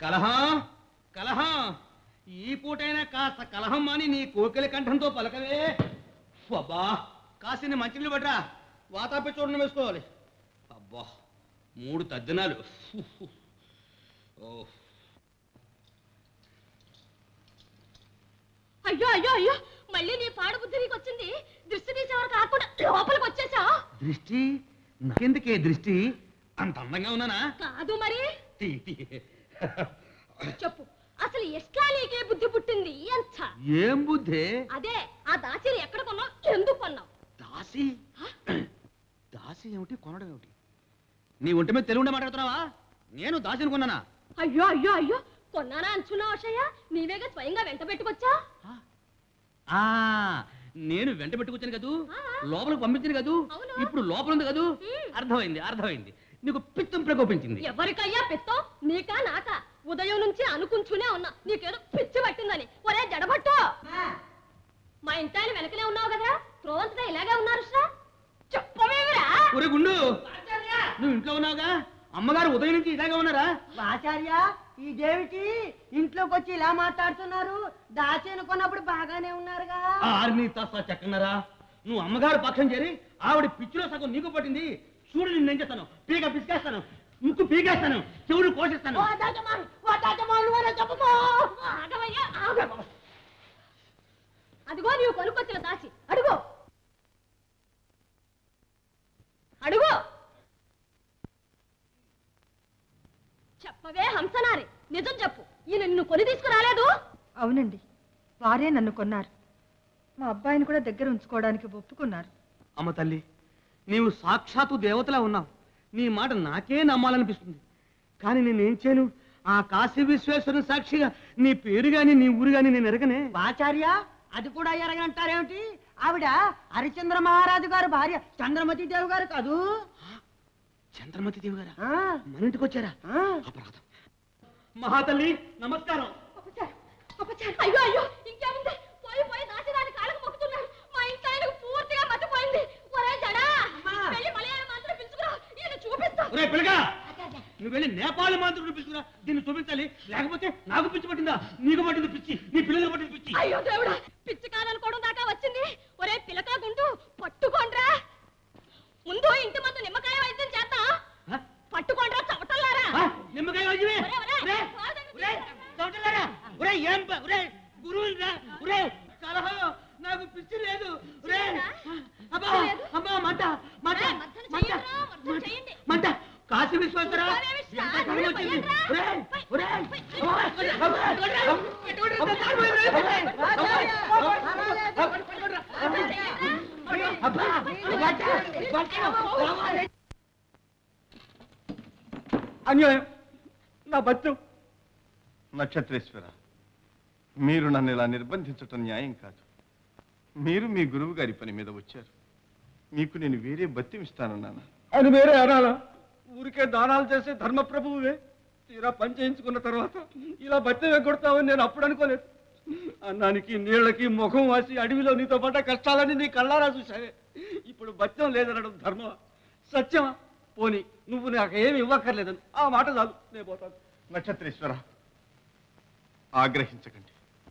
Q: కలహం కలహం ఈ పూటైనా కాస్త కలహం అని నీ కోకిల కంఠంతో పలకవే అబ్బా కాసిన మంచినీళ్ళు పట్రా వాతాపి చూడడం వేసుకోవాలి అబ్బా మూడు తద్దినాలు ఓ
J: అయ్యో అయ్యో అయ్యో మళ్ళీ నీ పాడు బుద్ధి నీకు వచ్చింది దృష్టి తీసేవారు కాకుండా లోపలికి వచ్చేసా
Q: దృష్టి నాకెందుకే దృష్టి అంత అందంగా ఉన్నానా
J: కాదు మరి
Q: తీ, తీ.
J: చెప్పు అసలు ఎట్లా నీకే బుద్ధి పుట్టింది అంత
Q: ఏం బుద్ధి
J: అదే ఆ దాచిని ఎక్కడ కొన్నావు ఎందుకు కొన్నావు
Q: దాసి దాసి ఏమిటి కొనడం ఏమిటి నీ ఒంటి మీద తెలుగుండే మాట్లాడుతున్నావా నేను దాసి అనుకున్నానా
J: అయ్యో అయ్యో అయ్యో కొన్నానా అంచున్నావు అషయ్య నీవేగా స్వయంగా వెంట పెట్టుకొచ్చా
Q: ఆ నేను వెంట పెట్టుకొచ్చాను కదూ లోపలికి పంపించాను కదూ ఇప్పుడు లోపల ఉంది కదూ అర్థమైంది అర్థమైంది నీకు పిత్తం ప్రకోపించింది
J: ఎవరికయ్యా పిత్తం నీకా నాకా ఉదయం నుంచి అనుకుంటూనే ఉన్నా నీకేదో పిచ్చి పట్టిందని ఒరే జడబట్టు మా ఇంటాయన వెనకనే ఉన్నావు కదా త్రోవంతగా ఇలాగే ఉన్నారు శ్రా చెప్పవేమిరా
Q: ఒరే గుండు నువ్వు ఇంట్లో ఉన్నావుగా అమ్మగారు ఉదయం నుంచి ఇలాగే ఉన్నారా
R: ఆచార్య ఇదేమిటి ఇంట్లోకి వచ్చి ఇలా మాట్లాడుతున్నారు దాచేను కొన్నప్పుడు బాగానే ఉన్నారుగా
Q: ఆర్మీ తస్సా చెక్కన్నారా నువ్వు అమ్మగారు పక్షం చేరి ఆవిడ పిచ్చిలో సగం నీకు పట్టింది చూడు నిన్ను ఏం చేస్తాను పీక పిసికేస్తాను ముక్కు పీకేస్తాను చెవులు కోసిస్తాను
R: ఓ దాచమాను, ఓ దాచమాను, ఓ చెప్పమా.
J: ఆగవయ్యా ఆగు. అదిగో నీవు కొనుక్కొచ్చిన దాచి అడుగు అడుగు చెప్పవే హంసనారి నిజం చెప్పు ఈయన నిన్ను కొని తీసుకురాలేదు
D: అవునండి వారే నన్ను కొన్నారు మా అబ్బాయిని కూడా దగ్గర ఉంచుకోవడానికి ఒప్పుకున్నారు
Q: అమ్మ తల్లి నీవు సాక్షాత్తు దేవతలా ఉన్నావు నీ మాట నాకే నమ్మాలనిపిస్తుంది కానీ నేనేం చేయను ఆ కాశీ విశ్వేశ్వరుని సాక్షిగా నీ పేరు గాని నీ ఊరు గాని నేను ఎరగనే
R: ఆచార్య అది కూడా ఎరగంటారేమిటి ఆవిడ హరిచంద్ర మహారాజు గారు భార్య చంద్రమతి దేవి గారు కాదు
Q: చంద్రమతి దేవి గారా
R: ఆ,
Q: మన ఇంటికి వచ్చారా
R: ఆ.
Q: అపరాధం మహాతల్లి నమస్కారం
J: అపచారం. అయ్యో అయ్యో ఇంకేముంది పోయి పోయి దాచి దాని కాళ్ళకు మొక్కుతున్నారు మా ఇంట్లో ఆయనకు పూర్తిగా మర్చిపోయింది ఒరే జడా వెళ్ళి మలయాళం మాత్రం పిలుచుకురా ఈయన చూపిస్తా
Q: ఒరే పిల్లగా నువ్వు వెళ్ళి నేపాల్ మాత్రం పిలుచుకురా దీన్ని చూపించాలి లేకపోతే నాకు పిచ్చి పట్టిందా నీకు పట్టింది పిచ్చి నీ పిల్లలకు పట్టింది పిచ్చి
J: అయ్యో దేవుడా పిచ్చి కాదనుకోవడం దాకా వచ్చింది ఒరే పిలకా గుండు పట్టుకోండ్రా ముందు ఇంటి ముందు నిమ్మకాయ వైద్యం చేద్దాం పట్టుకోండ్రా చవటల్లారా
Q: ఆ, నిమ్మకాయ వైద్యమే
J: ఒరే, ఒరే,
Q: ఒరే,
J: కాదండి.
Q: ఒరే, చవటలారా? ఒరే ఏం ప- ఒరే గురువు ఒరే కలహం నాకు పిచ్చి లేదు ఒరే అబ్బా అబ్బా మంట మంట
J: ఒరే, మర్దన
Q: మంట
J: చెయ్యండ్రా, మర్దన చెయ్యండి.
Q: మంట కాశీ విశ్వేశ్వర
J: చూస్తావేమి స్టార్?
Q: ఎంత కలం వచ్చింది
J: పోయండ్రా.
Q: ఒరే ఒరే అబ్బా, అబ్బా, అబ్బా, అబ్బా, అబ్బా,
F: అన్యాయం నా బతుకు
B: నక్షత్రేశ్వర మీరు నన్ను ఇలా నిర్బంధించటం న్యాయం కాదు మీరు మీ గురువు గారి పని మీద వచ్చారు మీకు నేను వేరే బత్యం ఇస్తానన్నానా
F: అని వేరే అనాలా ఊరికే దానాలు చేసే ధర్మప్రభువే తీరా పని చేయించుకున్న తర్వాత ఇలా బట్టె కొడతావని నేను అప్పుడు అనుకోలేదు అన్నానికి నీళ్ళకి ముఖం వాసి అడవిలో నీతో పడ్డ కష్టాలని నీ కళ్ళారా చూసావే ఇప్పుడు బత్యం లేదనడం ధర్మమా సత్యమా పోని నువ్వు నాకు ఏమి ఇవ్వక్కర్లేదని ఆ మాట చాలు నేను పోతాను
B: నక్షత్రేశ్వర ఆగ్రహించకండి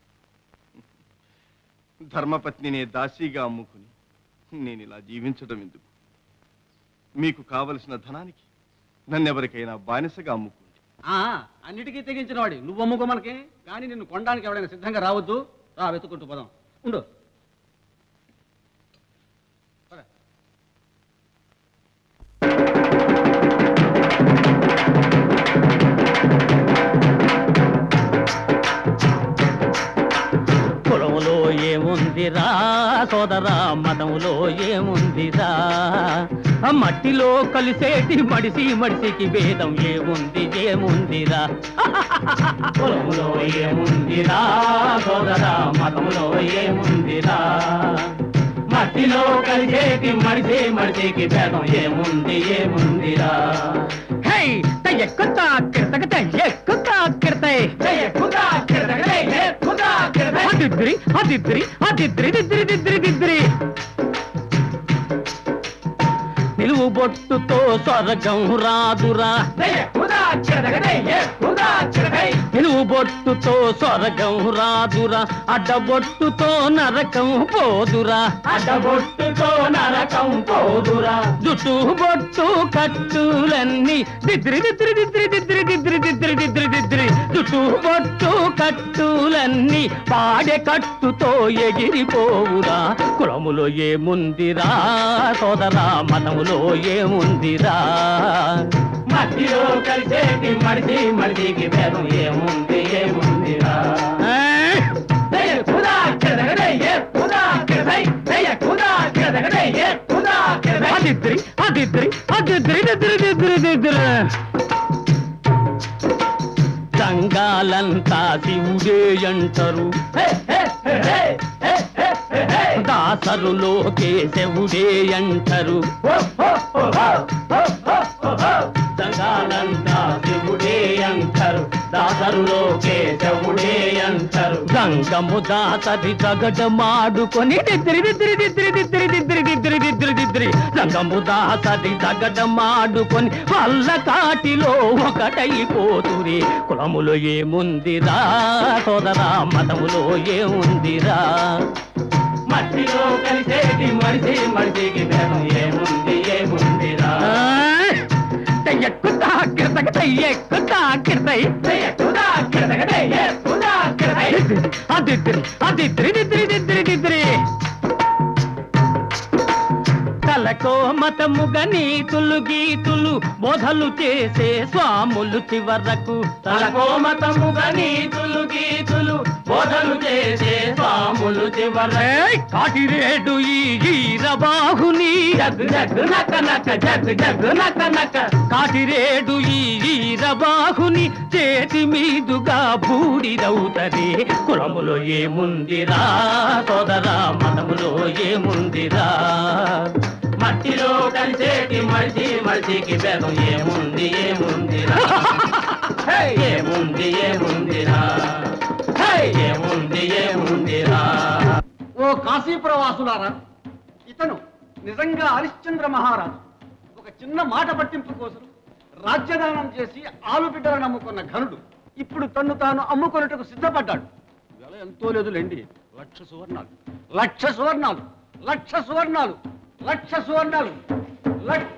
B: ధర్మపత్నినే దాసీగా అమ్ముకుని నేను ఇలా జీవించడం ఎందుకు మీకు కావలసిన ధనానికి నన్నెవరికైనా బానిసగా అమ్ముకోండి
S: ఆ, అన్నిటికీ తెగించిన వాడి నువ్వు అమ్ముకో మనకి కానీ నిన్ను కొనడానికి ఎవడైనా సిద్ధంగా రావద్దు రా వెతుక్కుంటూ పోదాం ఉండు
T: కులములో ఏముందిరా సోదరా మతములో ఏముందిరా ఆ మట్టిలో కలిసేటి మడిసి మడిసికి భేదం ఏముంది ఏముందిరా కులములో ఏముందిరా సోదరా మతములో ఏముందిరా మట్టిలో కలిసేటి మడిసి మడిసికి భేదం ఏముంది ఏముందిరా హై త ఎక్కుతా కిరతకత ఎక్కుతా కిరతై ఎక్కుతా కిరతకత ఎక్కుతా కిరతై అదిద్రి అదిద్రి అదిద్రి దిద్రి దిద్రి దిద్రి నిలువు బొట్టుతో స్వర్గం రాదురా ఎక్కుదా నిలువు బొట్టుతో స్వర్గం రాదురా అడ్డబొట్టుతో నరకం పోదురా అడ్డబొట్టుతో నరకం పోదురా జుట్టు బొట్టు కట్టులన్నీ దిద్రి దిద్రి దిద్రి దిద్రి దిద్రి దిద్రి దిద్రి దిద్రి జుట్టు బొట్టు కట్టులన్నీ పాడె కట్టుతో ఎగిరిపోవురా కులములో ఏముందిరా సోదరా మతములో ఏముందిరా మట్టిలో కలిసేటి మడిసి మడిసికి భేదం ఏముంది ఏముందిరా అదిద్రి అదిద్రి అదిద్రి దిద్రి దిద్రి దిద్రి సంఘాలంతా శివుడే అంటారు దాసరులో కేశవుడే అంటారు సంఘాలంతా శివుడే అంటారు దాసరులో కేశవుడే అంటారు గంగము దాసరి జగడమాడుకొని దిద్రి దిద్రి దిద్రి దిద్రి దిద్రి దిద్రి దిద్రి దిద్రి గంగము దాసరి జగడమాడుకొని వల్ల కాటిలో ఒకటైపోతురి కులములో ఏముందిరా సోదరా మతములో ఏముందిరా మట్టిలో కలిసేటి మడిసి మడిసికి భేదం ఏముంది ఏముందిరా ఎక్కుతా కిరతక ఎక్కుతా కిరతై ఎక్కుతా కిరతక ఎక్కుతా కిరతై అదిద్రి అదిద్రి దిద్రి దిద్రి దిద్రి తలకో మతముగ నీతులు గీతులు బోధలు చేసే స్వాములు చివరకు తలకో మతముగ నీతులు గీతులు బోధలు చేసే స్వాములు చివరకు కాటిరేడు ఈ ఈరబాహుని జగ్ జగ్ నక నక జగ్ జగ్ నక నక కాటిరేడు ఈ ఈరబాహుని చేతి మీదుగా బూడిదవుతది కులములో ఏముందిరా సోదరా మతములో ఏముందిరా మట్టిలో కలిసేటి మడిసి మడిసికి భేదం ఏముంది ఏముందిరా హే, ఏముంది ఏముందిరా హే, ఏముంది ఏముందిరా
S: ఓ కాశీపుర వాసులారా ఇతను నిజంగా హరిశ్చంద్ర మహారాజు ఒక చిన్న మాట పట్టింపు కోసం రాజ్యదానం చేసి ఆలుబిడ్డలను నమ్ముకున్న ఘనుడు ఇప్పుడు తన్ను తాను అమ్ముకొనుటకు సిద్ధపడ్డాడు వెల ఎంతో లేదులేండి లక్ష సువర్ణాలు లక్ష సువర్ణాలు లక్ష సువర్ణాలు లక్ష సువర్ణాలు లక్ష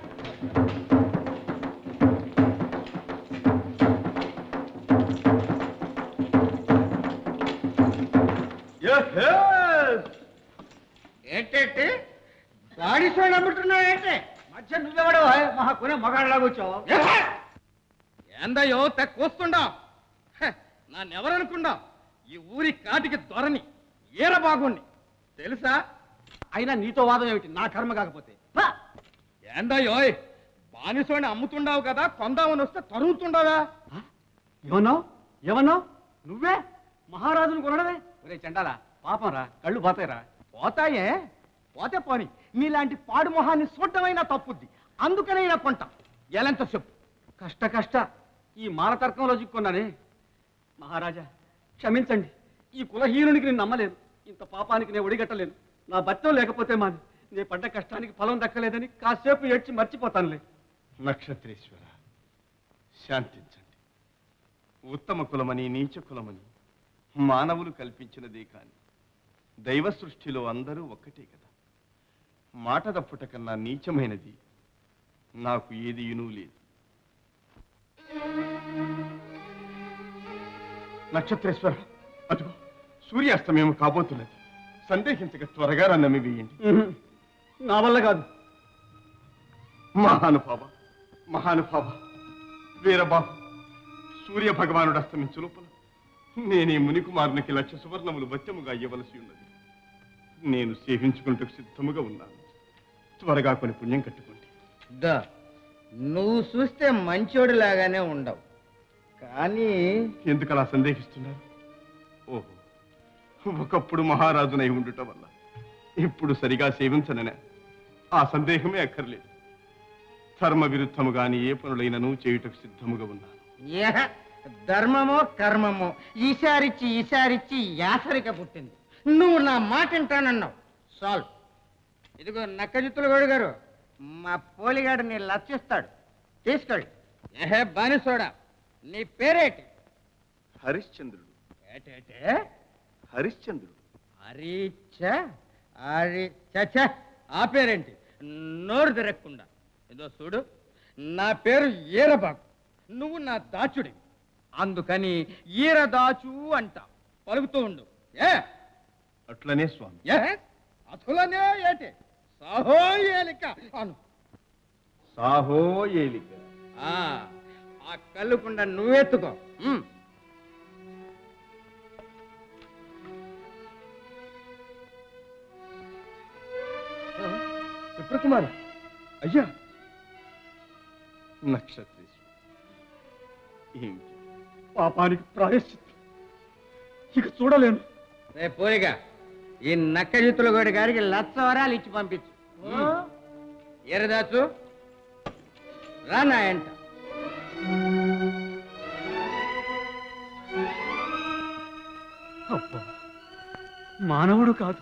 E: ఏంటంటే బాడిసో నమ్ముతున్నావు ఏంటే
S: మధ్య నువ్వెవడో మహా కొనే మగాళ్ళలాగా వచ్చావు
E: ఏందయ్యో తెక్కొస్తుండా నన్నెవరనుకుండా ఈ ఊరి కాటికి దొరని ఈర బాగుండి తెలుసా
S: అయినా నీతో వాదం ఏమిటి నా కర్మ కాకపోతే
E: ఏందయ్యోయ్ బానిసోని అమ్ముతుండావు కదా కొందామని వస్తే తరుగుతుండవా
S: ఏమన్నావు ఏమన్నావు నువ్వే మహారాజును కొనడమే ఒరే చండాలా పాపం రా కళ్ళు పోతాయిరా
E: పోతాయే పోతే పోని నీలాంటి పాడు మొహాన్ని చూడటమైనా తప్పుద్ది అందుకనే ఇలా కొంటా ఎలంత చెప్పు
S: కష్ట కష్ట ఈ మానతర్కంలో చిక్కున్నానే మహారాజా క్షమించండి ఈ కులహీనునికి నేను నమ్మలేను ఇంత పాపానికి నేను ఒడిగట్టలేను నా బట్టం లేకపోతే మాది నేను పడ్డ కష్టానికి ఫలం దక్కలేదని కాసేపు ఏడ్చి మర్చిపోతానులే
B: నక్షత్రేశ్వర శాంతించండి ఉత్తమ కులమని నీచ కులమని మానవులు కల్పించినదే కాని దైవ సృష్టిలో అందరూ ఒక్కటే కదా మాట తప్పుట కన్నా నీచమైనది నాకు ఏది ఇను లేదు నక్షత్రేశ్వర అదిగో సూర్యాస్తమయం కాబోతున్నది సందేహించక త్వరగా రన్నమి వేయండి
S: నా వల్ల కాదు
B: మహానుభావ మహానుభావ వీరబాబు సూర్య భగవానుడు అస్తమించు లోపల నేనే మునికుమారునికి లక్ష సువర్ణములు బత్యముగా ఇవ్వవలసి ఉన్నది నేను సేవించుకుంటూ సిద్ధముగా ఉన్నాను త్వరగా కొన్ని పుణ్యం కట్టుకోండి
E: దా నువ్వు చూస్తే మంచోడు లాగానే ఉండవు కానీ
B: ఎందుకు అలా సందేహిస్తున్నారు ఓహో ఒకప్పుడు మహారాజునై ఉండుట వల్ల ఇప్పుడు సరిగా సేవించననే ఆ సందేహమే అక్కర్లేదు ధర్మ విరుద్ధము గాని ఏ పనులైనను చేయుటకు సిద్ధముగా ఉన్నాను
E: ఏహ, ధర్మమో కర్మమో ఈసారిచ్చి ఈసారిచ్చి యాసరిక పుట్టింది నువ్వు నా మాట వింటానన్నావు సాల్వ్ ఇదిగో నక్కజిత్తులు గోడు గారు మా పోలిగాడు నీ లక్షిస్తాడు తీసుకెళ్ళి ఏహే బానిసోడా
Q: నీ పేరేటి
B: హరిశ్చంద్రుడు
Q: ఏటేటే
B: హరిశ్చంద్రుడు
Q: హరిచ హరి చచ్చ ఆ పేరేంటి నోరు తిరగకుండా ఏదో చూడు నా పేరు ఈరబాకు నువ్వు నా దాచుడి అందుకని ఈర దాచు అంట పలుకుతూ ఉండు ఏ
B: అట్లనే స్వామి
Q: ఏ అసలనే ఏటి సాహో ఏలిక అను
B: సాహో ఏలిక
Q: ఆ ఆ కళ్ళుకుండా నువ్వెత్తుకో ఉమ్.
B: విప్రకుమార అయ్యా నక్షత్రేశ్వరు ఏమిటి
A: పాపానికి ప్రాయశ్చిత్తం ఇక చూడలేను
Q: రే పోరిగా ఈ నక్క జిత్తుల గోడి గారికి లక్ష వరాలు ఇచ్చి పంపించు ఎరదాచు రా నా ఎంట
A: అబ్బా మానవుడు కాదు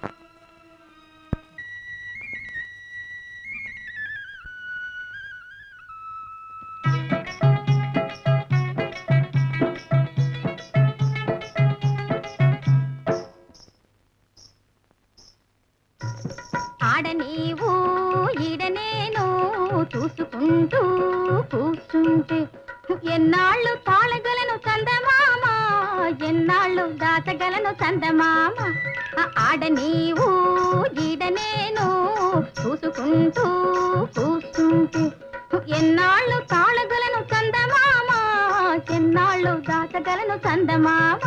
G: ఆడ నీవు ఈడ నేను చూసుకుంటూ కూర్చుంటే ఎన్నాళ్ళు తాళగలను చందమామ ఎన్నాళ్ళు దాచగలను చందమామ ఆ ఆడ నీవు ఈడ నేను చూసుకుంటూ కూర్చుంటే ఎన్నాళ్ళు తాళగలను చందమామ ఎన్నాళ్ళు దాచగలను చందమామ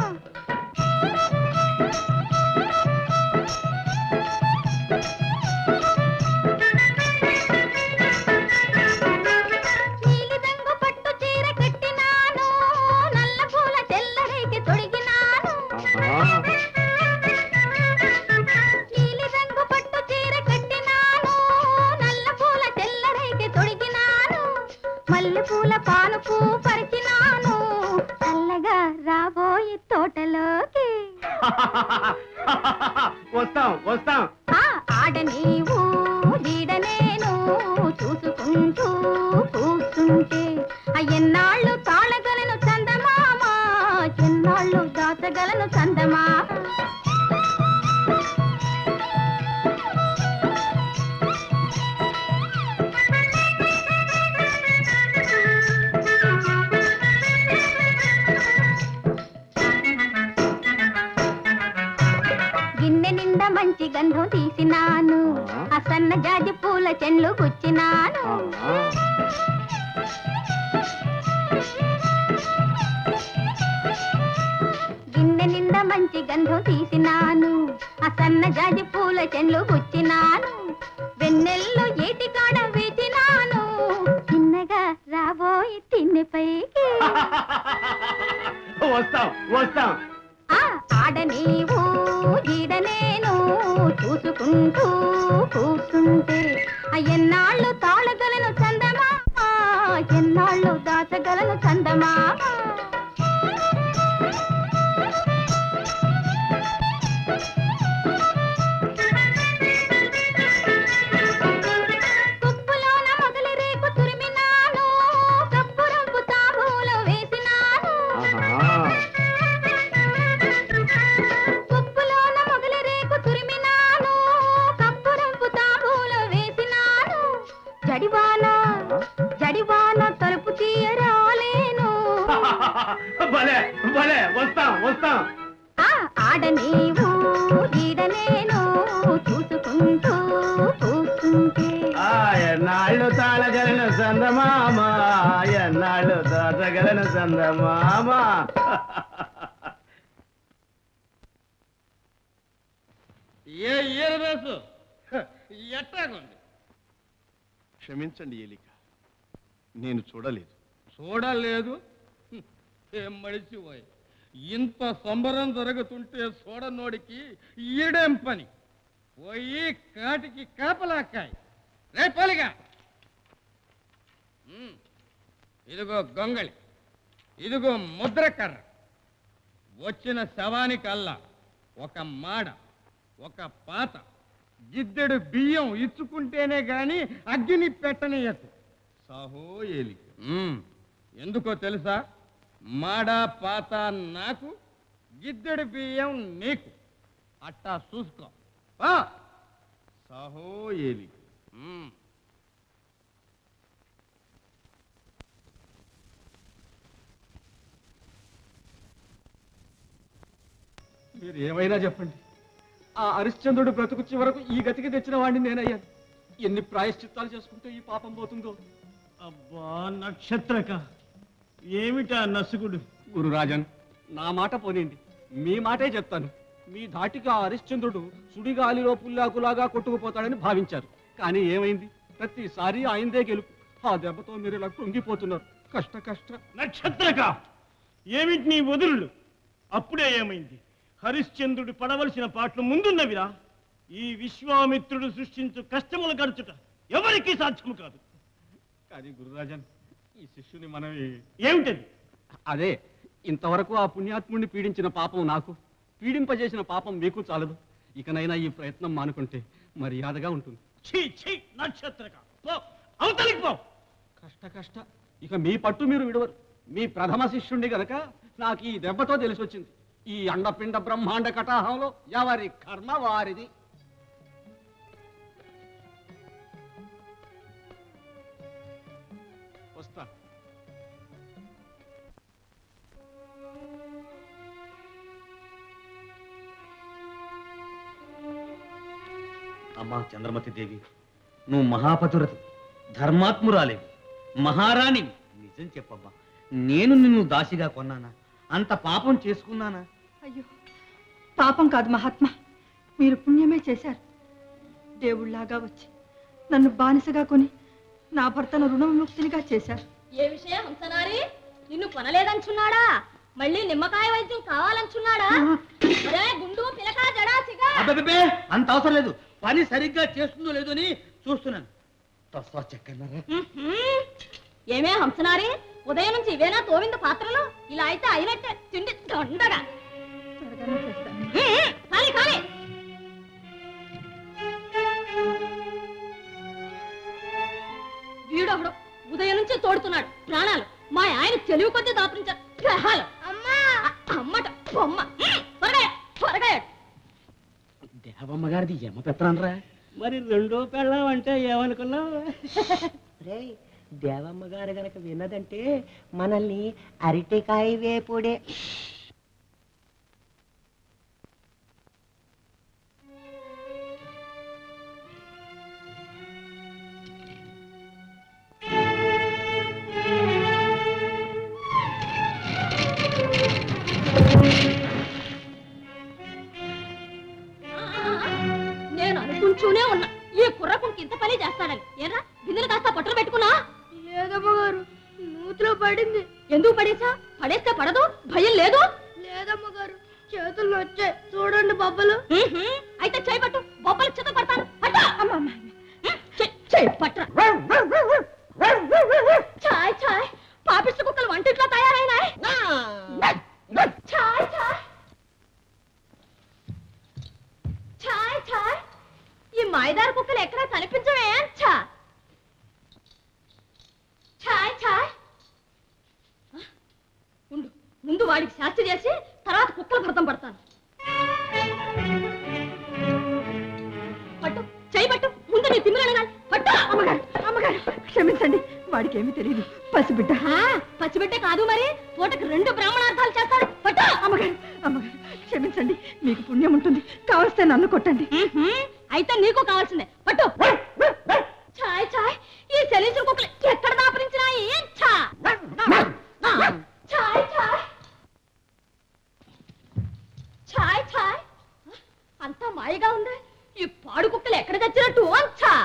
G: నీలి రంగు పట్టు చీర కట్టినాను నల్ల పూల తెల్లరేకి తొడిగినాను నీలి రంగు పట్టు చీర కట్టినాను నల్ల పూల తెల్లరేకి తొడిగినాను మల్లె పూల పానుపు పరిచినాను చల్లగా రాబోయి తోటలోకి
S: వస్తాం వస్తాం
G: ఆ ఆడ నీవు ఈడ నేను చూసుకుంటూ కూర్చుంటే ఆ ఎన్నాళ్ళు తాళగలను చందమామ ఎన్నాళ్ళు దాచగలను చందమామ గిన్నె నిండా మంచి గంధం తీసినాను ఆ సన్న జాజి పూల చెన్లు గుచ్చినాను గిన్నె నిండా మంచి గంధం తీసినాను ఆ సన్న జాజి పూల చెన్లు గుచ్చినాను వెన్నెల్లో ఏటి కాడ వేచినాను చిన్నగా రాబోయి తిన్నెపైకి
S: వస్తాం వస్తాం
G: ఆ ఆడ నీవు ఈడ నేను చూసుకుంటూ కూర్చుంటే ఆ ఎన్నాళ్ళు తాళగలను చందమా ఎన్నాళ్ళు దాచగలను చందమా కుప్పులోన మొగలి రేకు తురిమినాను కప్పురంపు తాంబూలం వేసినాను కుప్పులోన మొగలి రేకు తురిమినాను కప్పురంపు తాంబూలం వేసినాను జడివాన జడివాన తలుపు తీయరాలేను
S: భలే భలే వస్తాం వస్తాం
G: ఆ ఆడ నీవు ఈడ నేను చూసుకుంటూ కూర్చుంటే
S: ఆ ఎన్నాళ్ళు తాళగలను చందమామ ఎన్నాళ్ళు దాచగలను చందమామ
Q: ఏ ఈరదాసు ఎట్టాగుంది
B: క్షమించండి ఏలిక నేను చూడలేదు
Q: చూడలేదు హ్మ్, ఏం మడిచిపోయి ఇంత సంబరం జరుగుతుంటే చూడనోడికి ఈడేం పని పోయి కాటికి కాపలాకాయ్ రే పోలిగా హ్మ్, ఇదిగో గొంగళి ఇదిగో ముద్రకర్ర వచ్చిన శవానికల్లా ఒక మాడ ఒక పాత గిద్దెడు బియ్యం ఇచ్చుకుంటేనే గాని అగ్గిని పెట్టనీయదు సాహో ఏలి ఎందుకో తెలుసా
S: మాడ పాత నాకు గిద్దెడు బియ్యం నీకు అట్టా చూసుకో ఆ,
B: సాహో ఏలి
S: మ్.
F: మీరు ఏమైనా చెప్పండి ఆ హరిశ్చంద్రుడు బ్రతుకు చివరకు ఈ గతికి తెచ్చిన వాడిని నేనయ్యాను ఎన్ని ప్రాయశ్చిత్తాలు చేసుకుంటే ఈ పాపం పోతుందో
I: అబ్బా నక్షత్రక ఏమిటా నసుగుడు
F: గురురాజన్ నా మాట పోనింది మీ మాటే చెప్తాను మీ ధాటికి ఆ హరిశ్చంద్రుడు సుడిగాలిలో పుల్లాకులాగా కొట్టుకుపోతాడని భావించారు కానీ ఏమైంది ప్రతిసారి ఆయనదే గెలుపు ఆ దెబ్బతో మీరు ఇలా కృంగిపోతున్నారు కష్ట కష్ట
I: నక్షత్రక ఏమిటి నీ వదులు అప్పుడే ఏమైంది హరిశ్చంద్రుడు పడవలసిన పాటలు ముందున్నవిరా ఈ విశ్వామిత్రుడు సృష్టించు కష్టములు గడుచుట ఎవరికీ సాధ్యము కాదు
F: కానీ గురురాజన్ ఈ శిష్యుని మనం
I: ఏమిటది
F: అదే ఇంతవరకు ఆ పుణ్యాత్ముడిని పీడించిన పాపం నాకు పీడింపజేసిన పాపం మీకు చాలదు ఇకనైనా ఈ ప్రయత్నం మానుకుంటే మర్యాదగా ఉంటుంది
I: ఛీ ఛీ నక్షత్రక పో అవతలికి పో
F: కష్ట కష్ట ఇక మీ పట్టు మీరు విడవరు మీ ప్రథమ శిష్యుండి గనక నాకు ఈ దెబ్బతో తెలిసి వచ్చింది ఈ అండపిండ బ్రహ్మాండ కటాహంలో ఎవరి కర్మ వారిది వస్తా
Q: అమ్మా చంద్రమతి దేవి నువ్వు మహాపతురతి ధర్మాత్మురాలేవి మహారాణి నిజం చెప్పమ్మా నేను నిన్ను దాసిగా కొన్నానా అంత పాపం చేసుకున్నానా
D: అయ్యో పాపం కాదు మహాత్మా మీరు పుణ్యమే చేశారు దేవుళ్లాగా వచ్చి నన్ను బానిసగా కొని నా భర్తను రుణవిముక్తినిగా చేశారు
J: ఏ విషయం హంసనారి నిన్ను కొనలేదంచున్నాడా మళ్ళీ నిమ్మకాయ వైద్యం కావాలంచున్నాడా ఒరే గుండు పిలక జడాసిగా
Q: అబ్బే అంత అవసరం లేదు పని సరిగ్గా చేస్తుందో లేదో అని చూస్తున్నాను తస్వా చెక్కన్నారా
J: ఉహుం. ఏమే హంసనారి ఉదయం నుంచి ఇవేనా తోవింద పాత్రలు ఇలా అయితే అయినట్టే తిండి దొండగా ఉహుం. ఖాళీ ఖాళీ వీడొకడు ఉదయం నుంచి తోడుతున్నాడు ప్రాణాలు మా ఆయన తెలివి కొద్దీ దాపురించారు గ్రహాలు అమ్మా అమ్మట బొమ్మ ఉమ్, త్వరగా త్వరగా
Q: దేవమ్మ గారిది ఎమ పెత్తనరా
R: మరి రెండో పెళ్ళం అంటే ఏమనుకున్నావు దేవమ్మ గారు గనక విన్నదంటే మనల్ని అరటికాయ వేపుడే
J: నేను అనుకుంటూనే ఉన్నా ఈ కుర్రకుంకి ఇంత పని చేస్తాడని ఏరా బిందెలు కాస్త పట్టులు పెట్టుకున్నా లేదమ్మ గారు నూతిలో పడింది ఎందుకు పడేసా పడేస్తే పడదు భయం లేదు లేదమ్మ గారు చేతుల్లో వచ్చాయి చూడండి బొబ్బలు అయితే చేయి పట్టు బొబ్బలు చిత్త పడతాను చేయి పట్రా చాయ్ చాయ్ పాపిష్టి కుక్కలు వంటింట్లో తయారైనాయి చాయ్ చాయ్ ఛాయ్ ఛాయ్ ఈ మాయదారు కుక్కలు ఎక్కడా కనిపించవే ఛా ఛాయ్ ఛాయ్ ఆ, ఉండు ముందు వాడికి శాస్త్రి చేసి తర్వాత కుక్కల భర్తం పడతాను పట్టు చేయి పట్టు ముందు నీ తిమ్మిరి అడగాలి పట్టు
D: అమ్మగారు అమ్మగారు క్షమించండి వాడికి ఏమీ తెలియదు పసిబిడ్డ
J: ఆ, పచ్చిబిడ్డే కాదు మరి పూటకి రెండు బ్రాహ్మణార్థాలు చేస్తాడు పట్టు
D: అమ్మగారు అమ్మగారు క్షమించండి మీకు పుణ్యం ఉంటుంది కావస్తే నన్ను కొట్టండి
J: అయితే నీకు కావాల్సిందే పట్టు ఛాయ్ ఛాయ్ ఈ శలీసులు కుక్కలు ఎక్కడ దాపరించినాయి ఏం ఛా ఛాయ్ ఛాయ్ ఛాయ్ ఛాయ్ అంతా మాయగా ఉంది ఈ పాడు కుక్కలు ఎక్కడ తెచ్చినట్టు అంచా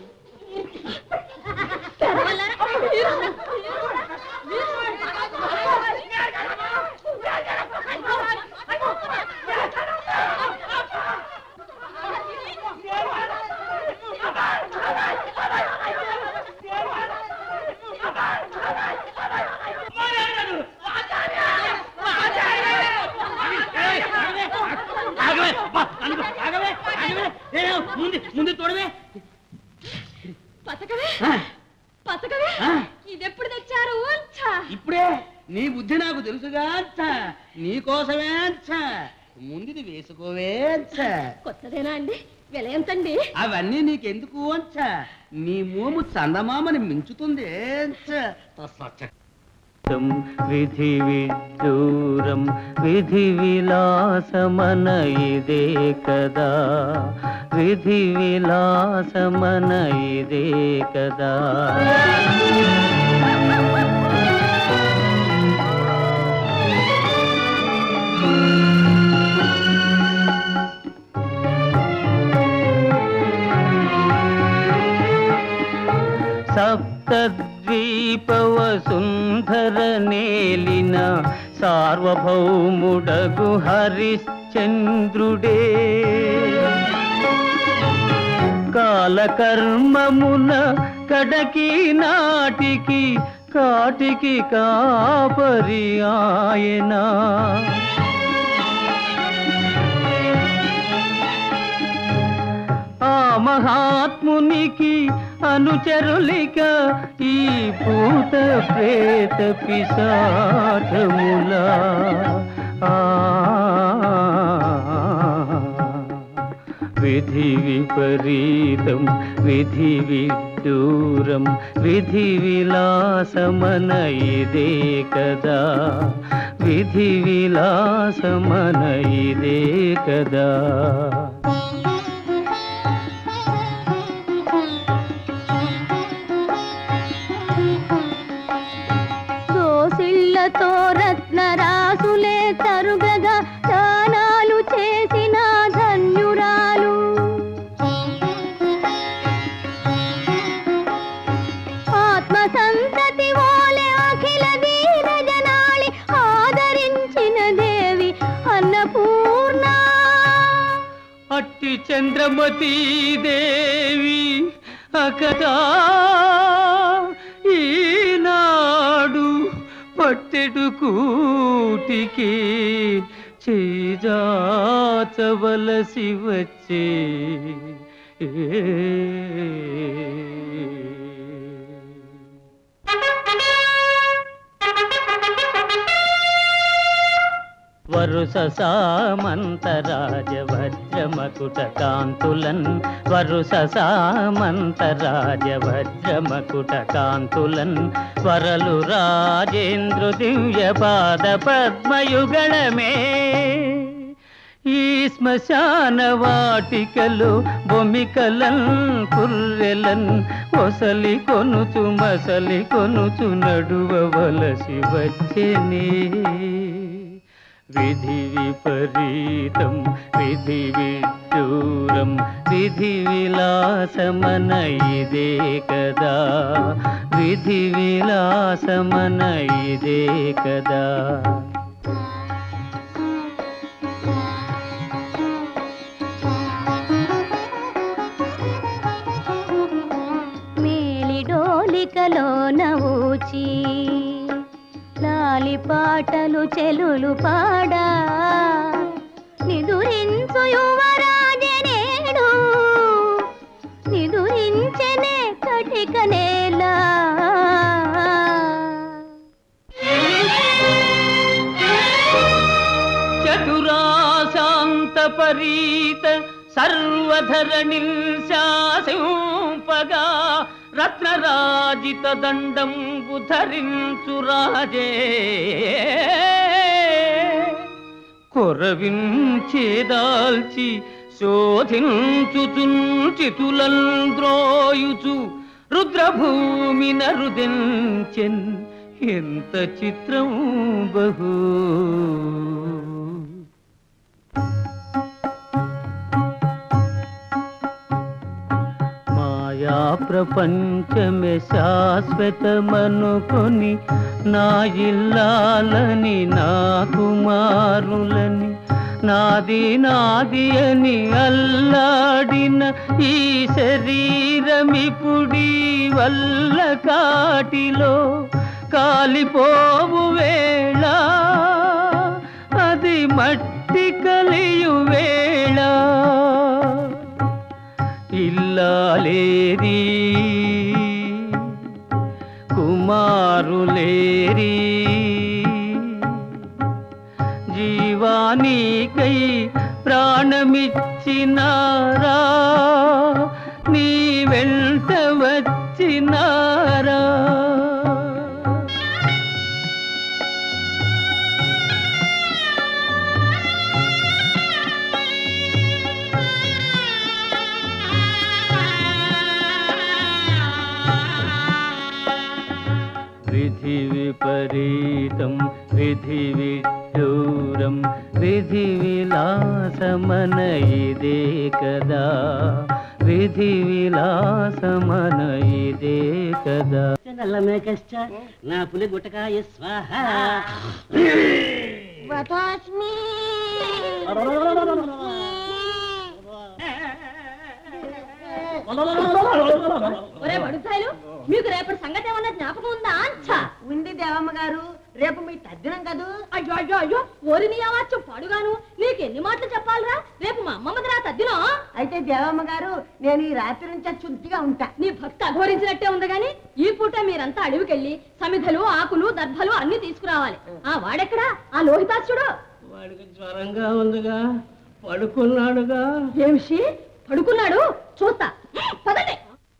Q: ఆగవే అబ్బా, అనుకో, ఆగవే ఆగవే ఏ, ముందు ముందు తోడవే
J: పసకవే
Q: ఆ,
J: పసకవే
Q: ఆ.
J: ఇది ఎప్పుడు తెచ్చారు అంచా
Q: ఇప్పుడే నీ బుద్ధి నాకు తెలుసుగా అచ్చ నీకోసమే అచ్చ ముందుది వేసుకోవే అచ్చ
J: కొత్తదేనా అండి వెల ఎంతండి
Q: అవన్నీ నీకెందుకు అంచ నీ మోము చందమామని మించుతుంది అంచ తస్సచ్చ.
T: విధి విడ్డూరం విధి విలాసమన ఇదే కదా విధి విలాసమన ఇదే కదా సప్తద్వీపవసుంధర నేలిన సార్వభౌముడగు హరిశ్చంద్రుడే కాలకర్మమున కడకి నాటికి కాటికి కాపరి ఆయనా ఆ మహాత్మునికి అనుచరులిక ఈ భూత ప్రేత పిశాచముల ఆ విధి విపరీతం విధి విదూరం విధి విలాసమన ఇదే కదా విధి విలాసమన ఇదే కదా
G: దోసిళ్లతో రత్నరాసులే తరుగగా దానాలు చేసిన ధన్యురాలు ఆత్మ సంతతి ఓలే అఖిల దీన జనాళి ఆదరించిన దేవి అన్నపూర్ణ
T: అట్టి చంద్రమతీ దేవి అకదా ఈనాడు పట్టెడు కూటికి చేజాచవలసి వచ్చే వరుస సామంతరాజ వజ్రమకుట కాంతులన్ వరుస సామంతరాజ వజ్రమకుట కాంతులన్ వరలు రాజేంద్ర దివ్య పాద పద్మయుగళమే ఈ శ్మశాన వాటికలు బొమికలన్ కుర్రెలన్ ఒసలి కొనుచు మసలి కొనుచు నడువవలసి వచ్చేనే విధి విపరీతం విధి విదూరం విధి విలాసమన ఇదే కదా విధి విలాసమన ఇదే కదా
G: మేలిడోలికలోన ఊచి లాలి పాటలు చెలులు పాడా నిదురించు యువరాజనేడు నిదురించనే కటిక నేల
T: చతురాశాంత పరీత సర్వధరణి శాసింపగా రత్నరాజిత దండం ధరించు రాజే కొరవించేదాల్చి శోధించుచుంచితులన్ ద్రోయుచు రుద్రభూమి నరుదెంచెన్ ఎంత చిత్రం బహు మాయా ప్రపంచమే శాశ్వతమనుకొని నా ఇల్లాలని నా కుమారులని నాది నాది అని అల్లాడిన ఈ శరీరమిపుడి వల్ల కాటిలో కాలిపోవు వేళ అది మట్టి కలియు వేళ ఇల్లాలేరి కుమారులేరి వచ్చినారా నీ వెంట వచ్చినారా విధి విపరీతం విధి విడ్డూరం విధి విలాసమన ఇదే కదా విధి విలాసమన ఇదే కదా
Q: నల్లమేకశ్చ నా పులి గుటకాయ స్వాహ
M: వటాస్మి
J: ఒరే బడుతాయిలు మీకు రేపటి సంగతి ఏమన్నా జ్ఞాపకం ఉందా అంచా
R: ఉంది దేవమ్మ గారు రేపు మీ తద్దినం కదూ
J: అయ్యో అయ్యో అయ్యో ఓరి నీ అవచ్చు పడుగాను నీకు ఎన్ని మాటలు చెప్పాలిరా రేపు మా అమ్మమ్మది రా తద్దినం
R: అయితే దేవమ్మ గారు నేను ఈ రాత్రి నుంచి శుద్ధిగా ఉంటా
J: నీ భక్తి అఘోరించినట్టే ఉంది గాని ఈ పూట మీరంతా అడవికెళ్ళి సమిధలు ఆకులు దర్భలు అన్ని తీసుకురావాలి ఆ వాడెక్కడా ఆ లోహితాచుడు
Q: వాడికి జ్వరంగా ఉందిగా పడుకున్నాడుగా
J: ఏమిషి పడుకున్నాడు చూస్తా పదండి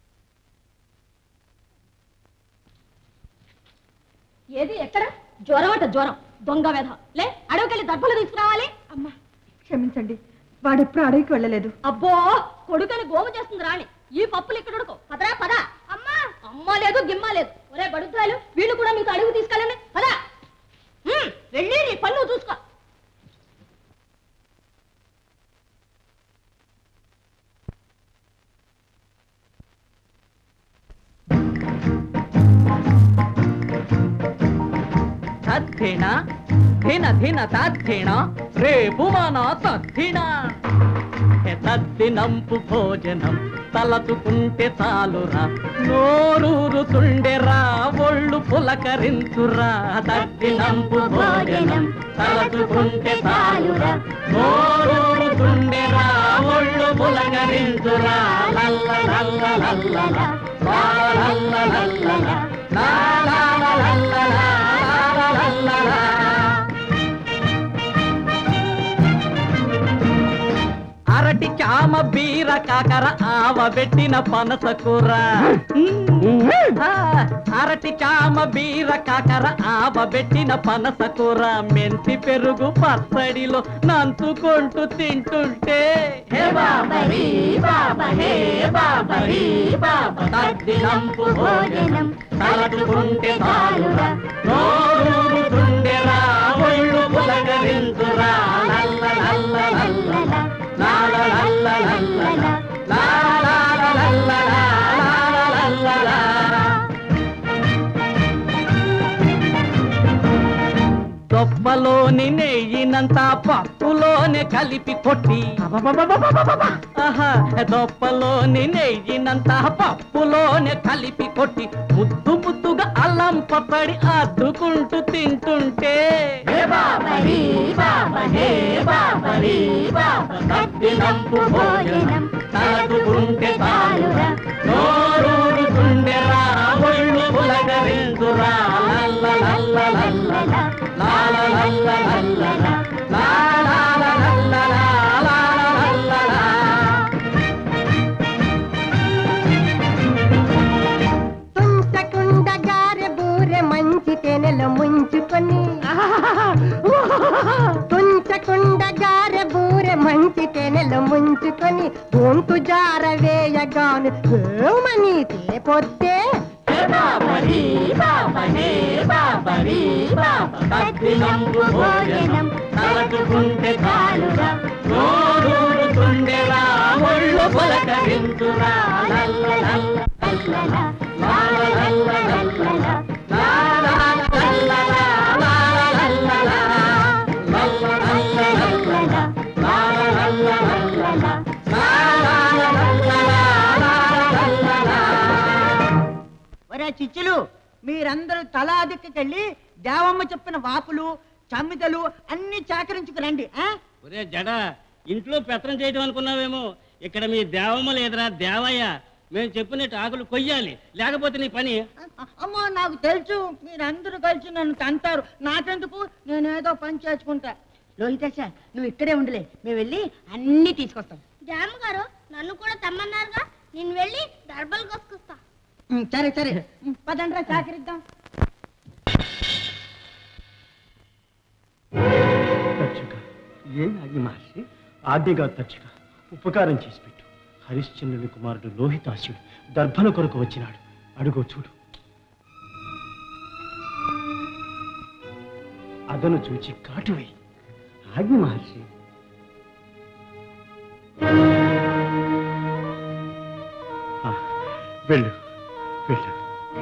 J: ఏది ఎక్కడ జ్వరం అట జ్వరం దొంగ వెధ లే అడవికెళ్ళి దర్భలు తీసుకురావాలి
D: అమ్మా క్షమించండి వాడెప్పుడు అడవికి వెళ్ళలేదు
J: అబ్బో కొడుకని గోము చేస్తుంది రాణి ఈ పప్పులు ఇక్కడ ఉడుకో పదరా పద అమ్మా అమ్మ లేదు గిమ్మ లేదు ఒరే బడుద్దాలు వీళ్ళు కూడా మీకు అడుగు తీసుకెళ్ళండి పదా వెళ్ళి నీ పన్ను చూసుకో
T: తద్ధిణ ధిన ధిన తద్ధిణ రేపు మన తద్ధిణ హె తద్దినంపు భోజనం తలచుకుంటే చాలురా నోరూరు తుండెరా ఒళ్ళు పులకరించురా తద్దినంపు భోజనం తలచుకుంటే చాలురా నోరూరు తుండెరా ఒళ్ళు పులకరించురా లల్ల లల్ల లల్ల లా లల్ల లల్ల లా లా లా లల్ల లా అరటి చామ బీర కాకర ఆవ పెట్టిన పనస కూర ఆ, అరటి చామ బీర కాకర ఆవ పెట్టిన పనస కూర మెంతి పెరుగు పచ్చడిలో నంచుకుంటూ తింటుంటే హే బాబరీ బాబా హే బాబరీ బాబా తద్దినంపు భోజనం తలచుకుంటే చాలురా నోరూరుతుండెరా ఒళ్ళు పులకరించురా లల్ల లల్ల లల్ల లాల లల్ల లల్ల లాల లల్ల లాల లల్ల దొప్పలోని నెయ్యినంత పప్పులోనే కలిపి కొట్టి ఆహా, దొప్పలోని నెయ్యినంత పప్పులోనే కలిపి కొట్టి ముద్దు ముద్దుగా అల్లం పచ్చడి అద్దుకుంటూ తింటుంటే హే బాబరీ బాబా హే బాబరీ బాబా తద్దినంపు భోజనం తలచుకుంటే చాలురా నోరూరుతుండెరా ఒళ్ళు పులకరించురా లల్ల లల్ల లల్ల లాల లల్ల లల్ల లాల లల్ల లాల లల్ల
O: తుంచకుండ గారె బూరె మంచి తేనెలో ముంచుకొని తుంచకుండ గారె బూరె మంచి తేనెలో ముంచుకొని గొంతు జార వేయగాను ఏమని తేపొత్తే
T: బాబరీ బాబా హే బాబరీ బాబా తద్దినంపు భోజనం తలచుకుంటే చాలురా నోరూరుతుండెరా ఒళ్ళు పలకరించురా లల్ల లల్ల లల్ల లాల లల్ల లల్ల లాల లల్ల లాల లల్ల లల్ల లల్ల లల్ల లాల లల్ల లల్ల లాల లల్ల లాల
R: ఒరే చిచ్చులు మీరందరూ తలా దిక్కుకెళ్ళి దేవమ్మ చెప్పిన వాపులు చమ్మిదలు అన్ని చాకరించుకురండి ఆ?
Q: ఒరే జడ ఇంట్లో పెత్తనం చేయటం అనుకున్నావేమో ఇక్కడ మీ దేవమ్మ లేదురా దేవయ్య మేము చెప్పినట్టు ఆకులు కొయ్యాలి లేకపోతే నీ పని
R: అమ్మో నాకు తెలుసు మీరందరూ కలిసి నన్ను తంతారు నాకెందుకు నేనేదో పని చేసుకుంటా లోహితేశ నువ్వు ఇక్కడే ఉండలే మేము వెళ్ళి అన్ని తీసుకొస్తాం
M: డ్యామ్ గారు నన్ను కూడా తెమ్మన్నారుగా నేను వెళ్ళి దర్బలు కొసుకొస్తా
R: ఉమ్, సరే సరే ఉమ్, పదండ్రా చాకరిద్దాం
I: తక్షక ఏం ఆగి మహర్షి ఆజ్ఞగా తక్షక ఉపకారం చేసి పెట్టు హరిశ్చంద్రుని కుమారుడు లోహితాశ్యుడు దర్భల కొరకు వచ్చినాడు అడుగో చూడు అదను చూచి కాటువై ఆజ్ఞ మహర్షి ఆ, వెళ్ళు వెళ్ళు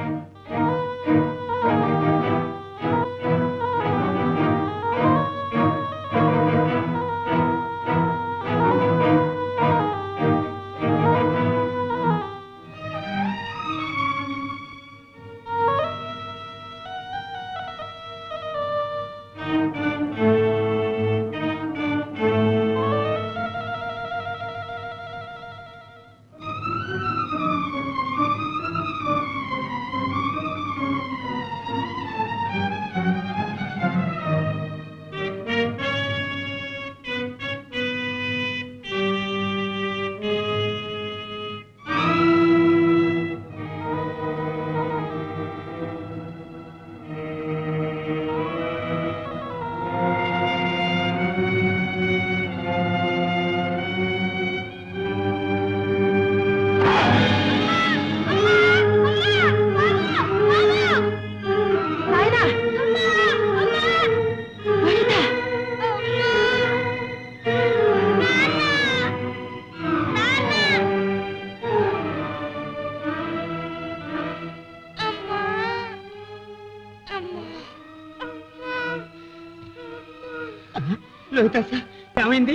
O: నాయనా నాయనా
R: లోహితాస ఏమైంది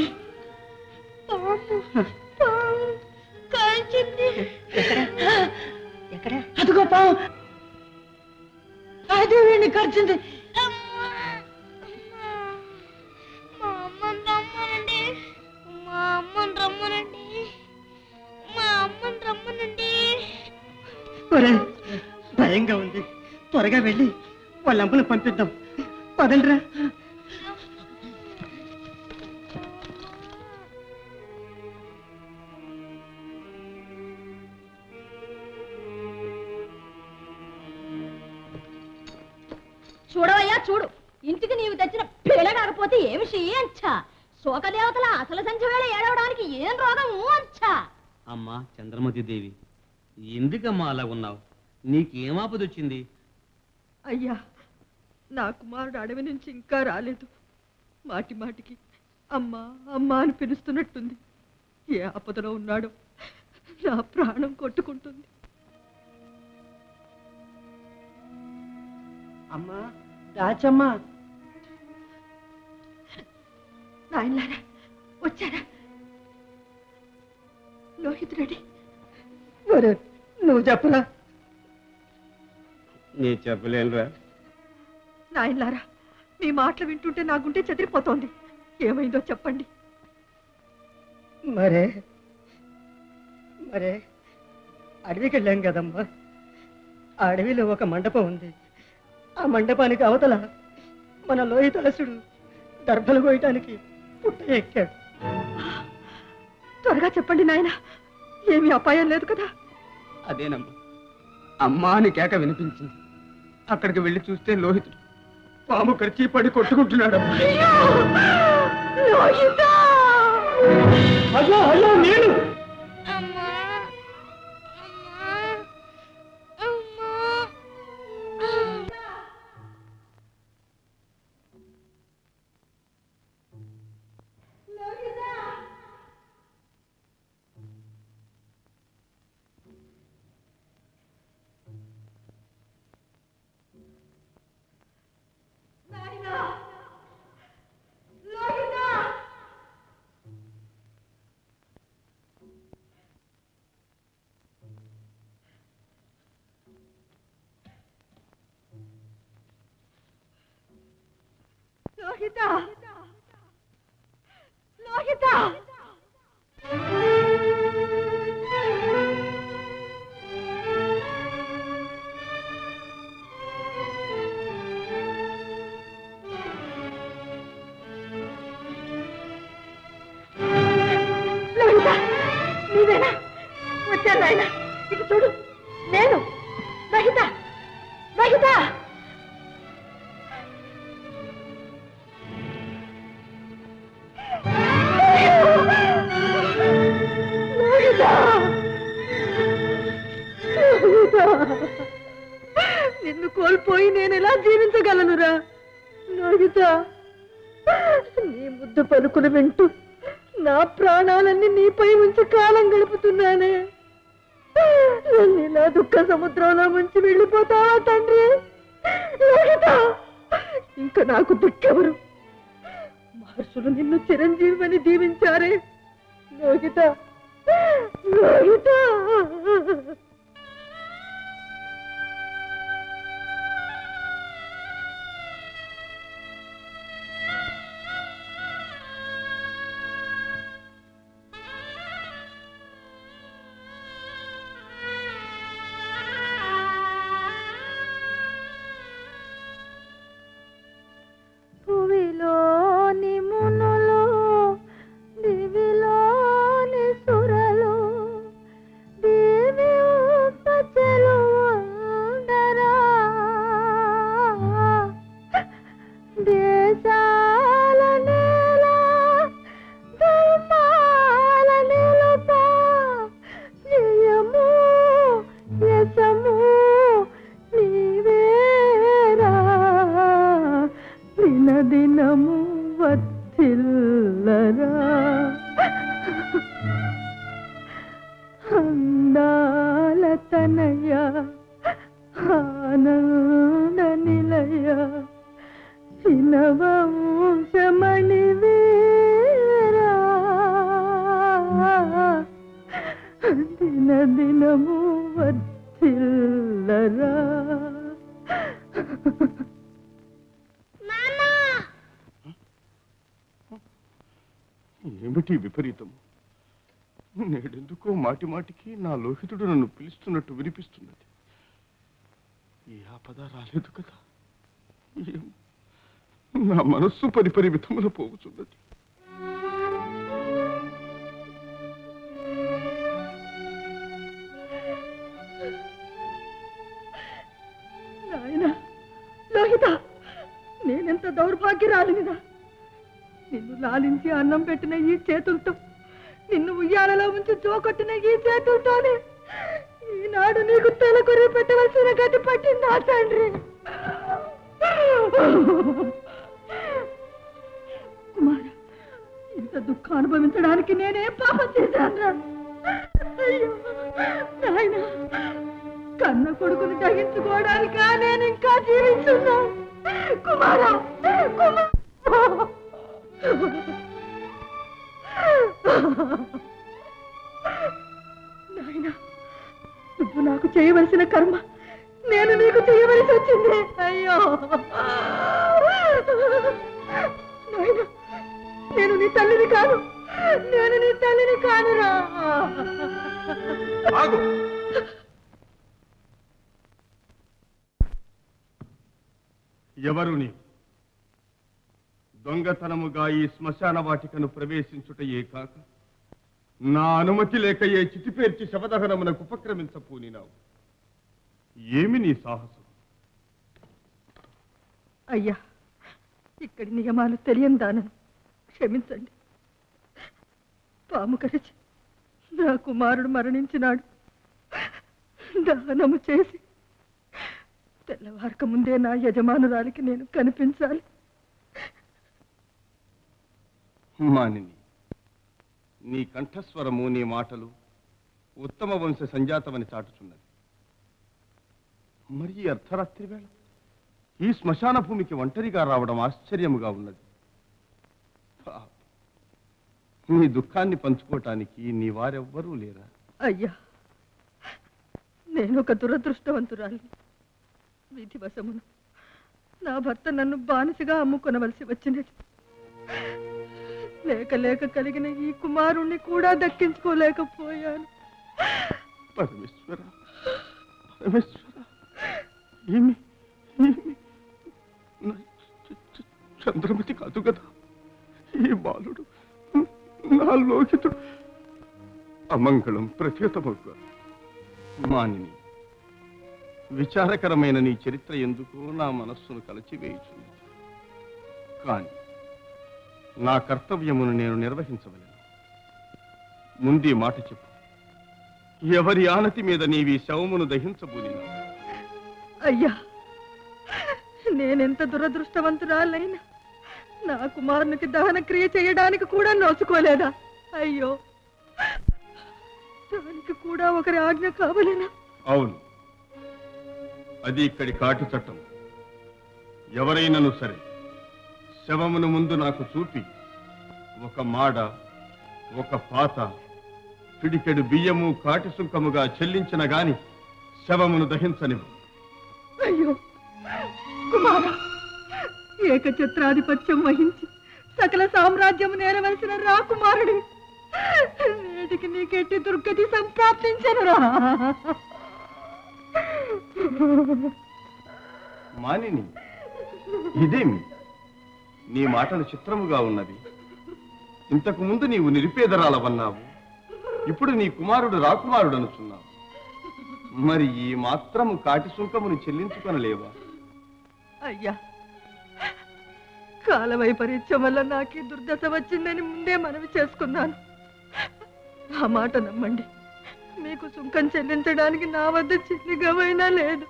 M: కాల్చింది
R: ఎక్కడ అదిగో పావు అది వీడిని ఖర్చుంది
M: మా అమ్మని రమ్మనండి మా అమ్మని రమ్మనండి మా అమ్మని రమ్మనండి
R: ఒరేయ్, భయంగా ఉంది త్వరగా వెళ్ళి వాళ్ళ అమ్మను పంపిద్దాం పదండ్రా
J: చూడవయ్యా చూడు ఇంటికి నీవు తెచ్చిన పిల్ల కాకపోతే ఏమి చెయ్యి అంచా శోకదేవతల అసలు సంచి వేళ ఏడవడానికి ఏం రోగము అంచా
Q: అమ్మా చంద్రమతి దేవి ఎందుకమ్మా అలా ఉన్నావు నీకేం ఆపదొచ్చింది
D: అయ్యా నా కుమారుడు అడవి నుంచి ఇంకా రాలేదు మాటి మాటికి అమ్మా అమ్మా అని పిలుస్తున్నట్టుంది ఏ ఆపదలో ఉన్నాడో నా ప్రాణం కొట్టుకుంటుంది
R: అమ్మా రాచమ్మా
D: నాయనలారా వచ్చారా లోహిత్ రెడ్డి
R: ఒరే నువ్వు చెప్పరా
S: నేను చెప్పలేనురా
D: నాయనలారా మీ మాటలు వింటుంటే నా గుండె చెదిరిపోతోంది ఏమైందో చెప్పండి
R: మరే మరే అడవికి వెళ్ళాం కదమ్మా ఆ అడవిలో ఒక మండపం ఉంది ఆ మండపానికి అవతల మన లోహితలసుడు దర్భలు కోయటానికి పుట్ట ఎక్కాడు
D: త్వరగా చెప్పండి నాయన ఏమీ అపాయం లేదు కదా
S: అదేనమ్మా అమ్మా అని కేక వినిపించింది అక్కడికి వెళ్ళి చూస్తే లోహితుడు పాము ఖర్చీ పడి కొట్టుకుంటున్నాడు
R: అయ్యో అయ్యో నేను
O: లోహిత లోహిత లోహిత
D: నాయన ఇటు చూడు నేను మహిత మహిత మహిత నిన్ను కోల్పోయి నేను ఎలా జీవించగలనురా లోహిత నీ ముద్ద పలుకులు వింటూ నా ప్రాణాలన్నీ నీపై ఉంచి కాలం గడుపుతున్నానే నన్ను ఇలా దుఃఖ సముద్రంలో ముంచి వెళ్ళిపోతావా తండ్రి లోహిత ఇంకా నాకు దుఃఖెవరు మహర్షులు నిన్ను చిరంజీవిని దీవించారే లోహిత లోహిత
O: భువిలోని మునులు దివిలోని సురలు దేవి ఉపచలు ఉండరా దేశాల నేల ధర్మాల నిలుప జయము యశము నీవేరా దినదినము వచ్చిల్లరా అందాల తనయ ఆనంద నిలయ చినవంశమణి వీరా దినదినము వచ్చిల్లరా
B: ఏమిటి విపరీతం నేడెందుకో మాటి మాటికి నా లోహితుడు నన్ను పిలుస్తున్నట్టు వినిపిస్తున్నది ఈ ఆపద రాలేదు కదా ఏం? నా మనస్సు పరిపరి విధముల పోగుచున్నది
D: నాయన లోహిత నేనెంత దౌర్భాగ్యరాలినిదా నిన్ను లాలించి అన్నం పెట్టిన ఈ చేతులతో నిన్ను ఉయ్యాలలో ఉంచి జోకొట్టిన ఈ చేతులతోనే ఈనాడు నీకు తలకొరి పెట్టవలసిన గతి పట్టిందా తండ్రి కుమార ఇంత దుఃఖం అనుభవించడానికి నేనే పాపం చేశాను అయ్యో నాయన కన్న కొడుకుని దహించుకోవడానికా నేను ఇంకా జీవిస్తున్నా కుమారా కుమార నాయన నువ్వు నాకు చేయవలసిన కర్మ నేను నీకు చేయవలసి వచ్చింది అయ్యో నాయన నేను నీ తల్లిని కాను నేను నీ తల్లిని కానురా
B: ఆగు ఎవరు నీవు దొంగతనముగా ఈ శ్మశాన వాటికను ప్రవేశించుటయే కాక నా అనుమతి లేక ఏ చితిపేర్చి శవదహనమునకు ఉపక్రమించపూనినావు ఏమి నీ సాహసం
D: అయ్యా ఇక్కడి నియమాలు తెలియని దానను క్షమించండి పాము కరిచి నా కుమారుడు మరణించినాడు దహనము చేసి తెల్లవారక ముందే నా యజమానురాలికి నేను కనిపించాలి
B: మానిని నీ కంఠస్వరము నీ మాటలు ఉత్తమ వంశ సంజాతమని చాటుచున్నది మరి ఈ అర్ధరాత్రి వేళ ఈ శ్మశాన భూమికి ఒంటరిగా రావడం ఆశ్చర్యముగా ఉన్నది పాపం. నీ దుఃఖాన్ని పంచుకోవటానికి నీ వారెవ్వరూ లేరా
D: అయ్యా నేను ఒక దురదృష్టవంతురాలిని విధి వశమును నా భర్త నన్ను బానిసగా అమ్ముకొనవలసి వచ్చినది లేక లేక కలిగిన ఈ కుమారుణ్ణి కూడా దక్కించుకోలేకపోయాను
B: పరమేశ్వర పరమేశ్వర ఏమి ఏమి నా చ- చ- చంద్రమతి కాదు కదా ఈ బాలుడు నా లోహితుడు అమంగళం ప్రచేతమగు మానిని విచారకరమైన నీ చరిత్ర ఎందుకు నా మనస్సును కలచివేయుచున్నది కాని నా కర్తవ్యమును నేను నిర్వహించవలను ముందే మాట చెప్పు ఎవరి ఆనతి మీద నీవి శవమును దహించబోనినా
D: అయ్యా నేనెంత దురదృష్టవంతురాలైనా నా కుమారునికి దహన క్రియ చేయడానికి కూడా నోచుకోలేదా అయ్యో దానికి కూడా ఒకరి ఆజ్ఞ కావలేనా
B: అవును అది ఇక్కడి కాటి చట్టం ఎవరైనను సరే శవమును ముందు నాకు చూపి ఒక మాడ ఒక పాత పిడికెడు బియ్యము కాటి సుంకముగా చెల్లించిన గాని శవమును దహించనివ్వు
D: అయ్యో కుమార ఏకఛత్రాధిపత్యం వహించి సకల సామ్రాజ్యం నేరవలసిన రా కుమారుడి నేటికి నీకెట్టి దుర్గతి సంప్రాప్తించనురా
B: మానిని ఇదేమి నీ మాటలు చిత్రముగా ఉన్నవి ఇంతకు ముందు నీవు నిరుపేదరాలవన్నావు ఇప్పుడు నీ కుమారుడు రాకుమారుడు అనుచున్నావు మరి ఈ మాత్రము కాటి సుంకమును చెల్లించుకొనలేవా
D: అయ్యా కాల వైపరీత్యం వల్ల నాకు ఈ దుర్దశ వచ్చిందని ముందే మనవి చేసుకున్నాను ఆ మాట నమ్మండి మీకు సుంకం చెల్లించడానికి నా వద్ద చిన్నగమైనా లేదు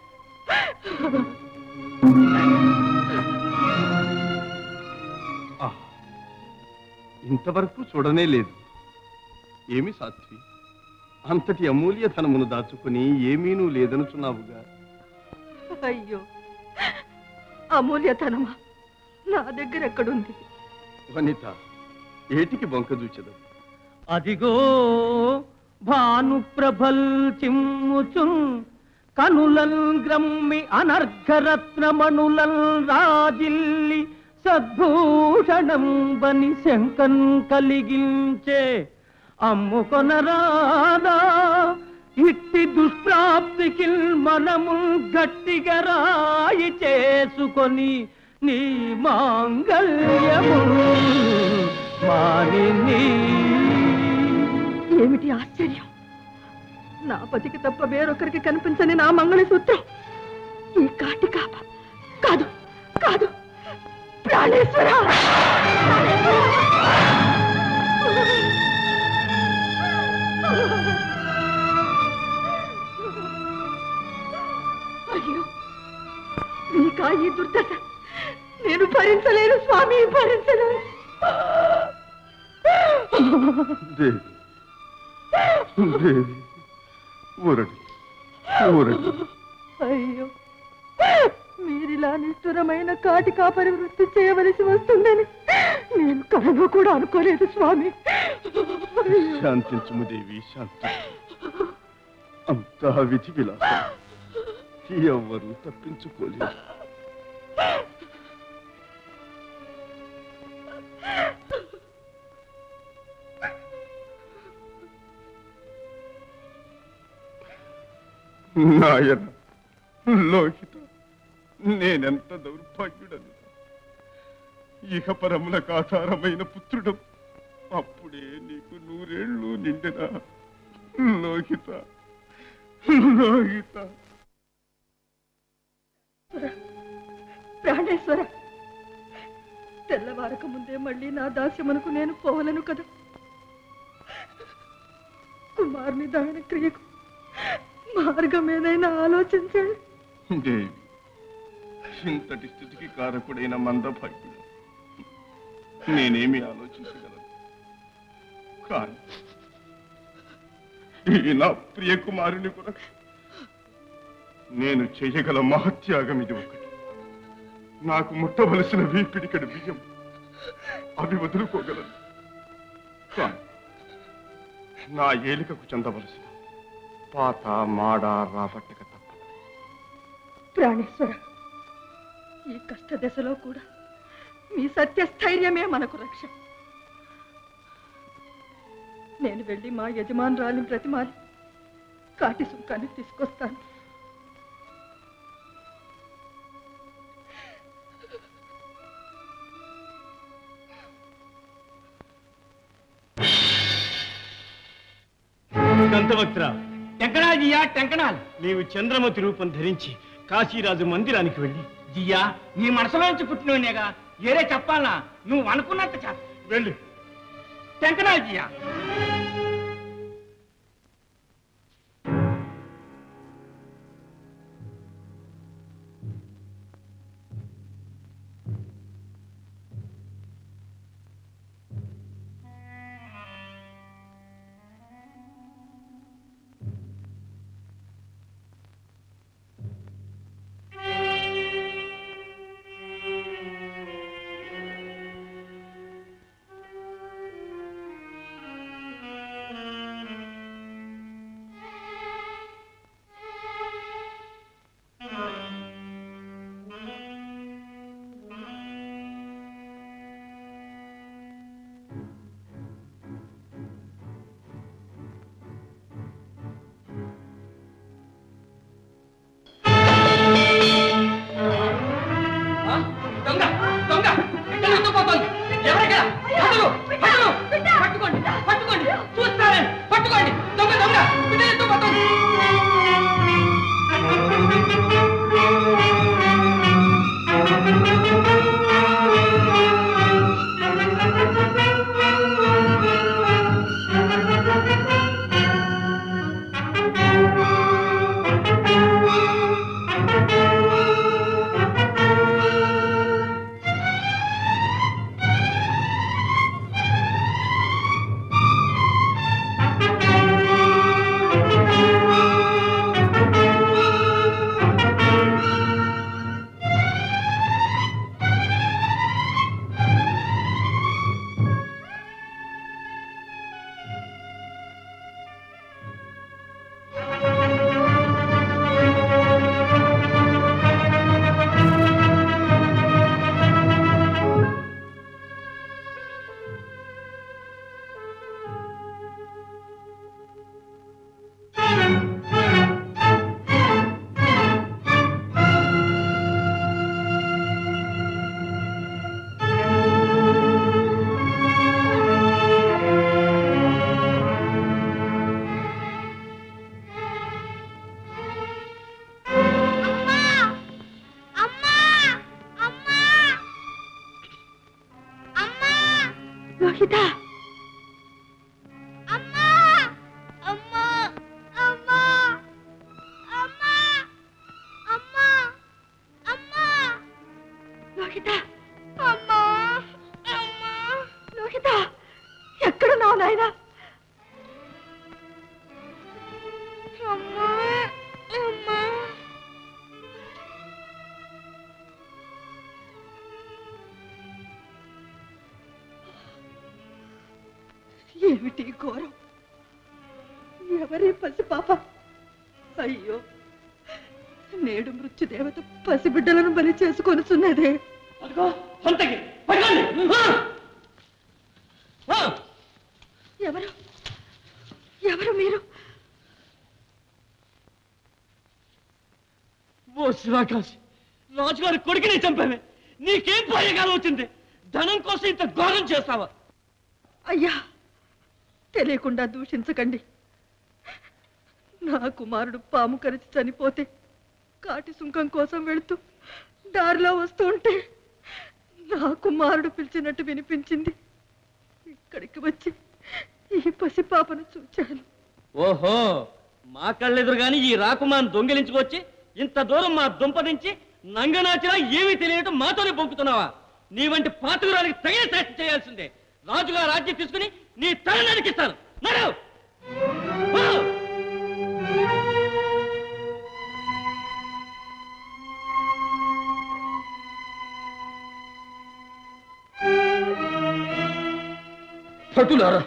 B: ఆహ్! ఇంతవరకు చూడనే లేదు ఏమి సాధ్వి అంతటి అమూల్య ధనమును దాచుకుని ఏమీనూ లేదనుచున్నావుగా
D: అయ్యో అమూల్యతనమా నా దగ్గర ఎక్కడుంది
B: వనిత ఏటికి బొంక చూచదు
T: అదిగో భాను ప్రభల్ చిమ్ముచున్ కనులల్ గ్రమ్మి అనర్ఘరత్నమణులల్ రాజిల్లి సద్భూషణం బని శంకన్ కలిగించే అమ్ముకొనరాదా ఇట్టి దుష్ప్రాప్తికి మనము గట్టిగా రాయి చేసుకొని నీ మాంగల్యము మానిని
D: ఏమిటి ఆశ్చర్యం నా పతికి తప్ప వేరొకరికి కనిపించని నా మంగళసూత్రం ఈ కాటి కాప కాదు కాదు ప్రాణేశ్వర అయ్యో నీకా ఈ దుర్దశ నేను భరించలేను స్వామి భరించలేను
B: దేవి దేవి ఊరడి ఊరడి
D: అయ్యో మీరిలా నిష్ఠురమైన కాటి కాపరి వృత్తి చేయవలసి వస్తుందని నేను కలలో కూడా అనుకోలేదు స్వామి
B: శాంతించుము దేవి శాంతించు అంతా విధి విలాసం ఎవ్వరూ తప్పించుకోలేరు నాయన లోహిత నేనెంత దౌర్భాగ్యుడను ఇహ పరములకు ఆధారమైన పుత్రుడు అప్పుడే నీకు నూరేళ్ళు నిండిన లోహిత లోహిత
D: ప్రాణేశ్వర తెల్లవారక ముందే మళ్ళీ నా దాస్యమునకు నేను పోవలను కదా కుమారుని దహన క్రియకు మార్గం ఏదైనా ఆలోచించండి
B: దేవి ఇంతటి స్థితికి కారకుడైన మందభాగ్యుడు నేనేమి ఆలోచించగలను కానీ ఈ నా ప్రియ కుమారుని కొరకు నేను చేయగల మహత్యాగం ఇది ఒకటి నాకు ముట్టవలసిన వీపిడికడి బియ్యం అవి వదులుకోగలను కానీ నా ఏలికకు చెందవలసిన పాత మాడ రాబట్టక తప్ప
D: ప్రాణేశ్వర ఈ కష్ట దశలో కూడా మీ సత్యస్థైర్యమే మనకు రక్ష నేను వెళ్ళి మా యజమానురాలిని ప్రతిమాలి కాటి సుంకాన్ని తీసుకొస్తాను
I: దంతవక్త్ర టెంకణాజియా టెంకణాలు నీవు చంద్రమతి రూపం ధరించి కాశీరాజు మందిరానికి వెళ్ళి
F: జియా నీ మనసులో నుంచి పుట్టినోనేగా ఏరే చెప్పాలా నువ్వు అనుకున్నంత చేస్తా
I: వెళ్ళు
F: టెంకనాలు జియా
L: దొంగ దొంగ ఇక్కడ ఎత్తుకుపోతోంది ఎవరిక్కడ అసలు అసలు పట్టుకోండి పట్టుకోండి చూస్తారే పట్టుకోండి దొంగ దొంగ బిడ్డ ఎత్తుకుపోతోంది
O: లోహిత లోహిత అమ్మా అమ్మా లోహిత ఎక్కడున్నావు నాయనా అమ్మా అమ్మా ఏమిటి ఘోరం ఎవరి పసిపాప అయ్యో నేడు మృత్యుదేవత పసిబిడ్డలను బలి చేసుకొనుచున్నదే
L: అదిగో హంతకి పట్టుకోండి ఆ! ఆ!
O: ఎవరు ఎవరు మీరు
F: ఓ శివాకాశి రాజుగారి కొడుకునే చంపావే నీకేం భయగానం వచ్చింది ధనం కోసం ఇంత ఘోరం చేస్తావా
D: అయ్యా తెలియకుండా దూషించకండి నా కుమారుడు పాము కరిచి చనిపోతే కాటి సుంకం కోసం వెళుతూ దారిలో వస్తూ ఉంటే నా కుమారుడు పిలిచినట్టు వినిపించింది ఇక్కడికి వచ్చి ఈ పసిపాపను చూచాను
F: ఓహో మా కళ్ళెదురుగాని ఈ రాకుమాన్ దొంగిలించుకొచ్చి ఇంత దూరం మా దుంప నుంచి నంగనాచినా ఏమీ తెలియటం మాతోనే బొంకుతున్నావా నీ వంటి పాతుకురానికి తగిన శాస్తి చేయాల్సిందే రాజుగా రాజ్యం తీసుకుని నీ తల నరికిస్తాను నడు పో! భటులారా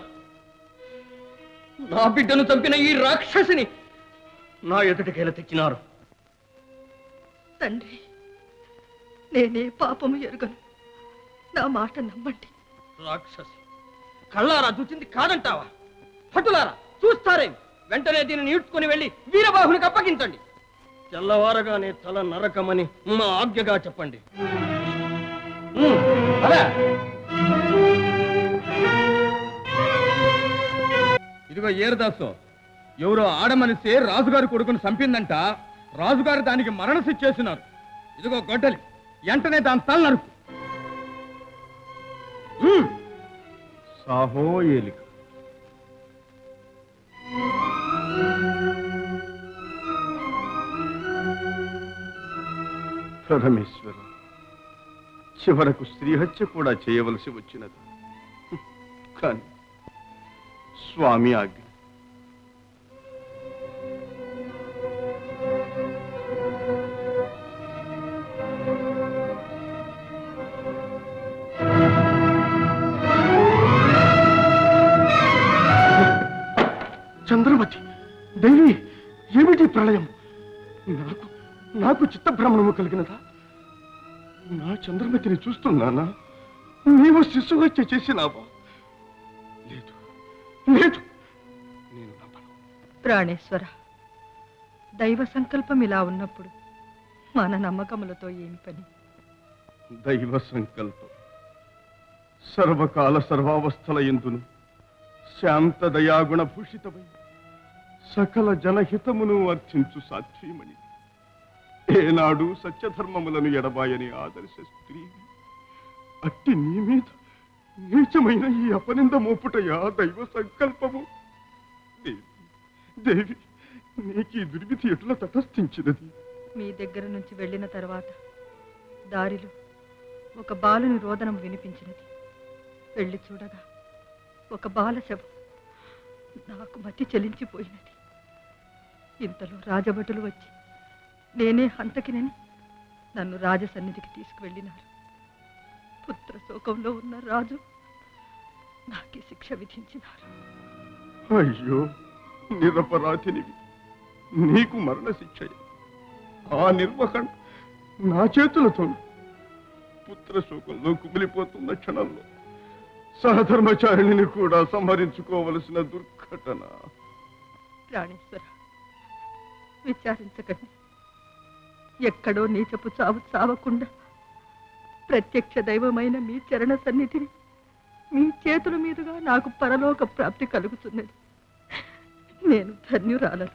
F: నా బిడ్డను చంపిన ఈ రాక్షసిని నా ఎదుటికేలా తెచ్చినారు
D: తండ్రి నేనే పాపము ఎరుగను నా మాట నమ్మండి
F: రాక్షసి కళ్ళారా చూసింది కాదంటావా భటులారా చూస్తారే వెంటనే దీనిని ఈడ్చుకొని వెళ్ళి వీరబాహునికి అప్పగించండి తెల్లవారగానే తల నరకమని మా ఆజ్ఞగా చెప్పండి ఉమ్, అలా ఇదిగో ఏరుదాసు
U: ఎవరో ఆడమనిసే రాజుగారి కొడుకును చంపిందంట రాజుగారు దానికి మరణశిక్ష చేసినారు ఇదిగో గొడ్డలి వెంటనే దాని తల నరుకు ఉమ్.
B: సాహో ఏలిక పరమేశ్వర చివరకు స్త్రీహత్య కూడా చేయవలసి వచ్చినది కానీ స్వామి ఆజ్ఞ చంద్రమతి దేవి ఏమిటి ప్రళయం నాకు నాకు చిత్తభ్రమణము కలిగినదా నా చంద్రమతిని చూస్తున్నానా నీవు శిశుహత్య చేసినావా లేదు లేదు
D: ప్రాణేశ్వర దైవ సంకల్పం ఇలా ఉన్నప్పుడు మన నమ్మకములతో ఏమి పని
B: దైవ సంకల్పం సర్వకాల సర్వావస్థల ఎందును శాంత దయాగుణ భూషితమై సకల జనహితమును అర్థించు సాధ్వీమణి ఏనాడు సత్యధర్మములను ఎడబాయని ఆదర్శ స్త్రీ అట్టి నీ మీద నీచమైన ఈ అపనింద మోపుటయా దైవ సంకల్పము దేవి దేవి నీకు ఈ దుర్విధి ఎట్లా తటస్థించినది
D: మీ దగ్గర నుంచి వెళ్ళిన తర్వాత దారిలో ఒక బాలుని రోదనం వినిపించినది వెళ్ళి చూడగా ఒక బాల శవం నాకు మతి చెలించిపోయినది ఇంతలో రాజభటులు వచ్చి నేనే హంతకినని నన్ను రాజసన్నిధికి తీసుకువెళ్ళినారు పుత్ర శోకంలో ఉన్న రాజు నాకే శిక్ష విధించినారు
B: అయ్యో నిరపరాధినివి నీకు మరణ శిక్ష ఆ నిర్వహణ నా చేతులతో పుత్ర శోకంలో కుమిలిపోతున్న క్షణంలో సహధర్మచారిణిని కూడా సంహరించుకోవలసిన దుర్ఘటన
D: ప్రాణేశ్వర విచారించకండి ఎక్కడో నీచపు చావు చావకుండా ప్రత్యక్ష దైవమైన మీ చరణ సన్నిధిని మీ చేతుల మీదుగా నాకు పరలోక ప్రాప్తి కలుగుతున్నది నేను ధన్యురాలను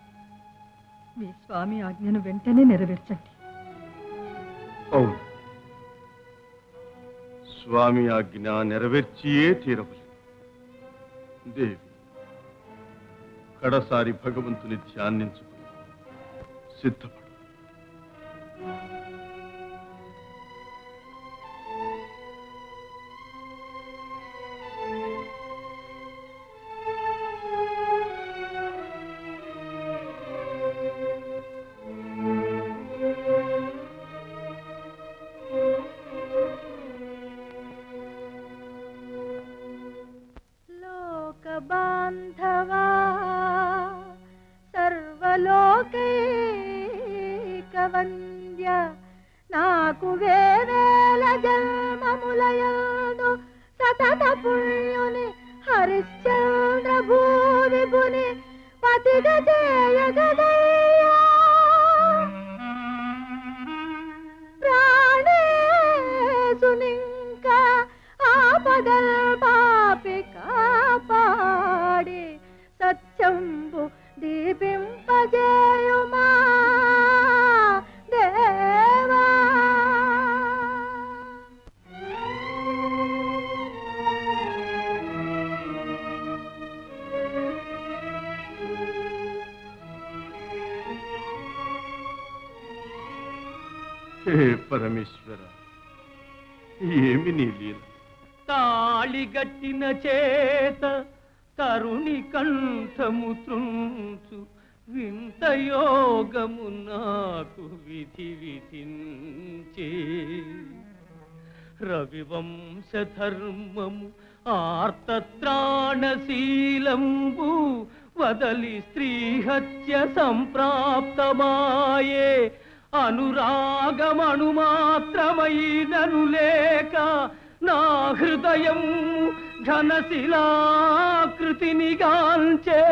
D: మీ స్వామి ఆజ్ఞను వెంటనే నెరవేర్చండి
B: అవును స్వామి ఆజ్ఞ నెరవేర్చియే తీరవలెను దేవి కడసారి భగవంతుని ధ్యానించుకుని సిద్ధపడు
O: లోక బాంధవా సర్వలోకైకవంద్య నాకు వేవేల జన్మములయందు సతత పుణ్యుని హరిశ్చంద్ర భూవిభుని పతిగ చేయగదయ్యా ప్రాణేశునింక ఆపదల్ పాపి కాపాడి సత్యంబు దీపింపజేయుమా దేవా
B: హే పరమేశ్వర ఏమి నీ లీల
F: తాళిగట్టిన చేత తరుణి కంఠము త్రుంచు వింత యోగము నాకు విధి విధించే రవివంశ ధర్మము ఆర్తత్రాణశీలంబు వదలి స్త్రీహత్య సంప్రాప్తమాయే అనురాగమణు మాత్రమైనను లేక నా హృదయం ఘనశిలాకృతిని గాంచే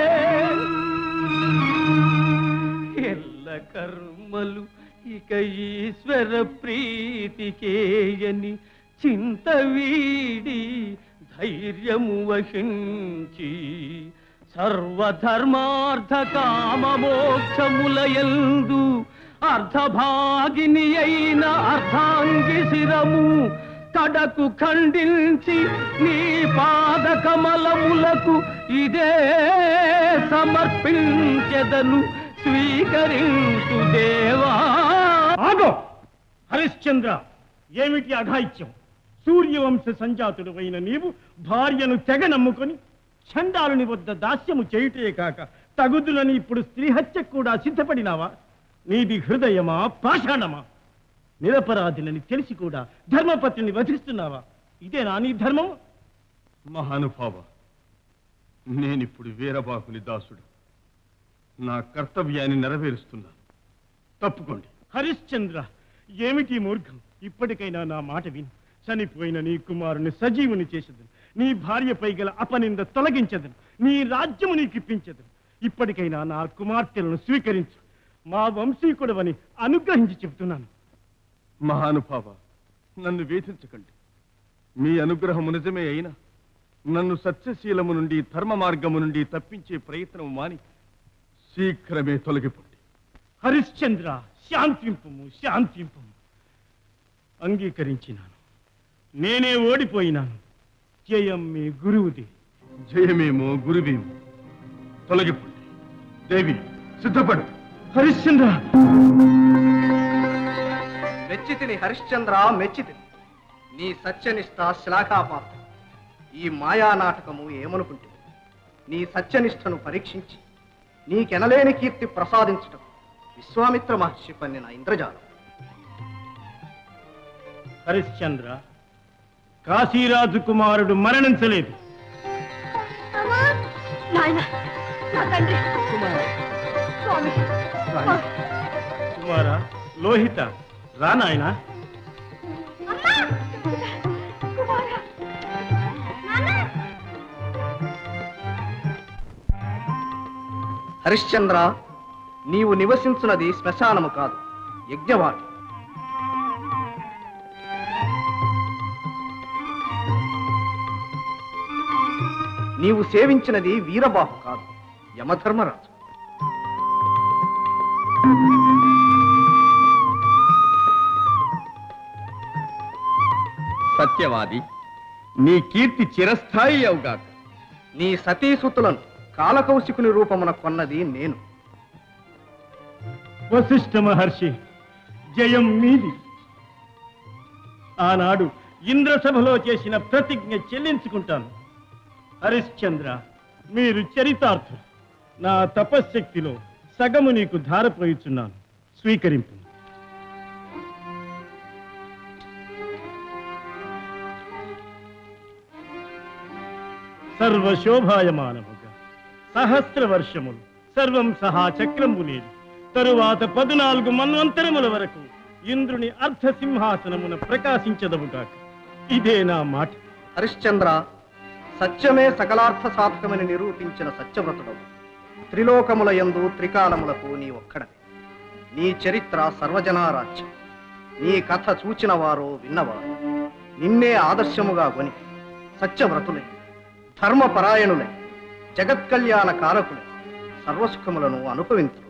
F: ఎల్ల కర్మలు ఇక ఈశ్వర ప్రీతికేయని చింత వీడి ధైర్యము వహించి
T: సర్వధర్మార్థ కామమోక్షములయందు అర్ధభాగిని అయిన అర్ధాంగి శిరము కడకు ఖండించి నీ పాద కమలములకు ఇదే సమర్పించెదను స్వీకరించు దేవా
I: ఆగో హరిశ్చంద్ర ఏమిటి అఘాయిత్యం సూర్యవంశ సంజాతుడు అయిన నీవు భార్యను తెగ నమ్ముకొని చండాలుని వద్ద దాస్యము చేయుటే కాక తగుదులని ఇప్పుడు స్త్రీ హత్య కూడా సిద్ధపడినావా నీది హృదయమా పాషాణమా నిరపరాధినని తెలిసి కూడా ధర్మపత్నిని వధిస్తున్నావా ఇదేనా నీ ధర్మం
B: మహానుభావ నేనిప్పుడు వీరబాహుని దాసుడు నా కర్తవ్యాన్ని నెరవేరుస్తున్నాను తప్పుకోండి
I: హరిశ్చంద్ర ఏమిటి మూర్ఖం ఇప్పటికైనా నా మాట విని చనిపోయిన నీ కుమారుని సజీవుని చేసేదను నీ భార్యపై గల అపనింద తొలగించదను నీ రాజ్యము నీకు ఇప్పించదను ఇప్పటికైనా నా కుమార్తెలను స్వీకరించు మా వంశీకుడవని అనుగ్రహించి చెబుతున్నాను
B: మహానుభావ నన్ను వేధించకండి మీ అనుగ్రహము నిజమే అయినా నన్ను సత్యశీలము నుండి ధర్మ మార్గము నుండి తప్పించే ప్రయత్నం మాని శీఘ్రమే తొలగిపోండి
I: హరిశ్చంద్ర శాంతింపుము శాంతింపుము అంగీకరించినాను నేనే ఓడిపోయినాను జయం మీ గురువుది
B: జయమేమో గురువేమో తొలగిపోండి దేవి సిద్ధపడు
I: హరిశ్చంద్ర
K: మెచ్చితిని హరిశ్చంద్ర మెచ్చితిని నీ సత్యనిష్ట శ్లాఘాపాత్ర ఈ మాయా నాటకము ఏమనుకుంటుంది నీ సత్యనిష్టను పరీక్షించి నీకెనలేని కీర్తి ప్రసాదించటం విశ్వామిత్ర మహర్షి పన్నిన ఇంద్రజాలం
I: హరిశ్చంద్ర కాశీరాజు కుమారుడు మరణించలేదు
D: నాయన నా తండ్రి స్వామి
I: కుమార లోహిత రా నాయనా
K: హరిశ్చంద్ర నీవు నివసించున్నది శ్మశానము కాదు యజ్ఞవాటి నీవు సేవించినది వీరబాహు కాదు యమధర్మరాజు
B: సత్యవాది నీ కీర్తి చిరస్థాయి అవుగాక
K: నీ సతీసుతులను కాలకౌశికుని రూపమున కొన్నది నేను
I: వశిష్ఠ మహర్షి జయం మీది ఆనాడు ఇంద్రసభలో చేసిన ప్రతిజ్ఞ చెల్లించుకుంటాను హరిశ్చంద్ర మీరు చరితార్థులు నా తపశ్శక్తిలో సగము నీకు ధారపోయిచున్నాను స్వీకరింపు సర్వశోభాయమానముగా సహస్ర వర్షములు సర్వం సహా చక్రము లేదు తరువాత పదునాలుగు మన్వంతరముల వరకు ఇంద్రుని అర్ధ సింహాసనమున ప్రకాశించదవుగాక ఇదే నా మాట
K: హరిశ్చంద్ర సత్యమే సకలార్థ సాధకమని నిరూపించిన సత్యవ్రతుడవు త్రిలోకముల యందు త్రికాలములకు నీ ఒక్కడవే నీ చరిత్ర సర్వజనారాజ్యం నీ కథ చూచిన వారో విన్నవారు నిన్నే ఆదర్శముగా కొని సత్యవ్రతులై ధర్మపరాయణులై జగత్కళ్యాణ కారకులై సర్వసుఖములను అనుభవింతురు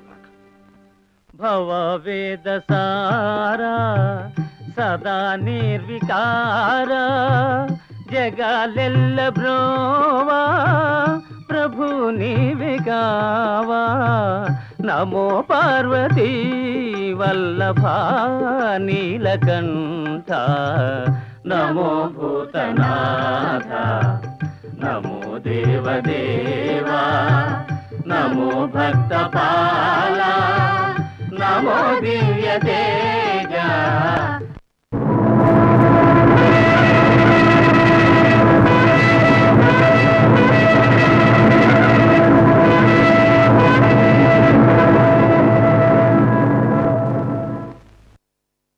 T: భవవేద సారా సదా నిర్వికార జగాలెల్ల బ్రోవా ప్రభు నీవిగావా నమో పార్వతీ వల్లభ నీలకంఠ నమో భూతనాథ నమో దేవదేవా నమో భక్తపాల నమో దివ్య తేజ